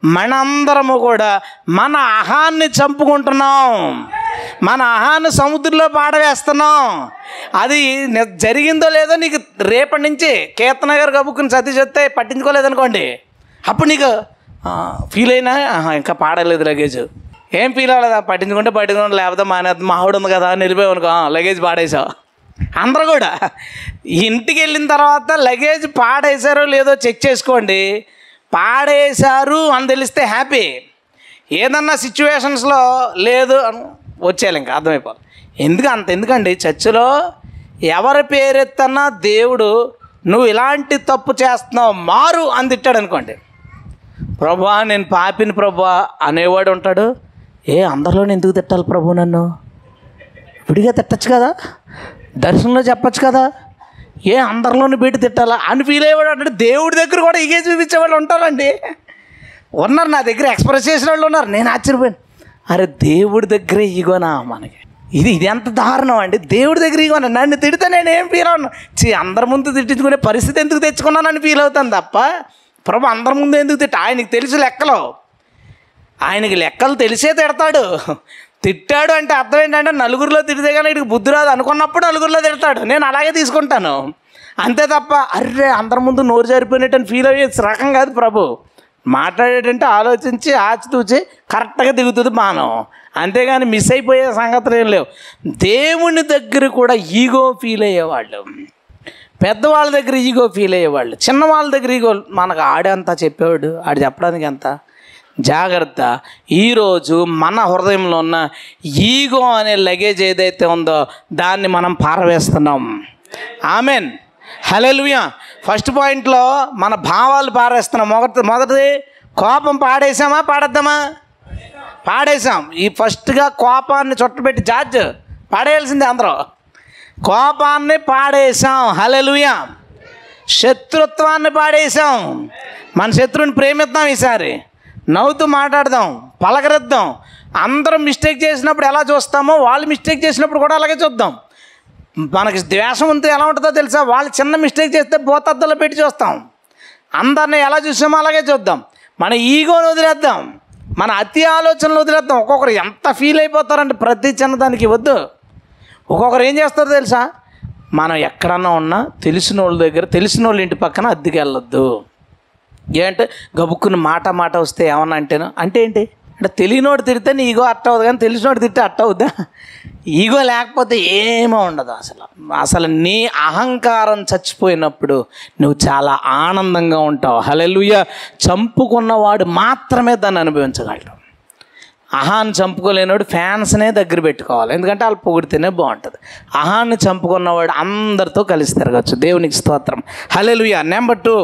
మనందరము కూడా మన అహాన్ని చంపుకుంటున్నాం మన అహాన్ని సముద్రంలో పాడవేస్తున్నాం అది ని- జరిగిందో లేదో నీకు రేపటి నుంచి కీర్తన గారు కబుక్కుని సతీ చెప్తే పట్టించుకోలేదనుకోండి అప్పుడు నీకు ఫీల్ అయినా ఆహా, ఇంకా పాడలేదు లగేజ్ ఏం ఫీల్ అవ్వలేదా పట్టించుకుంటే పట్టించుకుంటే లేకపోతే మానేద్దాం మా ఆవిడ ఉంది కదా అని వెళ్ళిపోయావు అనుకో ఆ, లగేజ్ పాడేసావు అందరూ కూడా ఇంటికి వెళ్ళిన తర్వాత లగేజ్ పాడేశారో లేదో చెక్ చేసుకోండి పాడేశారు అని తెలిస్తే హ్యాపీ ఏదన్నా సిచ్యువేషన్స్లో లేదు అని వచ్చేయాలి ఇంకా అర్థమైపోవాలి ఎందుకు అంత ఎందుకండి చర్చిలో ఎవరి పేరెత్తన్నా దేవుడు నువ్వు ఇలాంటి తప్పు చేస్తున్నావు మారు అని తిట్టాడు అనుకోండి ప్రభా నేను పాపిని ప్రభా అనేవాడు ఉంటాడు ఏ అందరిలోనే ఎందుకు తిట్టాలి ప్రభు నన్ను విడిగా తిట్టచ్చు కదా దర్శనంలో చెప్పచ్చు కదా ఏ అందరిలోనే పెట్టి తిట్టాలా అని ఫీల్ అయ్యేవాడు అంటే దేవుడి దగ్గర కూడా ఇగే చూపించేవాళ్ళు ఉంటారండి ఉన్నారు నా దగ్గర ఎక్స్ప్రెస్ చేసిన వాళ్ళు ఉన్నారు నేను ఆశ్చర్యపోయాను అరే దేవుడి దగ్గరే ఈగోనా మనకి ఇది ఇది ఎంత దారుణం అండి దేవుడి దగ్గర ఈగోనా నన్ను తిడితే నేను ఏం ఫీల్ అవును చీ అందరి ముందు తిట్టించుకునే పరిస్థితి ఎందుకు తెచ్చుకున్నానని ఫీల్ అవుతాను తప్ప ప్రభు అందరి ముందు ఎందుకు తిట్ట ఆయనకి తెలుసు లెక్కలో ఆయనకి లెక్కలు తెలిసే తిడతాడు తిట్టాడు అంటే అర్థం ఏంటంటే నలుగురిలో తిడితే కానీ ఇటు బుద్ధి రాదు అనుకున్నప్పుడు నలుగురిలో తిడతాడు నేను అలాగే తీసుకుంటాను అంతే తప్ప అర్రే అందరి ముందు నోరు జారిపోయినట్టు అని ఫీల్ అయ్యే రకం కాదు ప్రభు మాట్లాడేటంటే ఆలోచించి ఆచితూచి కరెక్ట్గా దిగుతుంది మానవం అంతేగాని మిస్ అయిపోయే సంగతులు ఏం లేవు దేవుని దగ్గర కూడా ఈగో ఫీల్ అయ్యేవాళ్ళు పెద్దవాళ్ళ దగ్గర ఈగో ఫీల్ అయ్యేవాళ్ళు చిన్నవాళ్ళ దగ్గర ఈగో మనకు ఆడంతా చెప్పేవాడు ఆడు చెప్పడానికి ఎంత జాగ్రత్త ఈరోజు మన హృదయంలో ఉన్న ఈగో అనే లగేజ్ ఏదైతే ఉందో దాన్ని మనం పారవేస్తున్నాం ఆమెన్ హలెలుయా ఫస్ట్ పాయింట్లో మన భావాలు పారేస్తున్నాం మొదటి మొదటిది కోపం పాడేసామా పాడేద్దామా పాడేసాం ఈ ఫస్ట్గా కోపాన్ని చుట్టబెట్టి జార్జ్ పాడేయాల్సిందే అందరూ కోపాన్ని పాడేసాం హలెలుయా శత్రుత్వాన్ని పాడేసాం మన శత్రువుని ప్రేమిద్దాం ఈసారి నవ్వుతూ మాట్లాడదాం పలకరిద్దాం అందరం మిస్టేక్ చేసినప్పుడు ఎలా చూస్తామో వాళ్ళు మిస్టేక్ చేసినప్పుడు కూడా అలాగే చూద్దాం మనకి ద్వేషం ఉంటే ఎలా ఉంటుందో తెలుసా వాళ్ళు చిన్న మిస్టేక్ చేస్తే పోతద్దలో పెట్టి చూస్తాం అందరిని ఎలా చూసామో అలాగే చూద్దాం మన ఈగోని వదిలేద్దాం మన అతి ఆలోచనలు వదిలేద్దాం ఒక్కొక్కరు ఎంత ఫీల్ అయిపోతారంటే ప్రతి చిన్నదానికి వద్దు ఒక్కొక్కరు ఏం చేస్తారో తెలుసా మనం ఎక్కడన్నా ఉన్నా తెలిసిన వాళ్ళ దగ్గర తెలిసిన వాళ్ళ ఇంటి పక్కన అద్దెకి వెళ్ళొద్దు ఏంటంటే గబుక్కుని మాట మాట వస్తే ఏమన్నా అంటేను అంటే ఏంటి అంటే తెలియనోడు తిడితే నీ ఈగో అట్ట అవుతుంది కానీ తెలిసినోడు తిడితే అట్ట అవుద్దా ఈగో లేకపోతే ఏమీ ఉండదు అసలు అసలు నీ అహంకారం చచ్చిపోయినప్పుడు నువ్వు చాలా ఆనందంగా ఉంటావు హలెలుయ చంపుకున్నవాడు మాత్రమే దాన్ని అనుభవించగలడు అహాన్ని చంపుకోలేనివాడు ఫ్యాన్స్నే దగ్గర పెట్టుకోవాలి ఎందుకంటే వాళ్ళు పొగిడితేనే బాగుంటుంది అహాన్ని చంపుకున్నవాడు అందరితో కలిసి తిరగచ్చు దేవునికి స్తోత్రం హలెలుయ నెంబర్ టూ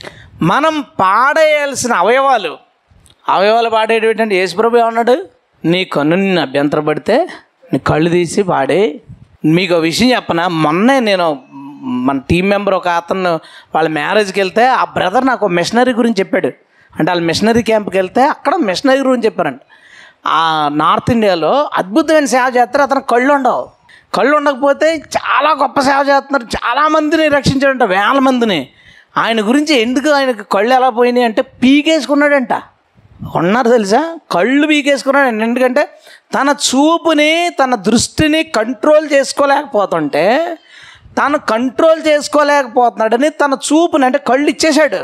మనం పాడేయాల్సిన అవయవాలు అవయవాలు పాడేటి అంటే యేసుప్రభు ఏమన్నాడు నీ కన్ను నిన్ను అభ్యంతరపడితే నీ కళ్ళు తీసి పాడే మీకు ఒక విషయం చెప్పనా మొన్నే నేను మన టీం మెంబర్ ఒక అతను వాళ్ళ మ్యారేజ్కి వెళ్తే ఆ బ్రదర్ నాకు మిషనరీ గురించి చెప్పాడు అంటే వాళ్ళ మిషనరీ క్యాంప్కి వెళ్తే అక్కడ మిషనరీ గురించి చెప్పారంట ఆ నార్త్ ఇండియాలో అద్భుతమైన సేవ చేస్తారు అతను కళ్ళు ఉండవు కళ్ళు ఉండకపోతే చాలా గొప్ప సేవ చేస్తున్నారు చాలా మందిని రక్షించాడంట వేల మందిని ఆయన గురించి ఎందుకు ఆయనకు కళ్ళు ఎలా పోయినాయి అంటే పీకేసుకున్నాడంట ఉన్నారు తెలుసా కళ్ళు పీకేసుకున్నాడు ఎందుకంటే తన చూపుని తన దృష్టిని కంట్రోల్ చేసుకోలేకపోతుంటే తను కంట్రోల్ చేసుకోలేకపోతున్నాడని తన చూపుని అంటే కళ్ళు ఇచ్చేశాడు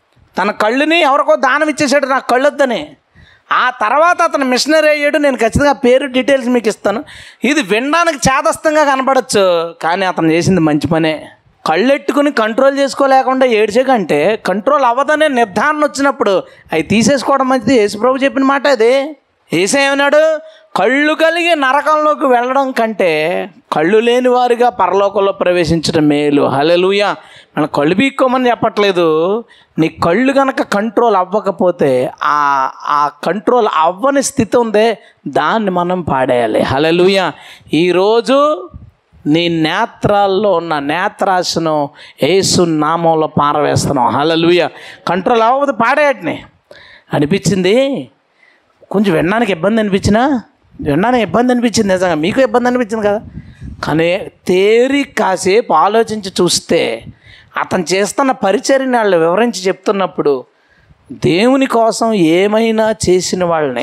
తన కళ్ళుని ఎవరికో దానం ఇచ్చేసాడు నాకు కళ్ళొద్దని ఆ తర్వాత అతను మిషనరీ అయ్యాడు నేను ఖచ్చితంగా పేరు డీటెయిల్స్ మీకు ఇస్తాను ఇది వినడానికి చేదస్తంగా కనపడచ్చు కానీ అతను చేసింది మంచి పనే కళ్ళెట్టుకుని కంట్రోల్ చేసుకోలేకుండా ఏడ్చే కంటే కంట్రోల్ అవ్వదనే నిర్ధారణ వచ్చినప్పుడు అవి తీసేసుకోవడం మంచిది యేసుప్రభు చెప్పిన మాట అది ఏసే ఏమన్నాడు కళ్ళు కలిగి నరకంలోకి వెళ్ళడం కంటే కళ్ళు లేని వారిగా పరలోకంలో ప్రవేశించడం మేలు హలెలుయ మన కళ్ళు పీక్కోమని చెప్పట్లేదు నీ కళ్ళు కనుక కంట్రోల్ అవ్వకపోతే ఆ ఆ కంట్రోల్ అవ్వని స్థితి ఉందే దాన్ని మనం పాడేయాలి హలెలుయ ఈరోజు నీ నేత్రాల్లో ఉన్న నేత్రాశను ఏసు నామంలో పారవేస్తున్నాం హలలుయ కంట్రోల్ అవ్వదు పాడేయట్ని అనిపించింది కొంచెం వినడానికి ఇబ్బంది అనిపించినా వినడానికి ఇబ్బంది అనిపించింది నిజంగా మీకు ఇబ్బంది అనిపించింది కదా కానీ తేరి కాసేపు ఆలోచించి చూస్తే అతను చేస్తున్న పరిచర్ని వాళ్ళు వివరించి చెప్తున్నప్పుడు దేవుని కోసం ఏమైనా చేసిన వాళ్ళని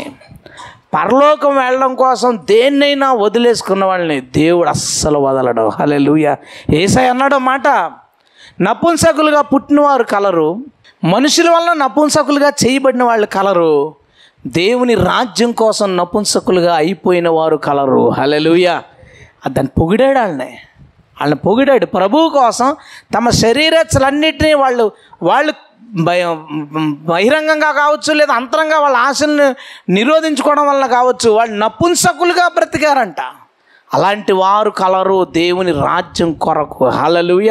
పరలోకం వెళ్ళడం కోసం దేన్నైనా వదిలేసుకున్న వాళ్ళని దేవుడు అస్సలు వదలడు హలే లూయ ఏసై అన్నాడు మాట నపుంసకులుగా పుట్టినవారు కలరు మనుషుల వల్ల నపుంసకులుగా చేయబడిన వాళ్ళు కలరు దేవుని రాజ్యం కోసం నపుంసకులుగా అయిపోయిన వారు కలరు హలెలుయ దాన్ని పొగిడాడు వాళ్ళని వాళ్ళని పొగిడాడు ప్రభువు కోసం తమ శరీరచ్చలన్నిటినీ వాళ్ళు వాళ్ళు భయం బహిరంగంగా కావచ్చు లేదా అంతరంగా వాళ్ళ ఆశలను నిరోధించుకోవడం వల్ల కావచ్చు వాళ్ళు నపుంసకులుగా బ్రతికారంట అలాంటి వారు కలరు దేవుని రాజ్యం కొరకు హలలుయ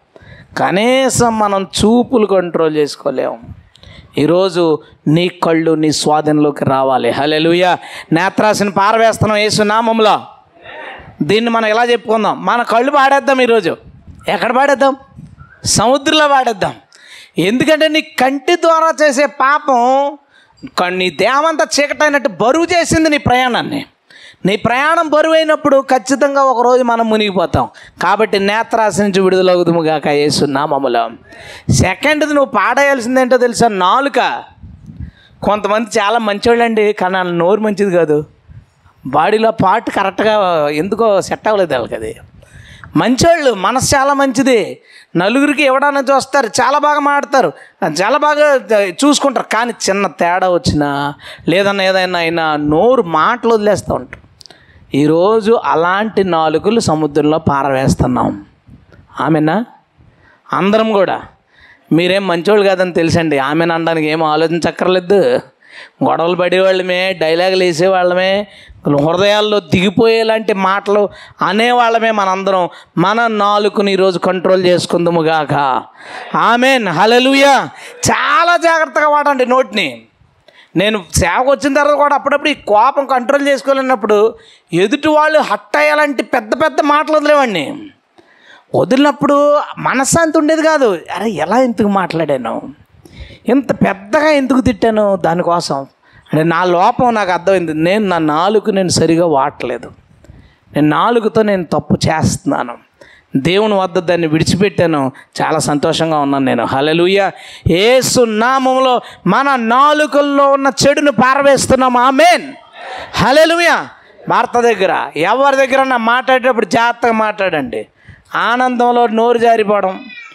కనీసం మనం చూపులు కంట్రోల్ చేసుకోలేము ఈరోజు నీ కళ్ళు నీ స్వాధీనంలోకి రావాలి హలెలుయ నేత్రాశని పారవేస్తున్నాం యేసు నామంలో దీన్ని మనం ఎలా చెప్పుకుందాం మన కళ్ళు పాడేద్దాం ఈరోజు ఎక్కడ పాడేద్దాం సముద్రంలో పాడేద్దాం ఎందుకంటే నీ కంటి ద్వారా చేసే పాపం క- నీ దేహమంతా చీకటైనట్టు బరువు చేసింది నీ ప్రయాణాన్ని నీ ప్రయాణం బరువు అయినప్పుడు ఖచ్చితంగా ఒకరోజు మనం మునిగిపోతాం కాబట్టి నేత్రాశ నుంచి విడుదలవుదుము గాక వేస్తున్నా మమ్మలో సెకండ్ది నువ్వు పాడేయాల్సిందేంటో తెలుసా నాలుక కొంతమంది చాలా మంచివాళ్ళండి కానీ వాళ్ళ నోరు మంచిది కాదు బాడీలో పార్ట్ కరెక్ట్గా ఎందుకో సెట్ అవ్వలేదు వాళ్ళకి అది మంచోళ్ళు మనసు చాలా మంచిది నలుగురికి ఇవ్వడానికి చూస్తారు చాలా బాగా మాడతారు చాలా బాగా చూసుకుంటారు కానీ చిన్న తేడా వచ్చినా లేదన్నా ఏదైనా అయినా నోరు మాటలు వదిలేస్తూ ఉంటారు ఈరోజు అలాంటి నాలుగులు సముద్రంలో పారవేస్తున్నాం ఆమెనా అందరం కూడా మీరేం మంచోళ్ళు కాదని తెలుసండి ఆమెను అనడానికి ఏం ఆలోచించక్కర్లేదు గొడవలు పడేవాళ్ళమే డైలాగులు వేసేవాళ్ళమే హృదయాల్లో దిగిపోయేలాంటి మాటలు అనేవాళ్ళమే మనందరం మన నాలుకని ఈరోజు కంట్రోల్ చేసుకుందాము గాక ఆమెన్ హలలుయ చాలా జాగ్రత్తగా వాడండి నోటిని నేను సేవకు వచ్చిన తర్వాత కూడా అప్పుడప్పుడు ఈ కోపం కంట్రోల్ చేసుకోలేనప్పుడు ఎదుటి వాళ్ళు హట్ అయ్యాలంటే పెద్ద పెద్ద మాటలు వదిలేవాడిని వదిలినప్పుడు మనశ్శాంతి ఉండేది కాదు అరే ఎలా ఎందుకు మాట్లాడాను ఇంత పెద్దగా ఎందుకు తిట్టాను దానికోసం అంటే నా లోపం నాకు అర్థమైంది నేను నా నాలుగు నేను సరిగా వాడలేదు నేను నాలుగుతో నేను తప్పు చేస్తున్నాను దేవుని వద్ద దాన్ని విడిచిపెట్టాను చాలా సంతోషంగా ఉన్నాను నేను హలలుయ ఏసు నామంలో మన నాలుకల్లో ఉన్న చెడును పారవేస్తున్నాం ఆమెన్ హలలుయ భర్త దగ్గర ఎవరి దగ్గర మాట్లాడేటప్పుడు జాగ్రత్తగా మాట్లాడండి ఆనందంలో నోరు జారిపోవడం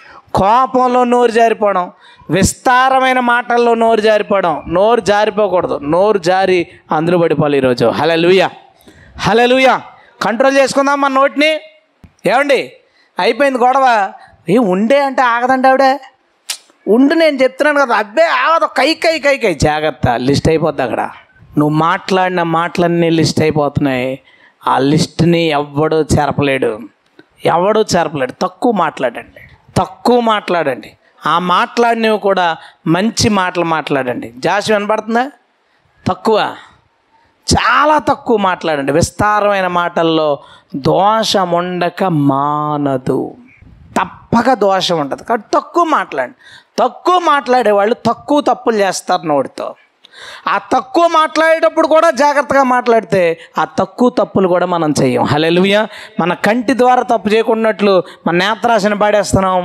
కోపంలో నోరు జారిపోవడం విస్తారమైన మాటల్లో నోరు జారిపోవడం నోరు జారిపోకూడదు నోరు జారి అందులో పడిపోవాలి ఈరోజు హలలుయ హలలుయ కంట్రోల్ చేసుకుందాం మన నోటిని ఏమండి అయిపోయింది గొడవ ఏ ఉండే అంటే ఆగదండి ఆవిడే ఉండు నేను చెప్తున్నాను కదా అబ్బే ఆగదు కై కై కై కై జాగ్రత్త లిస్ట్ అయిపోద్ది అక్కడ నువ్వు మాట్లాడిన మాటలన్నీ లిస్ట్ అయిపోతున్నాయి ఆ లిస్ట్ని ఎవ్వడు చెరపలేడు ఎవడు చెరపలేడు తక్కువ మాట్లాడండి తక్కువ మాట్లాడండి ఆ మాట్లాడినవి కూడా మంచి మాటలు మాట్లాడండి జాసి వినపడుతుందా తక్కువ చాలా తక్కువ మాట్లాడండి విస్తారమైన మాటల్లో దోషం ఉండక మానదు తప్పక దోషం ఉంటుంది కాబట్టి తక్కువ మాట్లాడండి తక్కువ మాట్లాడే వాళ్ళు తక్కువ తప్పులు చేస్తారు నోటితో ఆ తక్కువ మాట్లాడేటప్పుడు కూడా జాగ్రత్తగా మాట్లాడితే ఆ తక్కువ తప్పులు కూడా మనం చెయ్యం హలెలుయ మన కంటి ద్వారా తప్పు చేయకున్నట్లు మన నేత్రాశని పాడేస్తున్నాం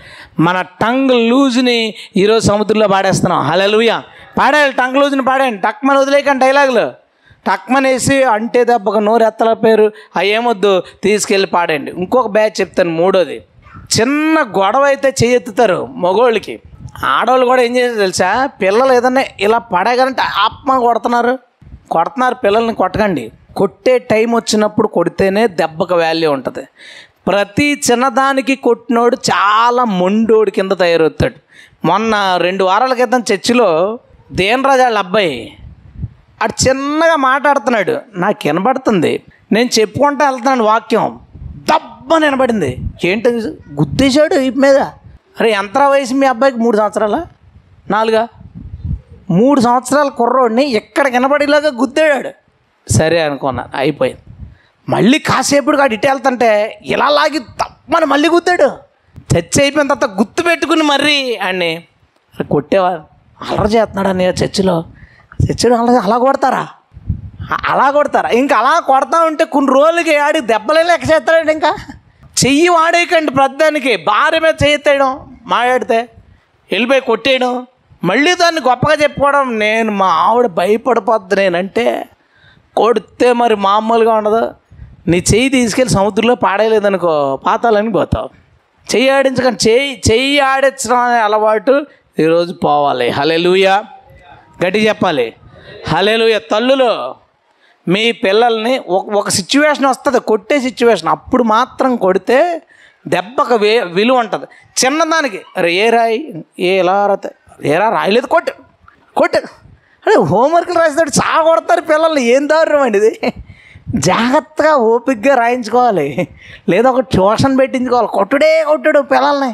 మన టంగ్ లూజ్ని ఈరోజు సముద్రంలో పాడేస్తున్నాం హలెలుయ పాడేయాలి టంగ్ లూజ్ని పాడేయండి టక్మని వదిలేకండి డైలాగులు టక్మని వేసి అంటే దెబ్బకు నోరెత్తల పేరు అవి ఏమొద్దు తీసుకెళ్ళి పాడండి ఇంకొక బ్యాచ్ చెప్తాను మూడోది చిన్న గొడవ అయితే చేయెత్తుతారు మగోళ్ళకి ఆడవాళ్ళు కూడా ఏం చేస్తారు తెలుసా పిల్లలు ఏదన్నా ఇలా పడగలంటే ఆత్మ కొడుతున్నారు కొడుతున్నారు పిల్లల్ని కొట్టకండి కొట్టే టైం వచ్చినప్పుడు కొడితేనే దెబ్బకు వాల్యూ ఉంటుంది ప్రతి చిన్నదానికి కొట్టినోడు చాలా మొండోడి కింద తయారవుతాడు మొన్న రెండు వారాల క్రితం చర్చిలో దేనరాజు వాళ్ళ అబ్బాయి అటు చిన్నగా మాట్లాడుతున్నాడు నాకు వినబడుతుంది నేను చెప్పుకుంటూ వెళ్తున్నాను వాక్యం దబ్బని వినబడింది ఏంటి గుద్దేశాడు ఈ మీద అరే ఎంత వయసు మీ అబ్బాయికి మూడు సంవత్సరాలా నాలుగా మూడు సంవత్సరాల కుర్రోడిని ఎక్కడ వినబడేలాగా గుద్దాడు సరే అనుకున్నాను అయిపోయింది మళ్ళీ కాసేపుడు కాడు ఇటు వెళ్తుంటే ఇలా లాగి తప్పని మళ్ళీ గుద్దాడు చర్చ అయిపోయిన తర్వాత గుర్తు పెట్టుకుని మర్రి అన్ని కొట్టేవా అలర చేస్తున్నాడు అన్నయ్య చర్చిలో చర్చిలో అలా అలా కొడతారా అ- అలా కొడతారా ఇంకా అలా కొడతా ఉంటే కొన్ని రోజులకి ఆడి దెబ్బలే లెక్క చేస్తాడండి ఇంకా చెయ్యి వాడేయకండి ప్రధానికి భార్య మీద చేయెత్తేయడం మాట్లాడితే వెళ్ళిపోయి కొట్టేయడం మళ్ళీ దాన్ని గొప్పగా చెప్పుకోవడం నేను మా ఆవిడ భయపడిపోద్ది నేనంటే కొడితే మరి మామూలుగా ఉండదు నీ చెయ్యి తీసుకెళ్ళి సముద్రంలో పాడేయలేదనుకో పాతాలని పోతావు చెయ్యి ఆడించకండి చెయ్యి చెయ్యి ఆడించడం అనే అలవాటు ఈరోజు పోవాలి హలెలుయా గట్టి చెప్పాలి హలెలుయ తల్లులు మీ పిల్లల్ని ఒక ఒక సిచ్యువేషన్ వస్తుంది కొట్టే సిచ్యువేషన్ అప్పుడు మాత్రం కొడితే దెబ్బకు వే విలువ ఉంటుంది చిన్నదానికి అరే ఏ రాయి ఏ ఎలా రాత ఏరా రాయలేదు కొట్టు కొట్టు అరే హోంవర్క్లు రాసేటప్పుడు చాలా కొడతారు పిల్లల్ని ఏం దారుణం అండి ఇది జాగ్రత్తగా ఓపికగా రాయించుకోవాలి లేదా ఒక ట్యూషన్ పెట్టించుకోవాలి కొట్టుడే కొట్టుడు పిల్లల్ని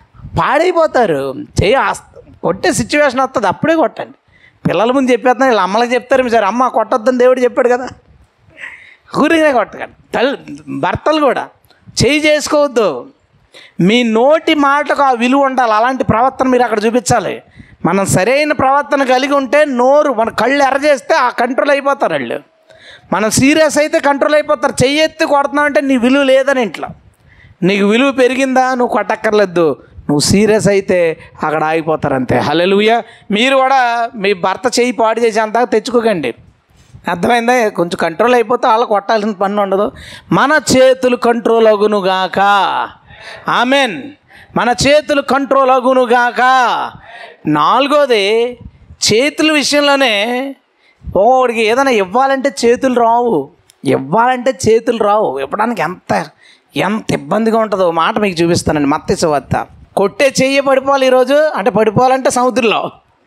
పాడైపోతారు చేయ కొట్టే సిచ్యువేషన్ వస్తుంది అప్పుడే కొట్టండి పిల్లల ముందు చెప్పేస్తున్నా వీళ్ళ అమ్మలకు చెప్తారు సరే అమ్మ కొట్టొద్దని దేవుడు చెప్పాడు కదా ఊరినే కొట్టకండి తల్లి భర్తలు కూడా చేయి చేసుకోవద్దు మీ నోటి మాటకు ఆ విలువ ఉండాలి అలాంటి ప్రవర్తన మీరు అక్కడ చూపించాలి మనం సరైన ప్రవర్తన కలిగి ఉంటే నోరు మన కళ్ళు ఎర్రజేస్తే ఆ కంట్రోల్ అయిపోతారు వాళ్ళు మనం సీరియస్ అయితే కంట్రోల్ అయిపోతారు చెయ్యెత్తి కొడుతున్నావు అంటే నీ విలువ లేదని ఇంట్లో నీకు విలువ పెరిగిందా నువ్వు కొట్టక్కర్లేదు నువ్వు సీరియస్ అయితే అక్కడ ఆగిపోతారు అంతే హలెలుయ మీరు కూడా మీ భర్త చేయి పాడు చేసి అంతా తెచ్చుకోకండి అర్థమైందా కొంచెం కంట్రోల్ అయిపోతే వాళ్ళు కొట్టాల్సిన పని ఉండదు మన చేతులు కంట్రోల్ అగునుగాక ఆమెన్ మన చేతులు కంట్రోల్ అగునుగాక నాలుగోది చేతుల విషయంలోనే ఒకడికి ఏదైనా ఇవ్వాలంటే చేతులు రావు ఇవ్వాలంటే చేతులు రావు ఇవ్వడానికి ఎంత ఎంత ఇబ్బందిగా ఉంటుందో ఓ మాట మీకు చూపిస్తానండి మత్స్య వద్ద కొట్టే చెయ్యి పడిపోవాలి ఈరోజు అంటే పడిపోవాలంటే సముద్రంలో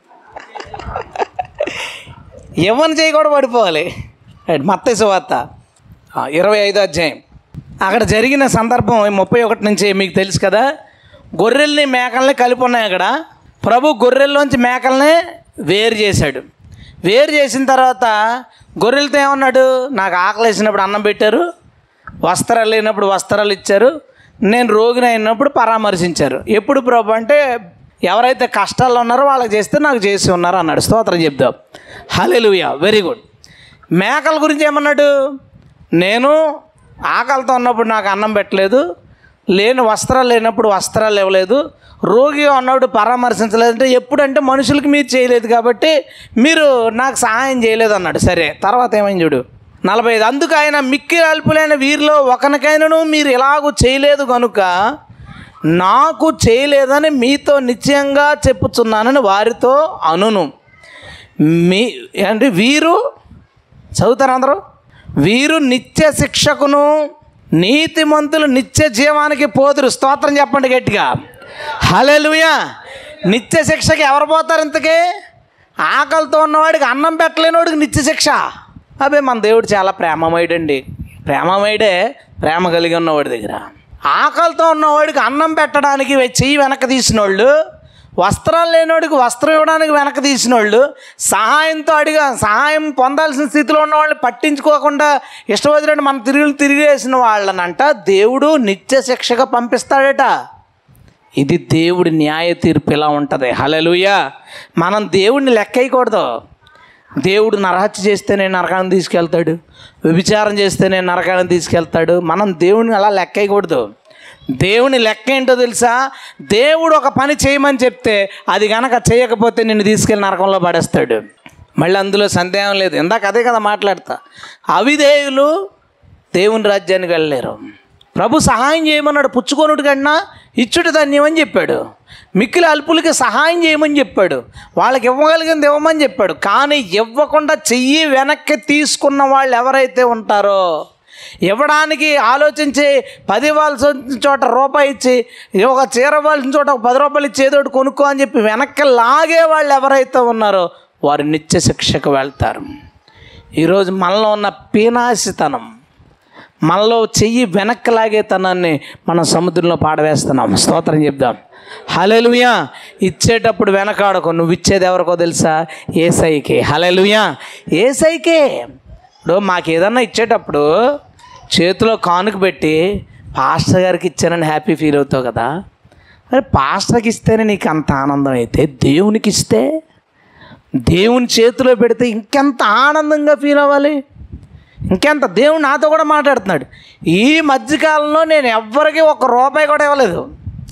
ఎవరిని చేయి కూడా పడిపోవాలి మత్స్య వార్త ఇరవై ఐదో అధ్యాయం అక్కడ జరిగిన సందర్భం ముప్పై ఒకటి నుంచి మీకు తెలుసు కదా గొర్రెల్ని మేకల్ని కలిపి ఉన్నాయి అక్కడ ప్రభు గొర్రెల్లోంచి మేకల్ని వేరు చేశాడు వేరు చేసిన తర్వాత గొర్రెలతో ఏమన్నాడు నాకు ఆకలి వేసినప్పుడు అన్నం పెట్టారు వస్త్రాలు లేనప్పుడు వస్త్రాలు ఇచ్చారు నేను రోగిని అయినప్పుడు పరామర్శించారు ఎప్పుడు ప్రభు అంటే ఎవరైతే కష్టాల్లో ఉన్నారో వాళ్ళకి చేస్తే నాకు చేసి ఉన్నారు అన్నాడు స్తోత్రం చెప్దాం హలెలుయా వెరీ గుడ్ మేకల గురించి ఏమన్నాడు నేను ఆకలితో ఉన్నప్పుడు నాకు అన్నం పెట్టలేదు లేని వస్త్రాలు లేనప్పుడు వస్త్రాలు ఇవ్వలేదు రోగి ఉన్నప్పుడు పరామర్శించలేదంటే ఎప్పుడంటే మనుషులకి మీరు చేయలేదు కాబట్టి మీరు నాకు సహాయం చేయలేదు అన్నాడు సరే తర్వాత ఏమైంది చూడు నలభై ఐదు అందుకు ఆయన మిక్కిలి అల్పులైన వీరిలో ఒకనికైనను మీరు ఎలాగూ చేయలేదు కనుక నాకు చేయలేదని మీతో నిశ్చయంగా చెప్పుచున్నానని వారితో అనును మీ అంటే వీరు చదువుతారు అందరూ వీరు నిత్య శిక్షకును నీతిమంతులు నిత్య జీవానికి పోదురు స్తోత్రం చెప్పండి గట్టిగా హలెలుయా నిత్య శిక్షకి ఎవరు పోతారు ఇంతకీ ఆకలితో ఉన్నవాడికి అన్నం పెట్టలేనివాడికి నిత్య శిక్ష అదే మన దేవుడు చాలా ప్రేమమయుడండి ప్రేమమయుడే ప్రేమ కలిగి ఉన్నవాడి దగ్గర ఆకలితో ఉన్నవాడికి అన్నం పెట్టడానికి చెయ్యి వెనక్కి తీసిన వాళ్ళు వస్త్రాలు లేనివాడికి వస్త్రం ఇవ్వడానికి వెనక్కి తీసిన వాళ్ళు సహాయంతో అడిగా సహాయం పొందాల్సిన స్థితిలో ఉన్న వాళ్ళని పట్టించుకోకుండా ఇష్టవదిలేండి మన తిరిగి తిరిగేసిన వాళ్ళనంట దేవుడు నిత్య శిక్షగా పంపిస్తాడట ఇది దేవుడి న్యాయ తీర్పు ఇలా ఉంటుంది హలలుయ మనం దేవుడిని లెక్కయ్యకూడదు దేవుడు నరహత్య చేస్తేనే నరకాన్ని తీసుకెళ్తాడు వ్యభిచారం చేస్తేనే నరకాన్ని తీసుకెళ్తాడు మనం దేవుడిని అలా లెక్కయ్యకూడదు దేవుని లెక్క ఏంటో తెలుసా దేవుడు ఒక పని చేయమని చెప్తే అది గనక చేయకపోతే నిన్ను తీసుకెళ్ళి నరకంలో పడేస్తాడు మళ్ళీ అందులో సందేహం లేదు ఇందాక అదే కదా మాట్లాడతా అవిధేయులు దేవుని రాజ్యానికి వెళ్ళలేరు ప్రభు సహాయం చేయమన్నాడు పుచ్చుకొనుడు కన్నా ఇచ్చుడు ధన్యం అని చెప్పాడు మిక్కిలి అల్పులకి సహాయం చేయమని చెప్పాడు వాళ్ళకి ఇవ్వగలిగింది ఇవ్వమని చెప్పాడు కానీ ఇవ్వకుండా చెయ్యి వెనక్కి తీసుకున్న వాళ్ళు ఎవరైతే ఉంటారో ఇవ్వడానికి ఆలోచించి పది ఇవ్వాల్సిన చోట రూపాయి ఇచ్చి ఒక చీర ఇవ్వాల్సిన చోట ఒక పది రూపాయలు ఇచ్చి ఏదో ఒకటి కొనుక్కో అని చెప్పి వెనక్కి లాగే వాళ్ళు ఎవరైతే ఉన్నారో వారు నిత్య శిక్షకు వెళ్తారు ఈరోజు మనలో ఉన్న పీనాసితనం మనలో చెయ్యి వెనక్కి లాగే తనాన్ని మనం సముద్రంలో పాడవేస్తున్నాం స్తోత్రం చెప్దాం హలెలుయా ఇచ్చేటప్పుడు వెనకాడకు నువ్వు ఇచ్చేది ఎవరికో తెలుసా ఏసైకే హలెలుయా ఏసైకే ఇప్పుడు మాకు ఏదన్నా ఇచ్చేటప్పుడు చేతిలో కానుక పెట్టి పాస్టర్ గారికి ఇచ్చానని హ్యాపీ ఫీల్ అవుతావు కదా అరే పాస్టర్కి ఇస్తేనే నీకు అంత ఆనందం అయితే దేవునికి ఇస్తే దేవుని చేతిలో పెడితే ఇంకెంత ఆనందంగా ఫీల్ అవ్వాలి ఇంకెంత దేవుడు నాతో కూడా మాట్లాడుతున్నాడు ఈ మధ్యకాలంలో నేను ఎవ్వరికి ఒక రూపాయి కూడా ఇవ్వలేదు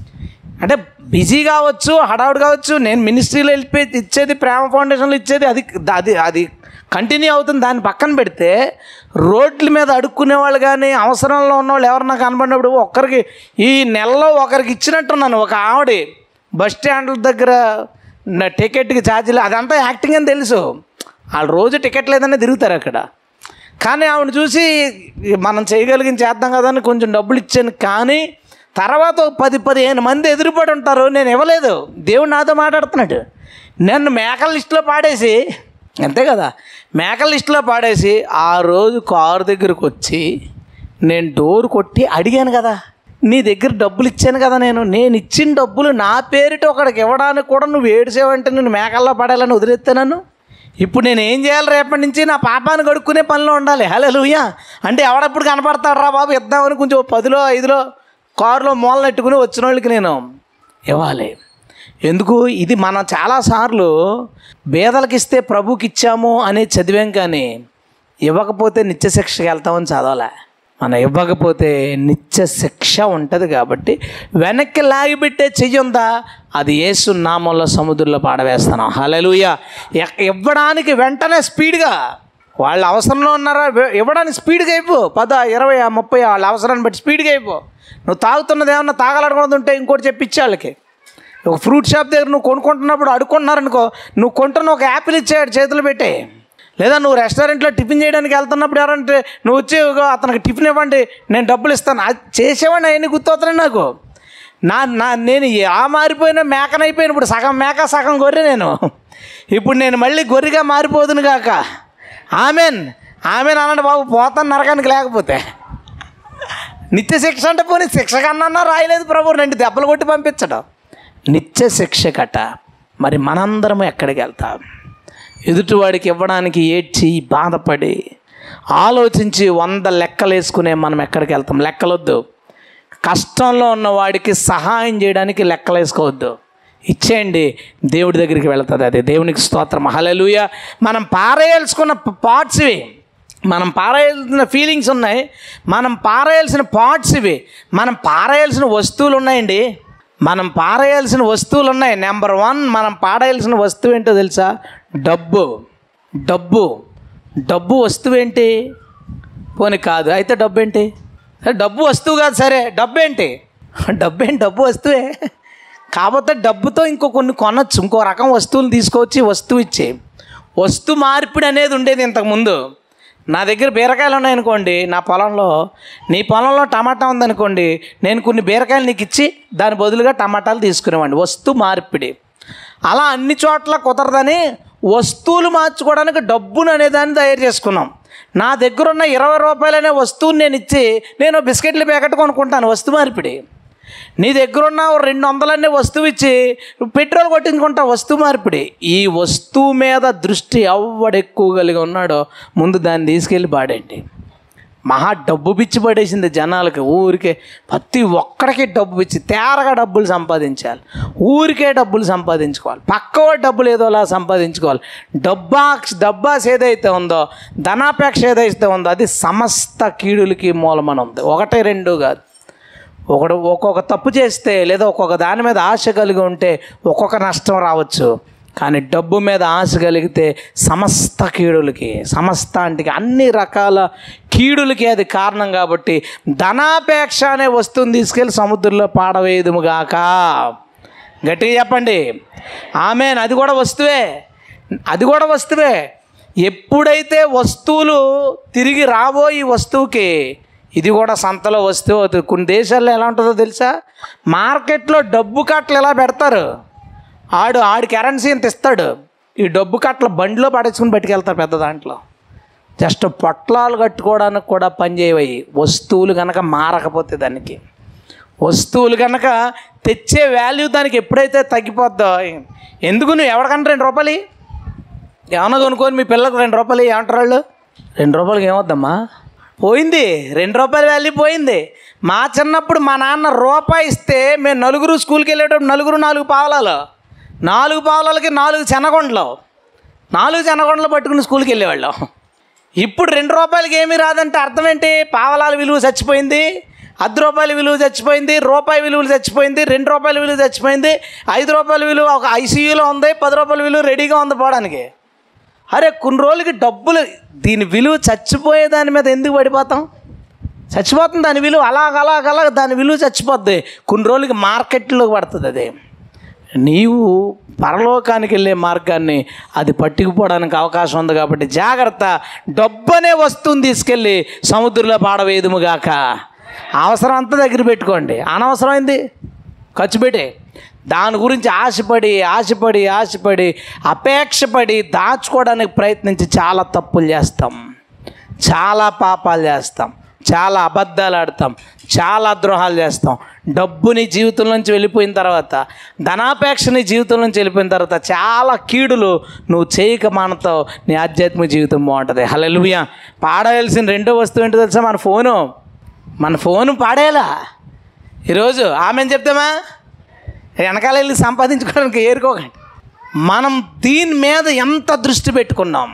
అంటే బిజీ కావచ్చు హడావుడు కావచ్చు నేను మినిస్ట్రీలో వెళ్ళిపోయి ఇచ్చేది ప్రేమ ఫౌండేషన్లో ఇచ్చేది అది అది అది కంటిన్యూ అవుతుంది దాన్ని పక్కన పెడితే రోడ్ల మీద అడుక్కునే వాళ్ళు కానీ అవసరంలో ఉన్న వాళ్ళు ఎవరన్నా కనబడినప్పుడు ఒక్కరికి ఈ నెలలో ఒకరికి ఇచ్చినట్టున్నాను ఒక ఆవిడ బస్ స్టాండ్ల దగ్గర నా టికెట్కి ఛార్జీలు అదంతా యాక్టింగ్ అని తెలుసు వాళ్ళు రోజు టికెట్ లేదనే తిరుగుతారు అక్కడ కానీ ఆవిడ చూసి మనం చేయగలిగిన చేద్దాం కదా అని కొంచెం డబ్బులు ఇచ్చాను కానీ తర్వాత ఒక పది పదిహేను మంది ఎదురుపడి ఉంటారు నేను ఇవ్వలేదు దేవుడు నాతో మాట్లాడుతున్నాడు నన్ను మేకల లిస్టులో పాడేసి అంతే కదా మేకల లిస్టులో పాడేసి ఆ రోజు కారు దగ్గరకు వచ్చి నేను డోర్ కొట్టి అడిగాను కదా నీ దగ్గర డబ్బులు ఇచ్చాను కదా నేను నేను ఇచ్చిన డబ్బులు నా పేరిట ఒకడికి ఇవ్వడానికి కూడా నువ్వు ఏడిసేవంటే నేను మేకల్లో పడాలని వదిలేస్తే నన్ను ఇప్పుడు నేను ఏం చేయాలి రేపటి నుంచి నా పాపాన్ని కడుక్కునే పనిలో ఉండాలి హలో లూయా అంటే ఎవడప్పుడు కనపడతాడు రా బాబు ఇద్దామని కొంచెం ఓ పదిలో ఐదులో కారులో మూల నెట్టుకుని వచ్చిన వాళ్ళకి నేను ఇవ్వాలి ఎందుకు ఇది మనం చాలాసార్లు బేదలకు ఇస్తే ప్రభుకి ఇచ్చాము అని చదివాం కానీ ఇవ్వకపోతే నిత్య శిక్షకి వెళ్తామని చదవలే మనం ఇవ్వకపోతే నిత్య శిక్ష ఉంటుంది కాబట్టి వెనక్కి లాగిపెట్టే చెయ్యుందా అది యేసు నామంలో సముద్రంలో పాడవేస్తాను హలలుయ ఇవ్వడానికి వెంటనే స్పీడ్గా వాళ్ళ అవసరంలో ఉన్నారా ఇవ్వ- ఇవ్వడానికి స్పీడ్గా అయిపో పద ఇరవై ముప్పై వాళ్ళ అవసరాన్ని బట్టి స్పీడ్గా అయిపో నువ్వు తాగుతున్నది ఏమన్నా తాగలనుకున్నది ఉంటే ఇంకోటి చెప్పించే వాళ్ళకి ఒక ఫ్రూట్ షాప్ దగ్గర నువ్వు కొనుక్కుంటున్నప్పుడు అడుక్కున్నారనుకో నువ్వు కొంటున్న ఒక యాపిల్ ఇచ్చాడు చేతులు పెట్టే లేదా నువ్వు రెస్టారెంట్లో టిఫిన్ చేయడానికి వెళ్తున్నప్పుడు ఎవరంటే నువ్వు వచ్చి ఇగో అతనికి టిఫిన్ ఇవ్వండి నేను డబ్బులు ఇస్తాను అది చేసేవాడిని అవన్నీ గుర్తవుతున్నాయి నాకు నా నా నేను ఆ మారిపోయిన మేకనైపోయిన ఇప్పుడు సగం మేక సగం గొర్రె నేను ఇప్పుడు నేను మళ్ళీ గొర్రెగా మారిపోదును కాక ఆమెన్ ఆమెన్ అనండి బాబు పోతాను నరకానికి లేకపోతే నిత్య శిక్ష అంటే పోనీ శిక్ష కన్నా రాయలేదు ప్రభు రెండు దెబ్బలు కొట్టి పంపించడం నిత్య శిక్ష కట మరి మనందరం ఎక్కడికి వెళ్తాం ఎదుటివాడికి ఇవ్వడానికి ఏడ్చి బాధపడి ఆలోచించి వంద లెక్కలు వేసుకునే మనం ఎక్కడికి వెళ్తాం లెక్కలొద్దు కష్టంలో ఉన్న వాడికి సహాయం చేయడానికి లెక్కలు వేసుకోవద్దు ఇచ్చేయండి దేవుడి దగ్గరికి వెళ్తుంది అది దేవునికి స్తోత్రం హలలుయ మనం పారేయాల్సుకున్న పార్ట్స్ ఇవి మనం పారేయాల్సిన ఫీలింగ్స్ ఉన్నాయి మనం పారేయాల్సిన పార్ట్స్ ఇవి మనం పారేయాల్సిన వస్తువులు ఉన్నాయండి మనం పారేయాల్సిన వస్తువులు ఉన్నాయి నెంబర్ వన్ మనం పాడేయాల్సిన వస్తువు ఏంటో తెలుసా డబ్బు డబ్బు డబ్బు వస్తువు ఏంటి పోనీ కాదు అయితే డబ్బు ఏంటి సరే, డబ్బు వస్తువు కాదు సరే డబ్బు ఏంటి డబ్బు ఏంటి డబ్బు వస్తువే కాకపోతే డబ్బుతో ఇంకో కొన్ని కొనొచ్చు ఇంకో రకం వస్తువులు తీసుకొచ్చి వస్తువు ఇచ్చే వస్తు మార్పిడి అనేది ఉండేది ఇంతకుముందు నా దగ్గర బీరకాయలు ఉన్నాయనుకోండి నా పొలంలో నీ పొలంలో టమాటా ఉందనుకోండి నేను కొన్ని బీరకాయలు నీకు ఇచ్చి దాని బదులుగా టమాటాలు తీసుకునేవాడిని వస్తు మార్పిడి అలా అన్ని చోట్ల కుదరదని వస్తువులు మార్చుకోవడానికి డబ్బును అనేదాన్ని తయారు చేసుకున్నాం నా దగ్గర ఉన్న ఇరవై రూపాయలనే వస్తువుని నేను ఇచ్చి నేను బిస్కెట్ల ప్యాకెట్ కొనుక్కుంటాను వస్తు మార్పిడి నీ దగ్గర ఉన్న ఓ రెండు వందలన్నీ వస్తువు ఇచ్చి నువ్వు పెట్రోల్ కొట్టించుకుంటా వస్తువు మార్పిడి ఈ వస్తువు మీద దృష్టి ఎవడెక్కువ కలిగి ఉన్నాడో ముందు దాన్ని తీసుకెళ్ళి పాడండి మహా డబ్బు పిచ్చి పడేసింది జనాలకి ఊరికే ప్రతి ఒక్కడికి డబ్బు పిచ్చి తేరగా డబ్బులు సంపాదించాలి ఊరికే డబ్బులు సంపాదించుకోవాలి పక్కవాడి డబ్బులు ఏదోలా సంపాదించుకోవాలి డబ్బా డబ్బాస్ ఏదైతే ఉందో ధనాపేక్ష ఏదైతే ఉందో అది సమస్త కీడులకి మూలమని ఉంది ఒకటే రెండు కాదు ఒకడు ఒక్కొక్క తప్పు చేస్తే లేదా ఒక్కొక్క దాని మీద ఆశ కలిగి ఉంటే ఒక్కొక్క నష్టం రావచ్చు కానీ డబ్బు మీద ఆశ కలిగితే సమస్త కీడులకి సమస్తాంటికి అన్ని రకాల కీడులకి అది కారణం కాబట్టి ధనాపేక్ష అనే వస్తువుని తీసుకెళ్ళి సముద్రంలో పాడవేయదుముగాక గట్టిగా చెప్పండి ఆమె అది కూడా వస్తువే అది కూడా వస్తువే ఎప్పుడైతే వస్తువులు తిరిగి రావో ఈ వస్తువుకి ఇది కూడా సంతలో వస్తువు అవుతుంది కొన్ని దేశాల్లో ఎలా ఉంటుందో తెలుసా మార్కెట్లో డబ్బు కట్టలు ఎలా పెడతారు ఆడు ఆడి కరెన్సీ ఎంత ఇస్తాడు ఈ డబ్బు కట్టలు బండిలో పడేసుకుని పట్టుకెళ్తారు పెద్ద దాంట్లో జస్ట్ పొట్లాలు కట్టుకోవడానికి కూడా పనిచేయవయి వస్తువులు కనుక మారకపోతే దానికి వస్తువులు కనుక తెచ్చే వాల్యూ దానికి ఎప్పుడైతే తగ్గిపోద్దో ఎందుకు నువ్వు ఎవరికన్నా రెండు రూపాయలు ఇయ్యి? ఏమన్నా కొనుక్కొని మీ పిల్లలకు రెండు రూపాయలు ఇయ్యి ఏమంటారు వాళ్ళు రెండు రూపాయలకి ఏమవుద్దమ్మా పోయింది రెండు రూపాయల వాల్యూ పోయింది మా చిన్నప్పుడు మా నాన్న రూపాయి ఇస్తే మేము నలుగురు స్కూల్కి వెళ్ళేటప్పుడు నలుగురు నాలుగు పావలాలు నాలుగు పావలాలకి నాలుగు చెనగొండలు నాలుగు చెనగొండలు పట్టుకుని స్కూల్కి వెళ్ళేవాళ్ళం ఇప్పుడు రెండు రూపాయలకి ఏమీ రాదంటే అర్థం ఏంటి పావలాల విలువ చచ్చిపోయింది అర్ధ రూపాయల విలువ చచ్చిపోయింది రూపాయి విలువ చచ్చిపోయింది రెండు రూపాయల విలువ చచ్చిపోయింది ఐదు రూపాయల విలువ ఒక ఐసీయూలో ఉంది పది రూపాయల విలువ రెడీగా ఉంది పోవడానికి అరే కొన్ని రోజులకి డబ్బులు దీని విలువ చచ్చిపోయే దాని మీద ఎందుకు పడిపోతాం చచ్చిపోతుంది దాని విలువ అలాగ అలాగ అలాగ దాని విలువ చచ్చిపోద్ది కొన్ని రోజులకి మార్కెట్లోకి పడుతుంది అది నీవు పరలోకానికి వెళ్ళే మార్గాన్ని అది పట్టుకుపోవడానికి అవకాశం ఉంది కాబట్టి జాగ్రత్త డబ్బు అనే వస్తువుని తీసుకెళ్ళి సముద్రంలో పాడవేయదుముగాక అవసరం అంతా దగ్గర పెట్టుకోండి అనవసరమైంది ఖర్చు పెట్టే దాని గురించి ఆశపడి ఆశపడి ఆశపడి అపేక్షపడి దాచుకోవడానికి ప్రయత్నించి చాలా తప్పులు చేస్తాం చాలా పాపాలు చేస్తాం చాలా అబద్ధాలు ఆడతాం చాలా ద్రోహాలు చేస్తాం డబ్బు నీ జీవితం నుంచి వెళ్ళిపోయిన తర్వాత ధనాపేక్ష నీ జీవితం నుంచి వెళ్ళిపోయిన తర్వాత చాలా కీడులు నువ్వు చేయక మానతావు నీ ఆధ్యాత్మిక జీవితం బాగుంటుంది హలెలుయ పాడవలసిన రెండో వస్తువు ఏంటో తెలుసా మన ఫోను మన ఫోను పాడేలా ఈరోజు ఆమె చెప్తామా వెనకాల వెళ్ళి సంపాదించుకోవడానికి ఏరుకోకండి మనం దీని మీద ఎంత దృష్టి పెట్టుకున్నాం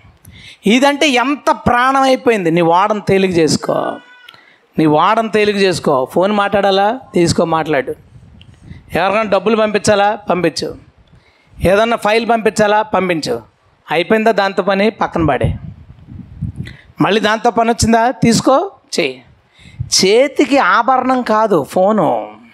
ఇదంటే ఎంత ప్రాణం అయిపోయింది నీ వాడని తేలిక చేసుకో నీ వాడని తేలిక చేసుకో ఫోన్ మాట్లాడాలా తీసుకో మాట్లాడు ఎవరికైనా డబ్బులు పంపించాలా పంపించు ఏదన్నా ఫైల్ పంపించాలా పంపించు అయిపోయిందా దాంతో పని పక్కన పడే మళ్ళీ దాంతో పని వచ్చిందా తీసుకో చెయ్యి చేతికి ఆభరణం కాదు ఫోను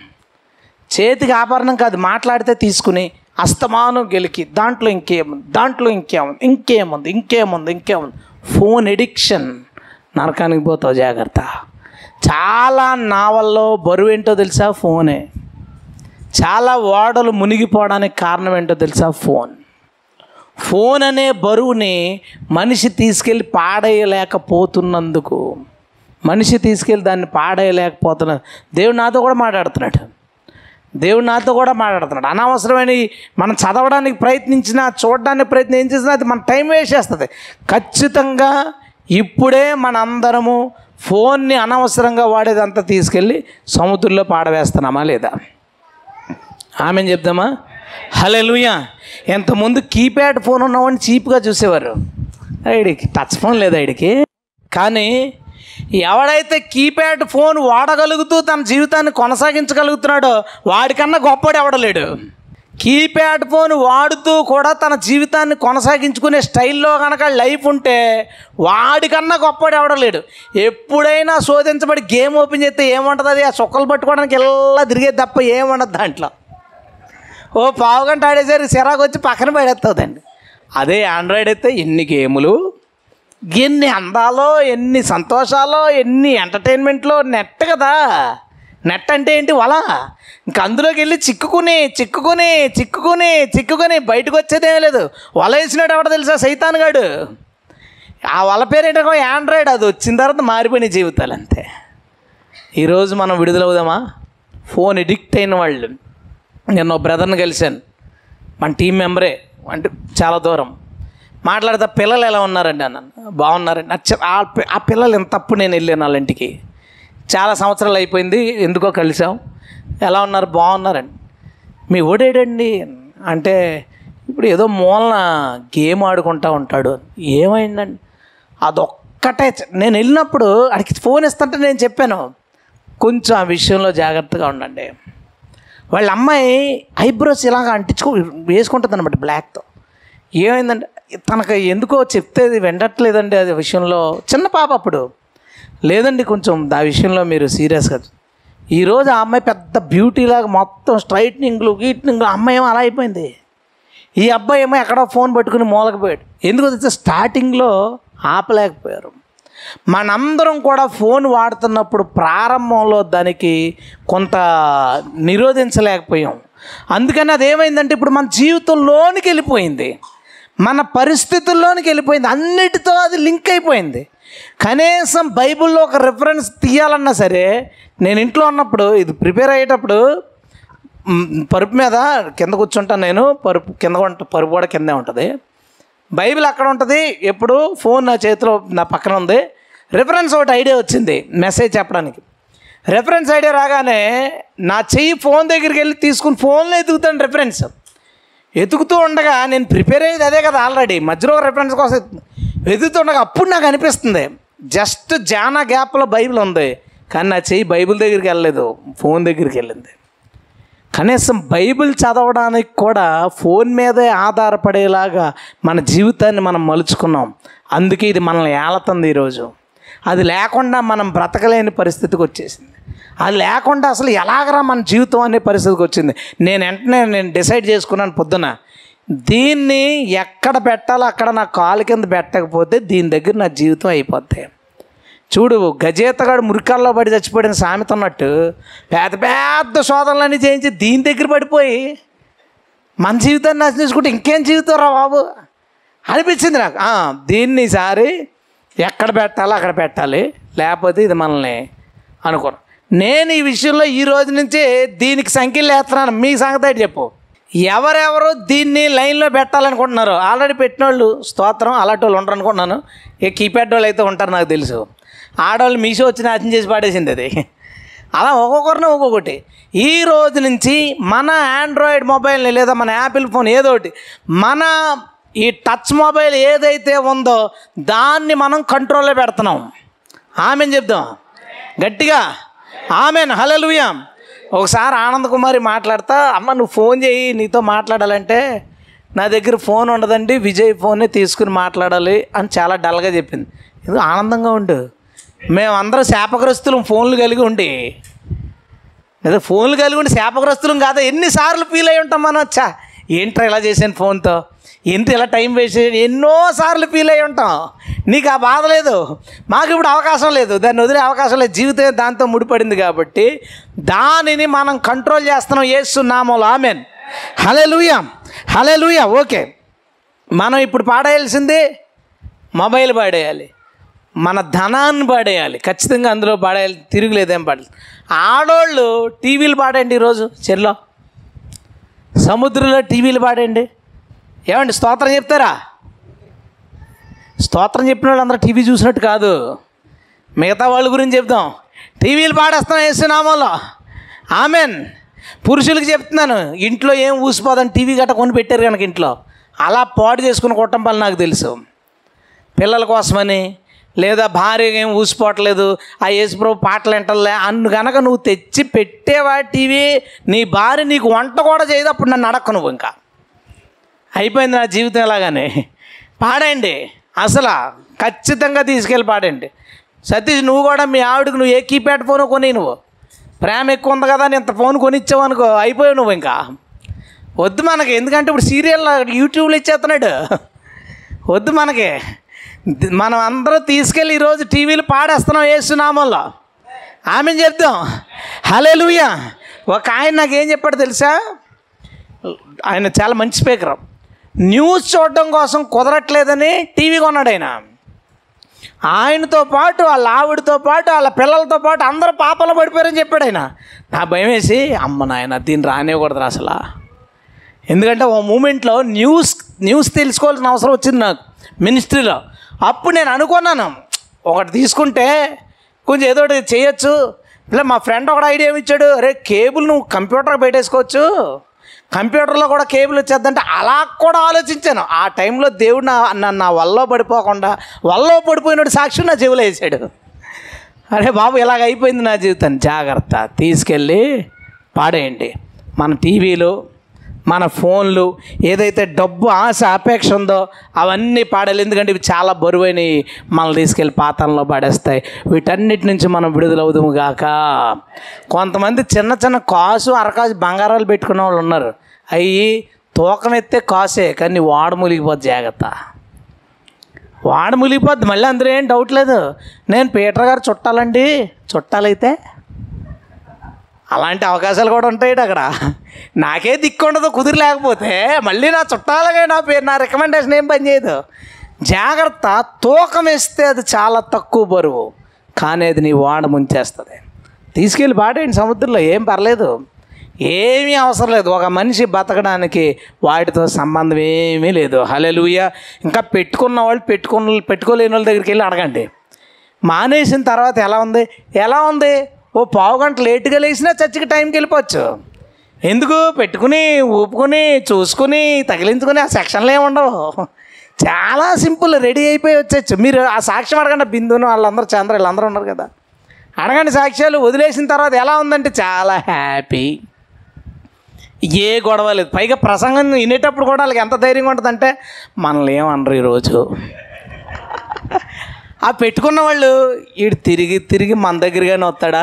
చేతికి ఆభరణం కాదు మాట్లాడితే తీసుకుని అస్తమానం గెలికి దాంట్లో ఇంకేముంది దాంట్లో ఇంకేముంది ఇంకేముంది ఇంకేముంది ఇంకేముంది ఫోన్ ఎడిక్షన్ నరకానికి పోతావు జాగ్రత్త చాలా నావల్లో బరువు ఏంటో తెలుసా ఫోనే చాలా ఓడలు మునిగిపోవడానికి కారణం ఏంటో తెలుసా ఫోన్ ఫోన్ అనే బరువుని మనిషి తీసుకెళ్ళి పాడేయలేకపోతున్నందుకు మనిషి తీసుకెళ్ళి దాన్ని పాడేయలేకపోతున్నాడు దేవుడు నాతో కూడా మాట్లాడుతున్నాడు దేవుడు నాతో కూడా మాట్లాడుతున్నాడు అనవసరమైన ఈ మనం చదవడానికి ప్రయత్నించినా చూడడానికి ప్రయత్నం ఏం చేసినా అది మన టైం వేస్ట్ చేస్తుంది ఖచ్చితంగా ఇప్పుడే మన అందరము ఫోన్ని అనవసరంగా వాడేదంతా తీసుకెళ్ళి సముద్రంలో పాడవేస్తున్నామా లేదా ఆమె చెప్దామా హలే లూయా ఎంతమంది కీప్యాడ్ ఫోన్ ఉన్నవాడిని చీప్గా చూసేవారు ఐడికి టచ్ ఫోన్ లేదా ఐడికి కానీ ఎవడైతే కీప్యాడ్ ఫోన్ వాడగలుగుతూ తన జీవితాన్ని కొనసాగించగలుగుతున్నాడో వాడికన్నా గొప్పవాడు ఎవడలేడు కీప్యాడ్ ఫోన్ వాడుతూ కూడా తన జీవితాన్ని కొనసాగించుకునే స్టైల్లో కనుక లైఫ్ ఉంటే వాడికన్నా గొప్పవాడు ఎవడో లేడు ఎప్పుడైనా శోధించబడి గేమ్ ఓపెన్ చేస్తే ఏముంటుంది అది ఆ చుక్కలు పట్టుకోవడానికి ఇలా తిరిగేది తప్ప ఏముండదు దాంట్లో ఓ పావు గంట ఆడేసరికి సిరాకు వచ్చి పక్కన పడేస్తుందండి అదే ఆండ్రాయిడ్ అయితే ఎన్ని గేములు ఎన్ని అందాలో ఎన్ని సంతోషాలో ఎన్ని ఎంటర్టైన్మెంట్లో నెట్ కదా నెట్ అంటే ఏంటి వల ఇంక అందులోకి వెళ్ళి చిక్కుకుని చిక్కుకుని చిక్కుకుని చిక్కుకుని బయటకు వచ్చేదేమీ లేదు వల వేసినాడు ఎవడ తెలుసా సైతాన్ గాడు ఆ వల పేరేంటో ఆండ్రాయిడ్ అది వచ్చిన తర్వాత మారిపోయిన జీవితాలు అంతే ఈరోజు మనం విడుదలవుదామా ఫోన్ ఎడిక్ట్ అయిన వాళ్ళు నేను ఒక బ్రదర్ని కలిశాను మన టీం మెంబరే అంటే చాలా దూరం మాట్లాడితే పిల్లలు ఎలా ఉన్నారండి అన్నాను బాగున్నారండి అచ్చ- ఆ పి- ఆ పిల్లలు ఎంత తప్పు నేను వెళ్ళాను వాళ్ళ ఇంటికి చాలా సంవత్సరాలు అయిపోయింది ఎందుకో కలిసాం ఎలా ఉన్నారు బాగున్నారండి మీ ఓడేడండి అంటే ఇప్పుడు ఏదో మూలన గేమ్ ఆడుకుంటా ఉంటాడు ఏమైందండి అదొక్కటే చ- నేను వెళ్ళినప్పుడు అడికి ఫోన్ ఇస్తుంటే నేను చెప్పాను కొంచెం ఆ విషయంలో జాగ్రత్తగా ఉండండి వాళ్ళ అమ్మాయి ఐబ్రోస్ ఇలాగ అంటించుకో వేసుకుంటుంది అనమాట బ్లాక్తో ఏమైందంటే తనకు ఎందుకో చెప్తే అది వెంటట్లేదండి అది విషయంలో చిన్న పాప అప్పుడు లేదండి కొంచెం ఆ విషయంలో మీరు సీరియస్గా ఈరోజు ఆ అమ్మాయి పెద్ద బ్యూటీ లాగా మొత్తం స్ట్రైట్నింగ్లు గీట్నింగ్లు అమ్మాయి ఏమో అలా అయిపోయింది ఈ అబ్బాయి ఏమో ఎక్కడో ఫోన్ పట్టుకుని మూలకి పోయాడు ఎందుకు తెలిస్తే స్టార్టింగ్లో ఆపలేకపోయారు మనందరం కూడా ఫోన్ వాడుతున్నప్పుడు ప్రారంభంలో దానికి కొంత నిరోధించలేకపోయాం అందుకని అది ఏమైందంటే ఇప్పుడు మన జీవితంలోనికి వెళ్ళిపోయింది మన పరిస్థితుల్లోనికి వెళ్ళిపోయింది అన్నిటితో అది లింక్ అయిపోయింది కనీసం బైబిల్లో ఒక రిఫరెన్స్ తీయాలన్నా సరే నేను ఇంట్లో ఉన్నప్పుడు ఇది ప్రిపేర్ అయ్యేటప్పుడు మ్, పరుపు మీద కింద కూర్చుంటాను నేను పరుపు కింద ఉంట పరుపు కూడా కిందే ఉంటుంది బైబిల్ అక్కడ ఉంటుంది ఎప్పుడు ఫోన్ నా చేతిలో నా పక్కన ఉంది రిఫరెన్స్ ఒకటి ఐడియా వచ్చింది మెసేజ్ చెప్పడానికి రెఫరెన్స్ ఐడియా రాగానే నా చెయ్యి ఫోన్ దగ్గరికి వెళ్ళి తీసుకుని ఫోన్లో ఎదుగుతాను రెఫరెన్స్ ఎతుకుతూ ఉండగా నేను ప్రిపేర్ అయ్యేది అదే కదా ఆల్రెడీ మధ్యలో ఒక రెఫరెన్స్ కోసం వెతుకుతూ ఉండగా అప్పుడు నాకు అనిపిస్తుంది జస్ట్ జానా గ్యాప్లో బైబిల్ ఉంది కానీ నా చెయ్యి బైబిల్ దగ్గరికి వెళ్ళలేదు ఫోన్ దగ్గరికి వెళ్ళింది కనీసం బైబిల్ చదవడానికి కూడా ఫోన్ మీదే ఆధారపడేలాగా మన జీవితాన్ని మనం మలుచుకున్నాం అందుకే ఇది మనల్ని ఏళతుంది ఈరోజు అది లేకుండా మనం బ్రతకలేని పరిస్థితికి వచ్చేసింది అది లేకుండా అసలు ఎలాగరా మన జీవితం అనే పరిస్థితికి వచ్చింది నేను వెంటనే నేను డిసైడ్ చేసుకున్నాను పొద్దున దీన్ని ఎక్కడ పెట్టాలో అక్కడ నా కాలు కింద పెట్టకపోతే దీని దగ్గర నా జీవితం అయిపోద్ది చూడు గజేతగాడు మురికాల్లో పడి చచ్చిపోయిన సామెత ఉన్నట్టు పెద్ద పెద్ద శోధనలన్నీ చేయించి దీని దగ్గర పడిపోయి మన జీవితాన్ని నాశనం చేసుకుంటే ఇంకేం జీవితం రా బాబు అనిపించింది నాకు ఆ, దీన్ని ఈసారి ఎక్కడ పెట్టాలో అక్కడ పెట్టాలి లేకపోతే ఇది మనల్ని అనుకోను నేను ఈ విషయంలో ఈ రోజు నుంచి దీనికి సంఖ్యలు వేస్తున్నాను మీ సంగతి ఏంటి చెప్పు ఎవరెవరు దీన్ని లైన్లో పెట్టాలనుకుంటున్నారు ఆల్రెడీ పెట్టిన వాళ్ళు స్తోత్రం అలాంటి వాళ్ళు ఉండరు అనుకుంటున్నాను ఇక కీప్యాడ్ వాళ్ళు అయితే ఉంటారు నాకు తెలుసు ఆడవాళ్ళు మీషో వచ్చి నాశనం చేసి పాడేసింది అది అలా ఒక్కొక్కరిని ఒక్కొక్కటి ఈ రోజు నుంచి మన ఆండ్రాయిడ్ మొబైల్ని లేదా మన యాపిల్ ఫోన్ ఏదో ఒకటి మన ఈ టచ్ మొబైల్ ఏదైతే ఉందో దాన్ని మనం కంట్రోల్లో పెడుతున్నాం ఆమెను చెప్దాం గట్టిగా ఆమెన్ హలలుయా ఒకసారి ఆనంద్ కుమారి మాట్లాడతా అమ్మ నువ్వు ఫోన్ చేయి నీతో మాట్లాడాలంటే నా దగ్గర ఫోన్ ఉండదండి విజయ్ ఫోన్నే తీసుకుని మాట్లాడాలి అని చాలా డల్గా చెప్పింది ఇది ఆనందంగా ఉండు మేమందరం శాపగ్రస్తులు ఫోన్లు కలిగి ఉండి లేదా ఫోన్లు కలిగి ఉండి శాపగ్రస్తులం కాదా ఎన్నిసార్లు ఫీల్ అయి ఉంటాం మనం వచ్చా ఏంట్రా ఇలా చేశాను ఫోన్తో ఎంత ఇలా టైం వేస్ట్ చేశాను ఎన్నోసార్లు ఫీల్ అయి ఉంటాం నీకు ఆ బాధ లేదు మాకు ఇప్పుడు అవకాశం లేదు దాన్ని వదిలే అవకాశం లేదు జీవితం దాంతో ముడిపడింది కాబట్టి దానిని మనం కంట్రోల్ చేస్తున్నాం ఏస్తున్నామో ఆమెన్ హలే లూయా హలే లూయా ఓకే మనం ఇప్పుడు పాడేయాల్సింది మొబైల్ పాడేయాలి మన ధనాన్ని పాడేయాలి ఖచ్చితంగా అందులో పాడేయాలి తిరుగులేదేం పాడాలి ఆడోళ్ళు టీవీలు పాడండి ఈరోజు చెల్లో సముద్రంలో టీవీలు పాడండి ఏమండి స్తోత్రం చెప్తారా స్తోత్రం చెప్పిన వాళ్ళు అందరూ టీవీ చూసినట్టు కాదు మిగతా వాళ్ళ గురించి చెప్దాం టీవీలు పాడేస్తాం వేస్తున్నామోలో ఆమెన్ పురుషులకి చెప్తున్నాను ఇంట్లో ఏం ఊసిపోదని టీవీ గట్ట కొని పెట్టారు కనుక ఇంట్లో అలా పాడు చేసుకుని కుటుంబాలు నాకు తెలుసు పిల్లల కోసమని లేదా భార్యగా ఏం ఊసిపోవట్లేదు ఆ యేసుప్రభు పాటలు వింటలే అన్ను కనుక నువ్వు తెచ్చి పెట్టేవా టీవీ నీ భార్య నీకు వంట కూడా చేయదు అప్పుడు నన్ను అడక్క నువ్వు ఇంకా అయిపోయింది నా జీవితం ఎలాగానే పాడండి అసలు ఖచ్చితంగా తీసుకెళ్ళి పాడండి సతీష్ నువ్వు కూడా మీ ఆవిడకి నువ్వు ఏ కీప్యాడ్ ఫోన్ కొని నువ్వు ప్రేమ ఎక్కువ ఉంది కదా అని ఇంత ఫోన్ కొనిచ్చావు అనుకో అయిపోయావు నువ్వు ఇంకా వద్దు మనకి ఎందుకంటే ఇప్పుడు సీరియల్ యూట్యూబ్లో ఇచ్చేస్తున్నాడు వద్దు మనకి ది- మనం అందరూ తీసుకెళ్ళి ఈరోజు టీవీలు పాడేస్తున్నాం వేస్తున్నామల్లో ఆమె చెప్తాం హలే ఒక ఆయన నాకేం చెప్పాడు తెలుసా ఆయన చాలా మంచి స్పీకర్ న్యూస్ చూడడం కోసం కుదరట్లేదని టీవీ కొన్నాడు ఆయన ఆయనతో పాటు వాళ్ళ ఆవిడతో పాటు వాళ్ళ పిల్లలతో పాటు అందరూ పాపలు పడిపోయారని చెప్పాడు ఆయన నా భయం వేసి అమ్మ నాయన దీన్ని రానివ్వకూడదు అసలు ఎందుకంటే ఓ మూమెంట్లో న్యూస్ న్యూస్ తెలుసుకోవాల్సిన అవసరం వచ్చింది నాకు మినిస్ట్రీలో అప్పుడు నేను అనుకున్నాను ఒకటి తీసుకుంటే కొంచెం ఏదో ఒకటి చేయొచ్చు ఇలా మా ఫ్రెండ్ ఒకటి ఐడియా ఇచ్చాడు అరే కేబుల్ నువ్వు కంప్యూటర్ పెట్టేసుకోవచ్చు కంప్యూటర్లో కూడా కేబుల్ వచ్చేద్దంటే అలా కూడా ఆలోచించాను ఆ టైంలో దేవుడు నా నన్ను నా వల్ల పడిపోకుండా వల్ల పడిపోయినట్టు సాక్షి నా చెవులో వేసాడు అరే బాబు ఇలాగ అయిపోయింది నా జీవితం జాగ్రత్త తీసుకెళ్ళి పాడేయండి మన టీవీలు మన ఫోన్లు ఏదైతే డబ్బు ఆశ అపేక్ష ఉందో అవన్నీ పాడాలి ఎందుకంటే ఇవి చాలా బరువైనవి మనల్ని తీసుకెళ్ళి పాతంలో పడేస్తాయి వీటన్నిటి నుంచి మనం విడుదలవుదాము గాక కొంతమంది చిన్న చిన్న కాసు అరకాసు బంగారాలు పెట్టుకున్న వాళ్ళు ఉన్నారు అవి తూకం ఎత్తే కాసే కానీ వాడ ములిగిపోద్ది జాగ్రత్త వాడు మునిగిపోద్ది మళ్ళీ అందరూ ఏం డౌట్ లేదు నేను పీటర్ గారు చుట్టాలండి చుట్టాలైతే అలాంటి అవకాశాలు కూడా ఉంటాయి అక్కడ నాకే దిక్కు ఉండదు కుదిరి లేకపోతే మళ్ళీ నా చుట్టాలగా నా పేరు నా రికమెండేషన్ ఏం పని చేయదు జాగ్రత్త తూకం వేస్తే అది చాలా తక్కువ బరువు కానీ అది నీ వాడ ముంచేస్తుంది తీసుకెళ్ళి పాడేయండి సముద్రంలో ఏం పర్లేదు ఏమీ అవసరం లేదు ఒక మనిషి బతకడానికి వాటితో సంబంధం ఏమీ లేదు హలెలుయ ఇంకా పెట్టుకున్న వాళ్ళు పెట్టుకున్న పెట్టుకోలేని వాళ్ళ దగ్గరికి వెళ్ళి అడగండి మానేసిన తర్వాత ఎలా ఉంది ఎలా ఉంది ఓ పావు గంట లేటుగా లేచినా చచ్చికి టైంకి వెళ్ళిపోవచ్చు ఎందుకు పెట్టుకుని ఊపుకొని చూసుకుని తగిలించుకుని ఆ సెక్షన్లో ఏమి ఉండవు చాలా సింపుల్ రెడీ అయిపోయి వచ్చేచ్చు మీరు ఆ సాక్ష్యం అడగండి బిందును వాళ్ళందరూ చంద్ర వీళ్ళందరూ ఉన్నారు కదా అడగండి సాక్ష్యాలు వదిలేసిన తర్వాత ఎలా ఉందంటే చాలా హ్యాపీ ఏ గొడవ లేదు పైగా ప్రసంగం వినేటప్పుడు కూడా వాళ్ళకి ఎంత ధైర్యంగా ఉంటుందంటే మనల్ని ఏమనరు ఈరోజు ఆ పెట్టుకున్న వాళ్ళు వీడు తిరిగి తిరిగి మన దగ్గరగానే వస్తాడా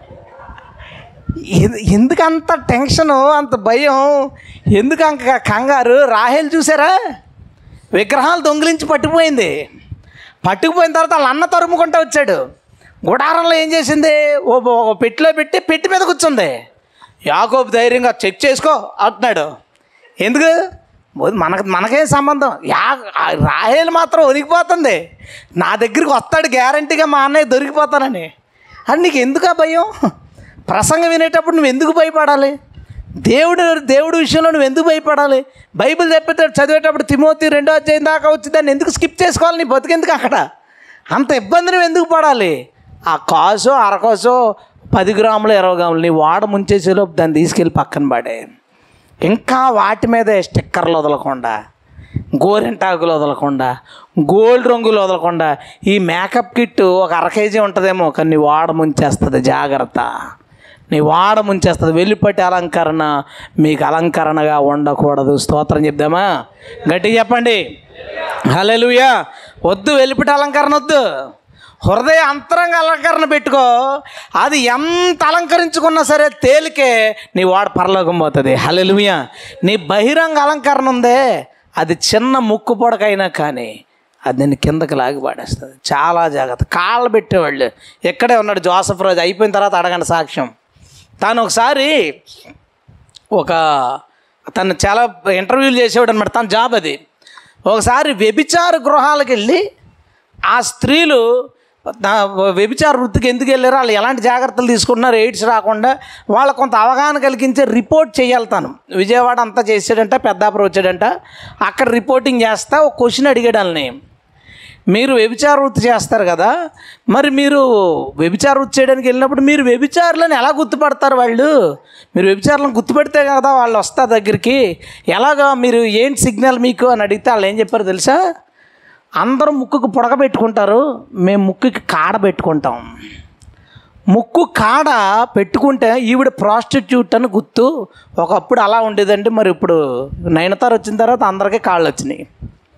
ఎన్- ఎందుకు అంత టెన్షను అంత భయం ఎందుకు అంత కంగారు రాహేల్ చూసారా విగ్రహాలు దొంగిలించి పట్టుకుపోయింది పట్టుకుపోయిన తర్వాత వాళ్ళ అన్న తరుముకుంటూ వచ్చాడు గుడారంలో ఏం చేసింది ఓ ఓ పెట్టిలో పెట్టి పెట్టి మీద కూర్చుంది యాకోబు ధైర్యంగా చెక్ చేసుకో అంటున్నాడు ఎందుకు ఓ- మనకు మనకేం సంబంధం యా ఆ రాహేలు మాత్రం ఒరిగిపోతుంది నా దగ్గరికి వస్తాడు గ్యారంటీగా మా అన్నయ్య దొరికిపోతానని అది నీకు ఎందుకు ఆ భయం ప్రసంగం వినేటప్పుడు నువ్వు ఎందుకు భయపడాలి దేవుడు దేవుడు విషయంలో నువ్వు ఎందుకు భయపడాలి బైబిల్ చెప్పేటప్పుడు చదివేటప్పుడు తిమోతి రెండో అధ్యాయం దాకా వచ్చి దాన్ని ఎందుకు స్కిప్ చేసుకోవాలి నీ బతికెందుకు అక్కడ అంత ఇబ్బంది నువ్వు ఎందుకు పడాలి ఆ కాసో అరకోసో పది గ్రాములు ఇరవై గ్రాములు నీ వాడ ముంచేసేలోపు దాన్ని తీసుకెళ్ళి పక్కన పడే ఇంకా వాటి మీదే స్టిక్కర్లు వదలకుండా గోరింటాకులు వదలకుండా గోల్డ్ రంగులు వదలకుండా ఈ మేకప్ కిట్ ఒక అర కేజీ ఉంటుందేమో కానీ నీ వాడ ముంచేస్తుంది జాగ్రత్త నీ వాడ ముంచేస్తుంది వెల్లిపట్టి అలంకరణ మీకు అలంకరణగా ఉండకూడదు స్తోత్రం చెప్దామా గట్టిగా చెప్పండి హల్లెలూయా వద్దు వెల్లిపట్టి అలంకరణ వద్దు హృదయ అంతరంగ అలంకరణ పెట్టుకో అది ఎంత అలంకరించుకున్నా సరే తేలికే నీ వాడ పరలోకం పోతుంది హల్లెలూయా నీ బహిరంగ అలంకరణ ఉందే అది చిన్న ముక్కు పొడకైనా కానీ అది నేను కిందకి లాగి పాడేస్తుంది చాలా జాగ్రత్త కాళ్ళు పెట్టేవాళ్ళు ఎక్కడే ఉన్నాడు జోసఫ్ రోజు అయిపోయిన తర్వాత అడగండి సాక్ష్యం తాను ఒకసారి ఒక తను చాలా ఇంటర్వ్యూలు చేసేవాడు అనమాట తన జాబ్ అది ఒకసారి వ్యభిచార గృహాలకు వెళ్ళి ఆ స్త్రీలు నా వ్యభిచార వృత్తికి ఎందుకు వెళ్ళారో వాళ్ళు ఎలాంటి జాగ్రత్తలు తీసుకుంటున్నారు ఎయిడ్స్ రాకుండా వాళ్ళకు కొంత అవగాహన కలిగించే రిపోర్ట్ చేయాలి తను విజయవాడ అంతా చేసాడంట పెద్దాపురం వచ్చాడంట అక్కడ రిపోర్టింగ్ చేస్తా ఒక క్వశ్చన్ అడిగాడు వాళ్ళని మీరు వ్యభిచార వృత్తి చేస్తారు కదా మరి మీరు వ్యభిచార వృత్తి చేయడానికి వెళ్ళినప్పుడు మీరు వ్యభిచారులను ఎలా గుర్తుపడతారు వాళ్ళు మీరు వ్యభిచారులను గుర్తుపెడితే కదా వాళ్ళు వస్తారు దగ్గరికి ఎలాగా మీరు ఏంటి సిగ్నల్ మీకు అని అడిగితే వాళ్ళు ఏం చెప్పారు తెలుసా అందరూ ముక్కుకు పుడక పెట్టుకుంటారు మేము ముక్కుకి కాడ పెట్టుకుంటాం ముక్కు కాడ పెట్టుకుంటే ఈవిడ ప్రాస్టిట్యూట్ అని గుర్తు ఒకప్పుడు అలా ఉండేదండి మరి ఇప్పుడు నయనతార వచ్చిన తర్వాత అందరికీ కాళ్ళు వచ్చినాయి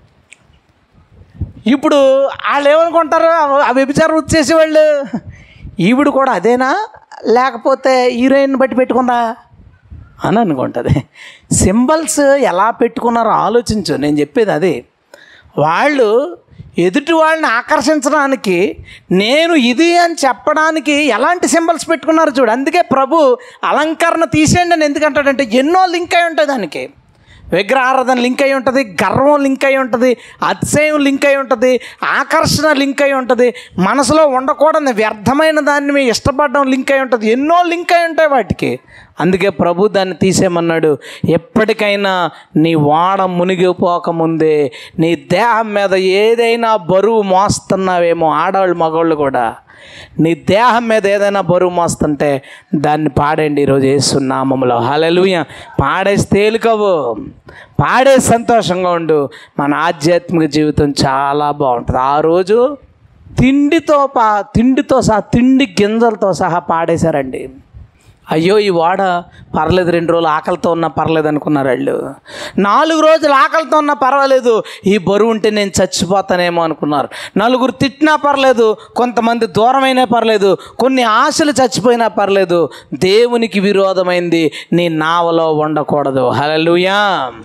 ఇప్పుడు వాళ్ళు ఏమనుకుంటారు ఆ వ్యభిచారం వృత్తి చేసేవాళ్ళు ఈవిడ కూడా అదేనా లేకపోతే హీరోయిన్ బట్టి పెట్టుకుందా అని అనుకుంటుంది సింబల్స్ ఎలా పెట్టుకున్నారో ఆలోచించు నేను చెప్పేది అదే వాళ్ళు ఎదుటి వాళ్ళని ఆకర్షించడానికి నేను ఇది అని చెప్పడానికి ఎలాంటి సింబల్స్ పెట్టుకున్నారు చూడు అందుకే ప్రభు అలంకరణ తీసేయండి అని ఎందుకంటాడంటే ఎన్నో లింక్ అయి ఉంటాయి దానికి విగ్రహారాధన లింక్ అయి ఉంటుంది గర్వం లింక్ అయి ఉంటుంది అతిశయం లింక్ అయి ఉంటుంది ఆకర్షణ లింక్ అయి ఉంటుంది మనసులో ఉండకూడని వ్యర్థమైన దాన్ని మేము ఇష్టపడడం లింక్ అయి ఉంటుంది ఎన్నో లింక్ అయి ఉంటాయి వాటికి అందుకే ప్రభు దాన్ని తీసేయమన్నాడు ఎప్పటికైనా నీ వాడ మునిగిపోకముందే నీ దేహం మీద ఏదైనా బరువు మోస్తున్నావేమో ఆడవాళ్ళు మగవాళ్ళు కూడా నీ దేహం మీద ఏదైనా బరువు మోస్తుంటే దాన్ని పాడండి ఈరోజు వేస్తున్నామములో హలలుయ పాడేసి తేలికవు పాడే సంతోషంగా ఉండు మన ఆధ్యాత్మిక జీవితం చాలా బాగుంటుంది ఆ రోజు తిండితో పా తిండితో సహా తిండి గింజలతో సహా పాడేశారండి అయ్యో ఈ వాడ పర్లేదు రెండు రోజులు ఆకలితో ఉన్నా పర్లేదు అనుకున్నారు వాళ్ళు నాలుగు రోజులు ఆకలితో ఉన్నా పర్వాలేదు ఈ బరువు ఉంటే నేను చచ్చిపోతానేమో అనుకున్నారు నలుగురు తిట్టినా పర్లేదు కొంతమంది దూరమైనా పర్లేదు కొన్ని ఆశలు చచ్చిపోయినా పర్లేదు దేవునికి విరోధమైంది నీ నావలో ఉండకూడదు హలలుయా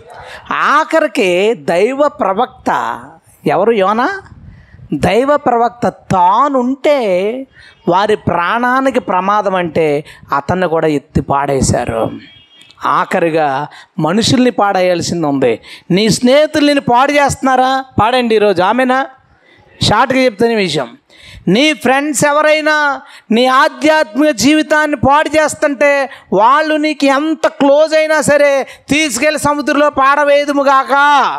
ఆఖరికి దైవ ప్రవక్త ఎవరు యోనా దైవ ప్రవక్త తానుంటే వారి ప్రాణానికి ప్రమాదం అంటే అతన్ని కూడా ఎత్తి పాడేశారు ఆఖరిగా మనుషుల్ని పాడేయాల్సింది ఉంది నీ స్నేహితుల్ని పాడు చేస్తున్నారా పాడండి ఈరోజు ఆమెనా షార్ట్గా చెప్తాను ఈ విషయం నీ ఫ్రెండ్స్ ఎవరైనా నీ ఆధ్యాత్మిక జీవితాన్ని పాడు చేస్తుంటే వాళ్ళు నీకు ఎంత క్లోజ్ అయినా సరే తీసుకెళ్ళి సముద్రంలో పాడవేదుముగాక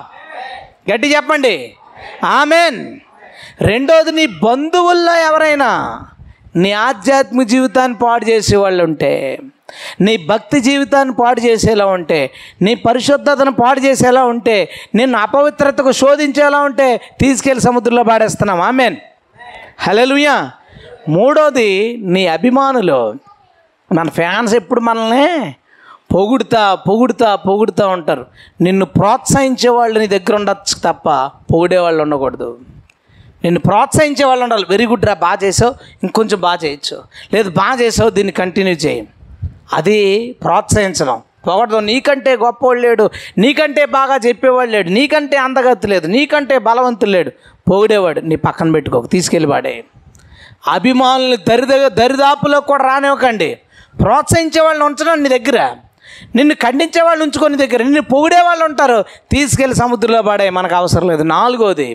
గట్టి చెప్పండి ఆమెన్ రెండోది నీ బంధువుల్లో ఎవరైనా నీ ఆధ్యాత్మిక జీవితాన్ని పాడు చేసే వాళ్ళు ఉంటే నీ భక్తి జీవితాన్ని పాడు చేసేలా ఉంటే నీ పరిశుద్ధతను పాడు చేసేలా ఉంటే నిన్ను అపవిత్రతకు శోధించేలా ఉంటే తీసుకెళ్ళి సముద్రంలో పాడేస్తున్నాం ఆమెన్ హలలుయా మూడోది నీ అభిమానులు మన ఫ్యాన్స్ ఎప్పుడు మనల్ని పొగుడుతా పొగుడుతా పొగుడుతూ ఉంటారు నిన్ను ప్రోత్సహించే వాళ్ళు నీ దగ్గర ఉండొచ్చు తప్ప పొగిడే వాళ్ళు ఉండకూడదు నిన్ను ప్రోత్సహించే వాళ్ళు ఉండాలి వెరీ గుడ్ రా బాగా చేసావు ఇంకొంచెం బాగా చేయొచ్చు లేదు బాగా చేసావు దీన్ని కంటిన్యూ చేయి అది ప్రోత్సహించడం పొగడదు నీకంటే గొప్పవాడు లేడు నీకంటే బాగా చెప్పేవాడు లేడు నీకంటే అందగత్తు లేదు నీకంటే బలవంతులు లేడు పొగిడేవాడు నీ పక్కన పెట్టుకోకు తీసుకెళ్ళి వాడే అభిమానులు దరిద దరిదాపులో కూడా రానివ్వకండి ప్రోత్సహించే వాళ్ళని ఉంచడం నీ దగ్గర నిన్ను ఖండించే వాళ్ళు ఉంచుకొని దగ్గర నిన్ను పొగిడే వాళ్ళు ఉంటారు తీసుకెళ్ళి సముద్రంలో పడే మనకు అవసరం లేదు నాలుగోది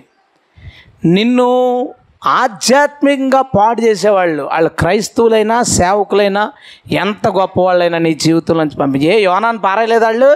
నిన్ను ఆధ్యాత్మికంగా పాడు చేసేవాళ్ళు వాళ్ళు క్రైస్తవులైనా సేవకులైనా ఎంత గొప్పవాళ్ళైనా నీ జీవితం నుంచి పంపి ఏ యోనాన్ని పారేయలేదు వాళ్ళు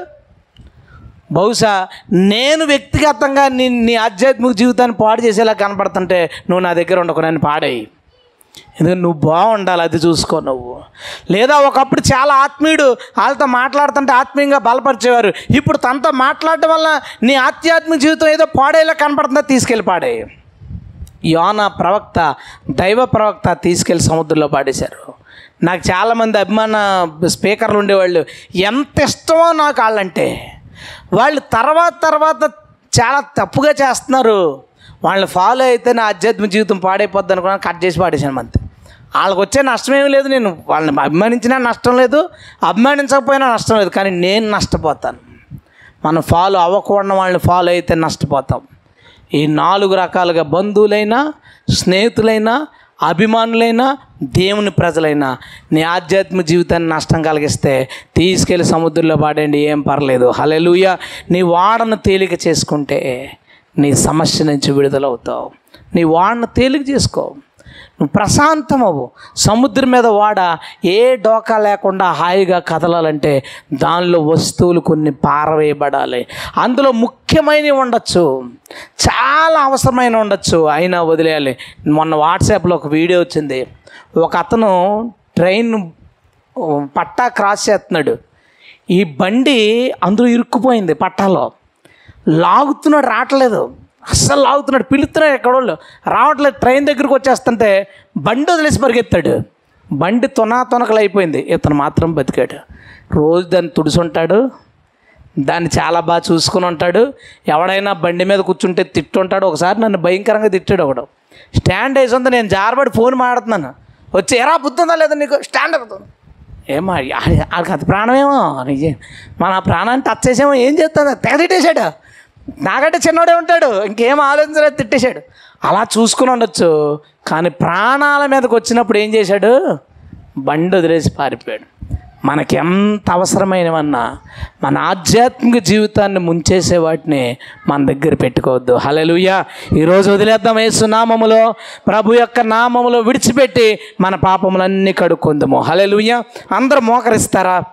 బహుశా నేను వ్యక్తిగతంగా నీ నీ ఆధ్యాత్మిక జీవితాన్ని పాడు చేసేలా కనపడుతుంటే నువ్వు నా దగ్గర ఉండకు నన్ను పాడేయి ఎందుకంటే నువ్వు బాగుండాలి అది చూసుకో నువ్వు లేదా ఒకప్పుడు చాలా ఆత్మీయుడు వాళ్ళతో మాట్లాడుతుంటే ఆత్మీయంగా బలపరిచేవారు ఇప్పుడు తనతో మాట్లాడటం వల్ల నీ ఆధ్యాత్మిక జీవితం ఏదో పాడేలా కనపడుతుందో తీసుకెళ్ళి పాడే యోన ప్రవక్త దైవ ప్రవక్త తీసుకెళ్ళి సముద్రంలో పాడేశారు నాకు చాలామంది అభిమాన స్పీకర్లు ఉండేవాళ్ళు ఎంత ఇష్టమో నాకు వాళ్ళంటే వాళ్ళు తర్వాత తర్వాత చాలా తప్పుగా చేస్తున్నారు వాళ్ళని ఫాలో అయితే నా ఆధ్యాత్మిక జీవితం పాడైపోద్ది అనుకున్నాను కట్ చేసి పాడేశాను అంతే వాళ్ళకి వచ్చే నష్టం ఏమీ లేదు నేను వాళ్ళని అభిమానించినా నష్టం లేదు అభిమానించకపోయినా నష్టం లేదు కానీ నేను నష్టపోతాను మనం ఫాలో అవ్వకూడని వాళ్ళని ఫాలో అయితే నష్టపోతాం ఈ నాలుగు రకాలుగా బంధువులైనా స్నేహితులైనా అభిమానులైనా దేవుని ప్రజలైనా నీ ఆధ్యాత్మిక జీవితాన్ని నష్టం కలిగిస్తే తీసుకెళ్ళి సముద్రంలో పాడండి ఏం పర్లేదు హలెలుయ నీ వాడను తేలిక చేసుకుంటే నీ సమస్య నుంచి విడుదలవుతావు నీ వాడను తేలిక చేసుకో నువ్వు ప్రశాంతమవు సముద్రం మీద వాడ ఏ డోకా లేకుండా హాయిగా కదలాలంటే దానిలో వస్తువులు కొన్ని పారవేయబడాలి అందులో ముఖ్యమైనవి ఉండొచ్చు చాలా అవసరమైన ఉండొచ్చు అయినా వదిలేయాలి మొన్న వాట్సాప్లో ఒక వీడియో వచ్చింది ఒక అతను ట్రైన్ పట్టా క్రాస్ చేస్తున్నాడు ఈ బండి అందులో ఇరుక్కుపోయింది పట్టాలో లాగుతున్నాడు రావట్లేదు అస్సలు లాగుతున్నాడు పిలుస్తున్నాడు ఎక్కడోళ్ళు రావట్లేదు ట్రైన్ దగ్గరికి వచ్చేస్తుంటే బండి వదిలేసి పరిగెత్తాడు బండి తొనా తొనకలు అయిపోయింది ఇతను మాత్రం బతికాడు రోజు దాన్ని తుడుచుంటాడు దాన్ని చాలా బాగా చూసుకుని ఉంటాడు ఎవడైనా బండి మీద కూర్చుంటే తిట్టుంటాడు ఒకసారి నన్ను భయంకరంగా తిట్టాడు ఒకడు స్టాండ్ వేసి ఉంది నేను జారబడి ఫోన్ మాడుతున్నాను వచ్చి ఎరా బుద్ధి ఉందా లేదా నీకు స్టాండ్ అవుతుంది ఏమో వాళ్ళకి అది ప్రాణమేమో నిజం మన ప్రాణాన్ని టచ్ చేసేమో ఏం చేస్తుంది తెగ తిట్టేశాడు నాకంటే చిన్నోడే ఉంటాడు ఇంకేం ఆలోచించలేదు తిట్టేశాడు అలా చూసుకుని ఉండొచ్చు కానీ ప్రాణాల మీదకి వచ్చినప్పుడు ఏం చేశాడు బండి వదిలేసి పారిపోయాడు మనకి ఎంత అవసరమైనవన్నా మన ఆధ్యాత్మిక జీవితాన్ని ముంచేసే వాటిని మన దగ్గర పెట్టుకోవద్దు హలలుయ ఈరోజు వదిలేద్దాం యేసు నామములో ప్రభు యొక్క నామములో విడిచిపెట్టి మన పాపములన్నీ కడుక్కుందాము హలలుయ అందరూ మోకరిస్తారా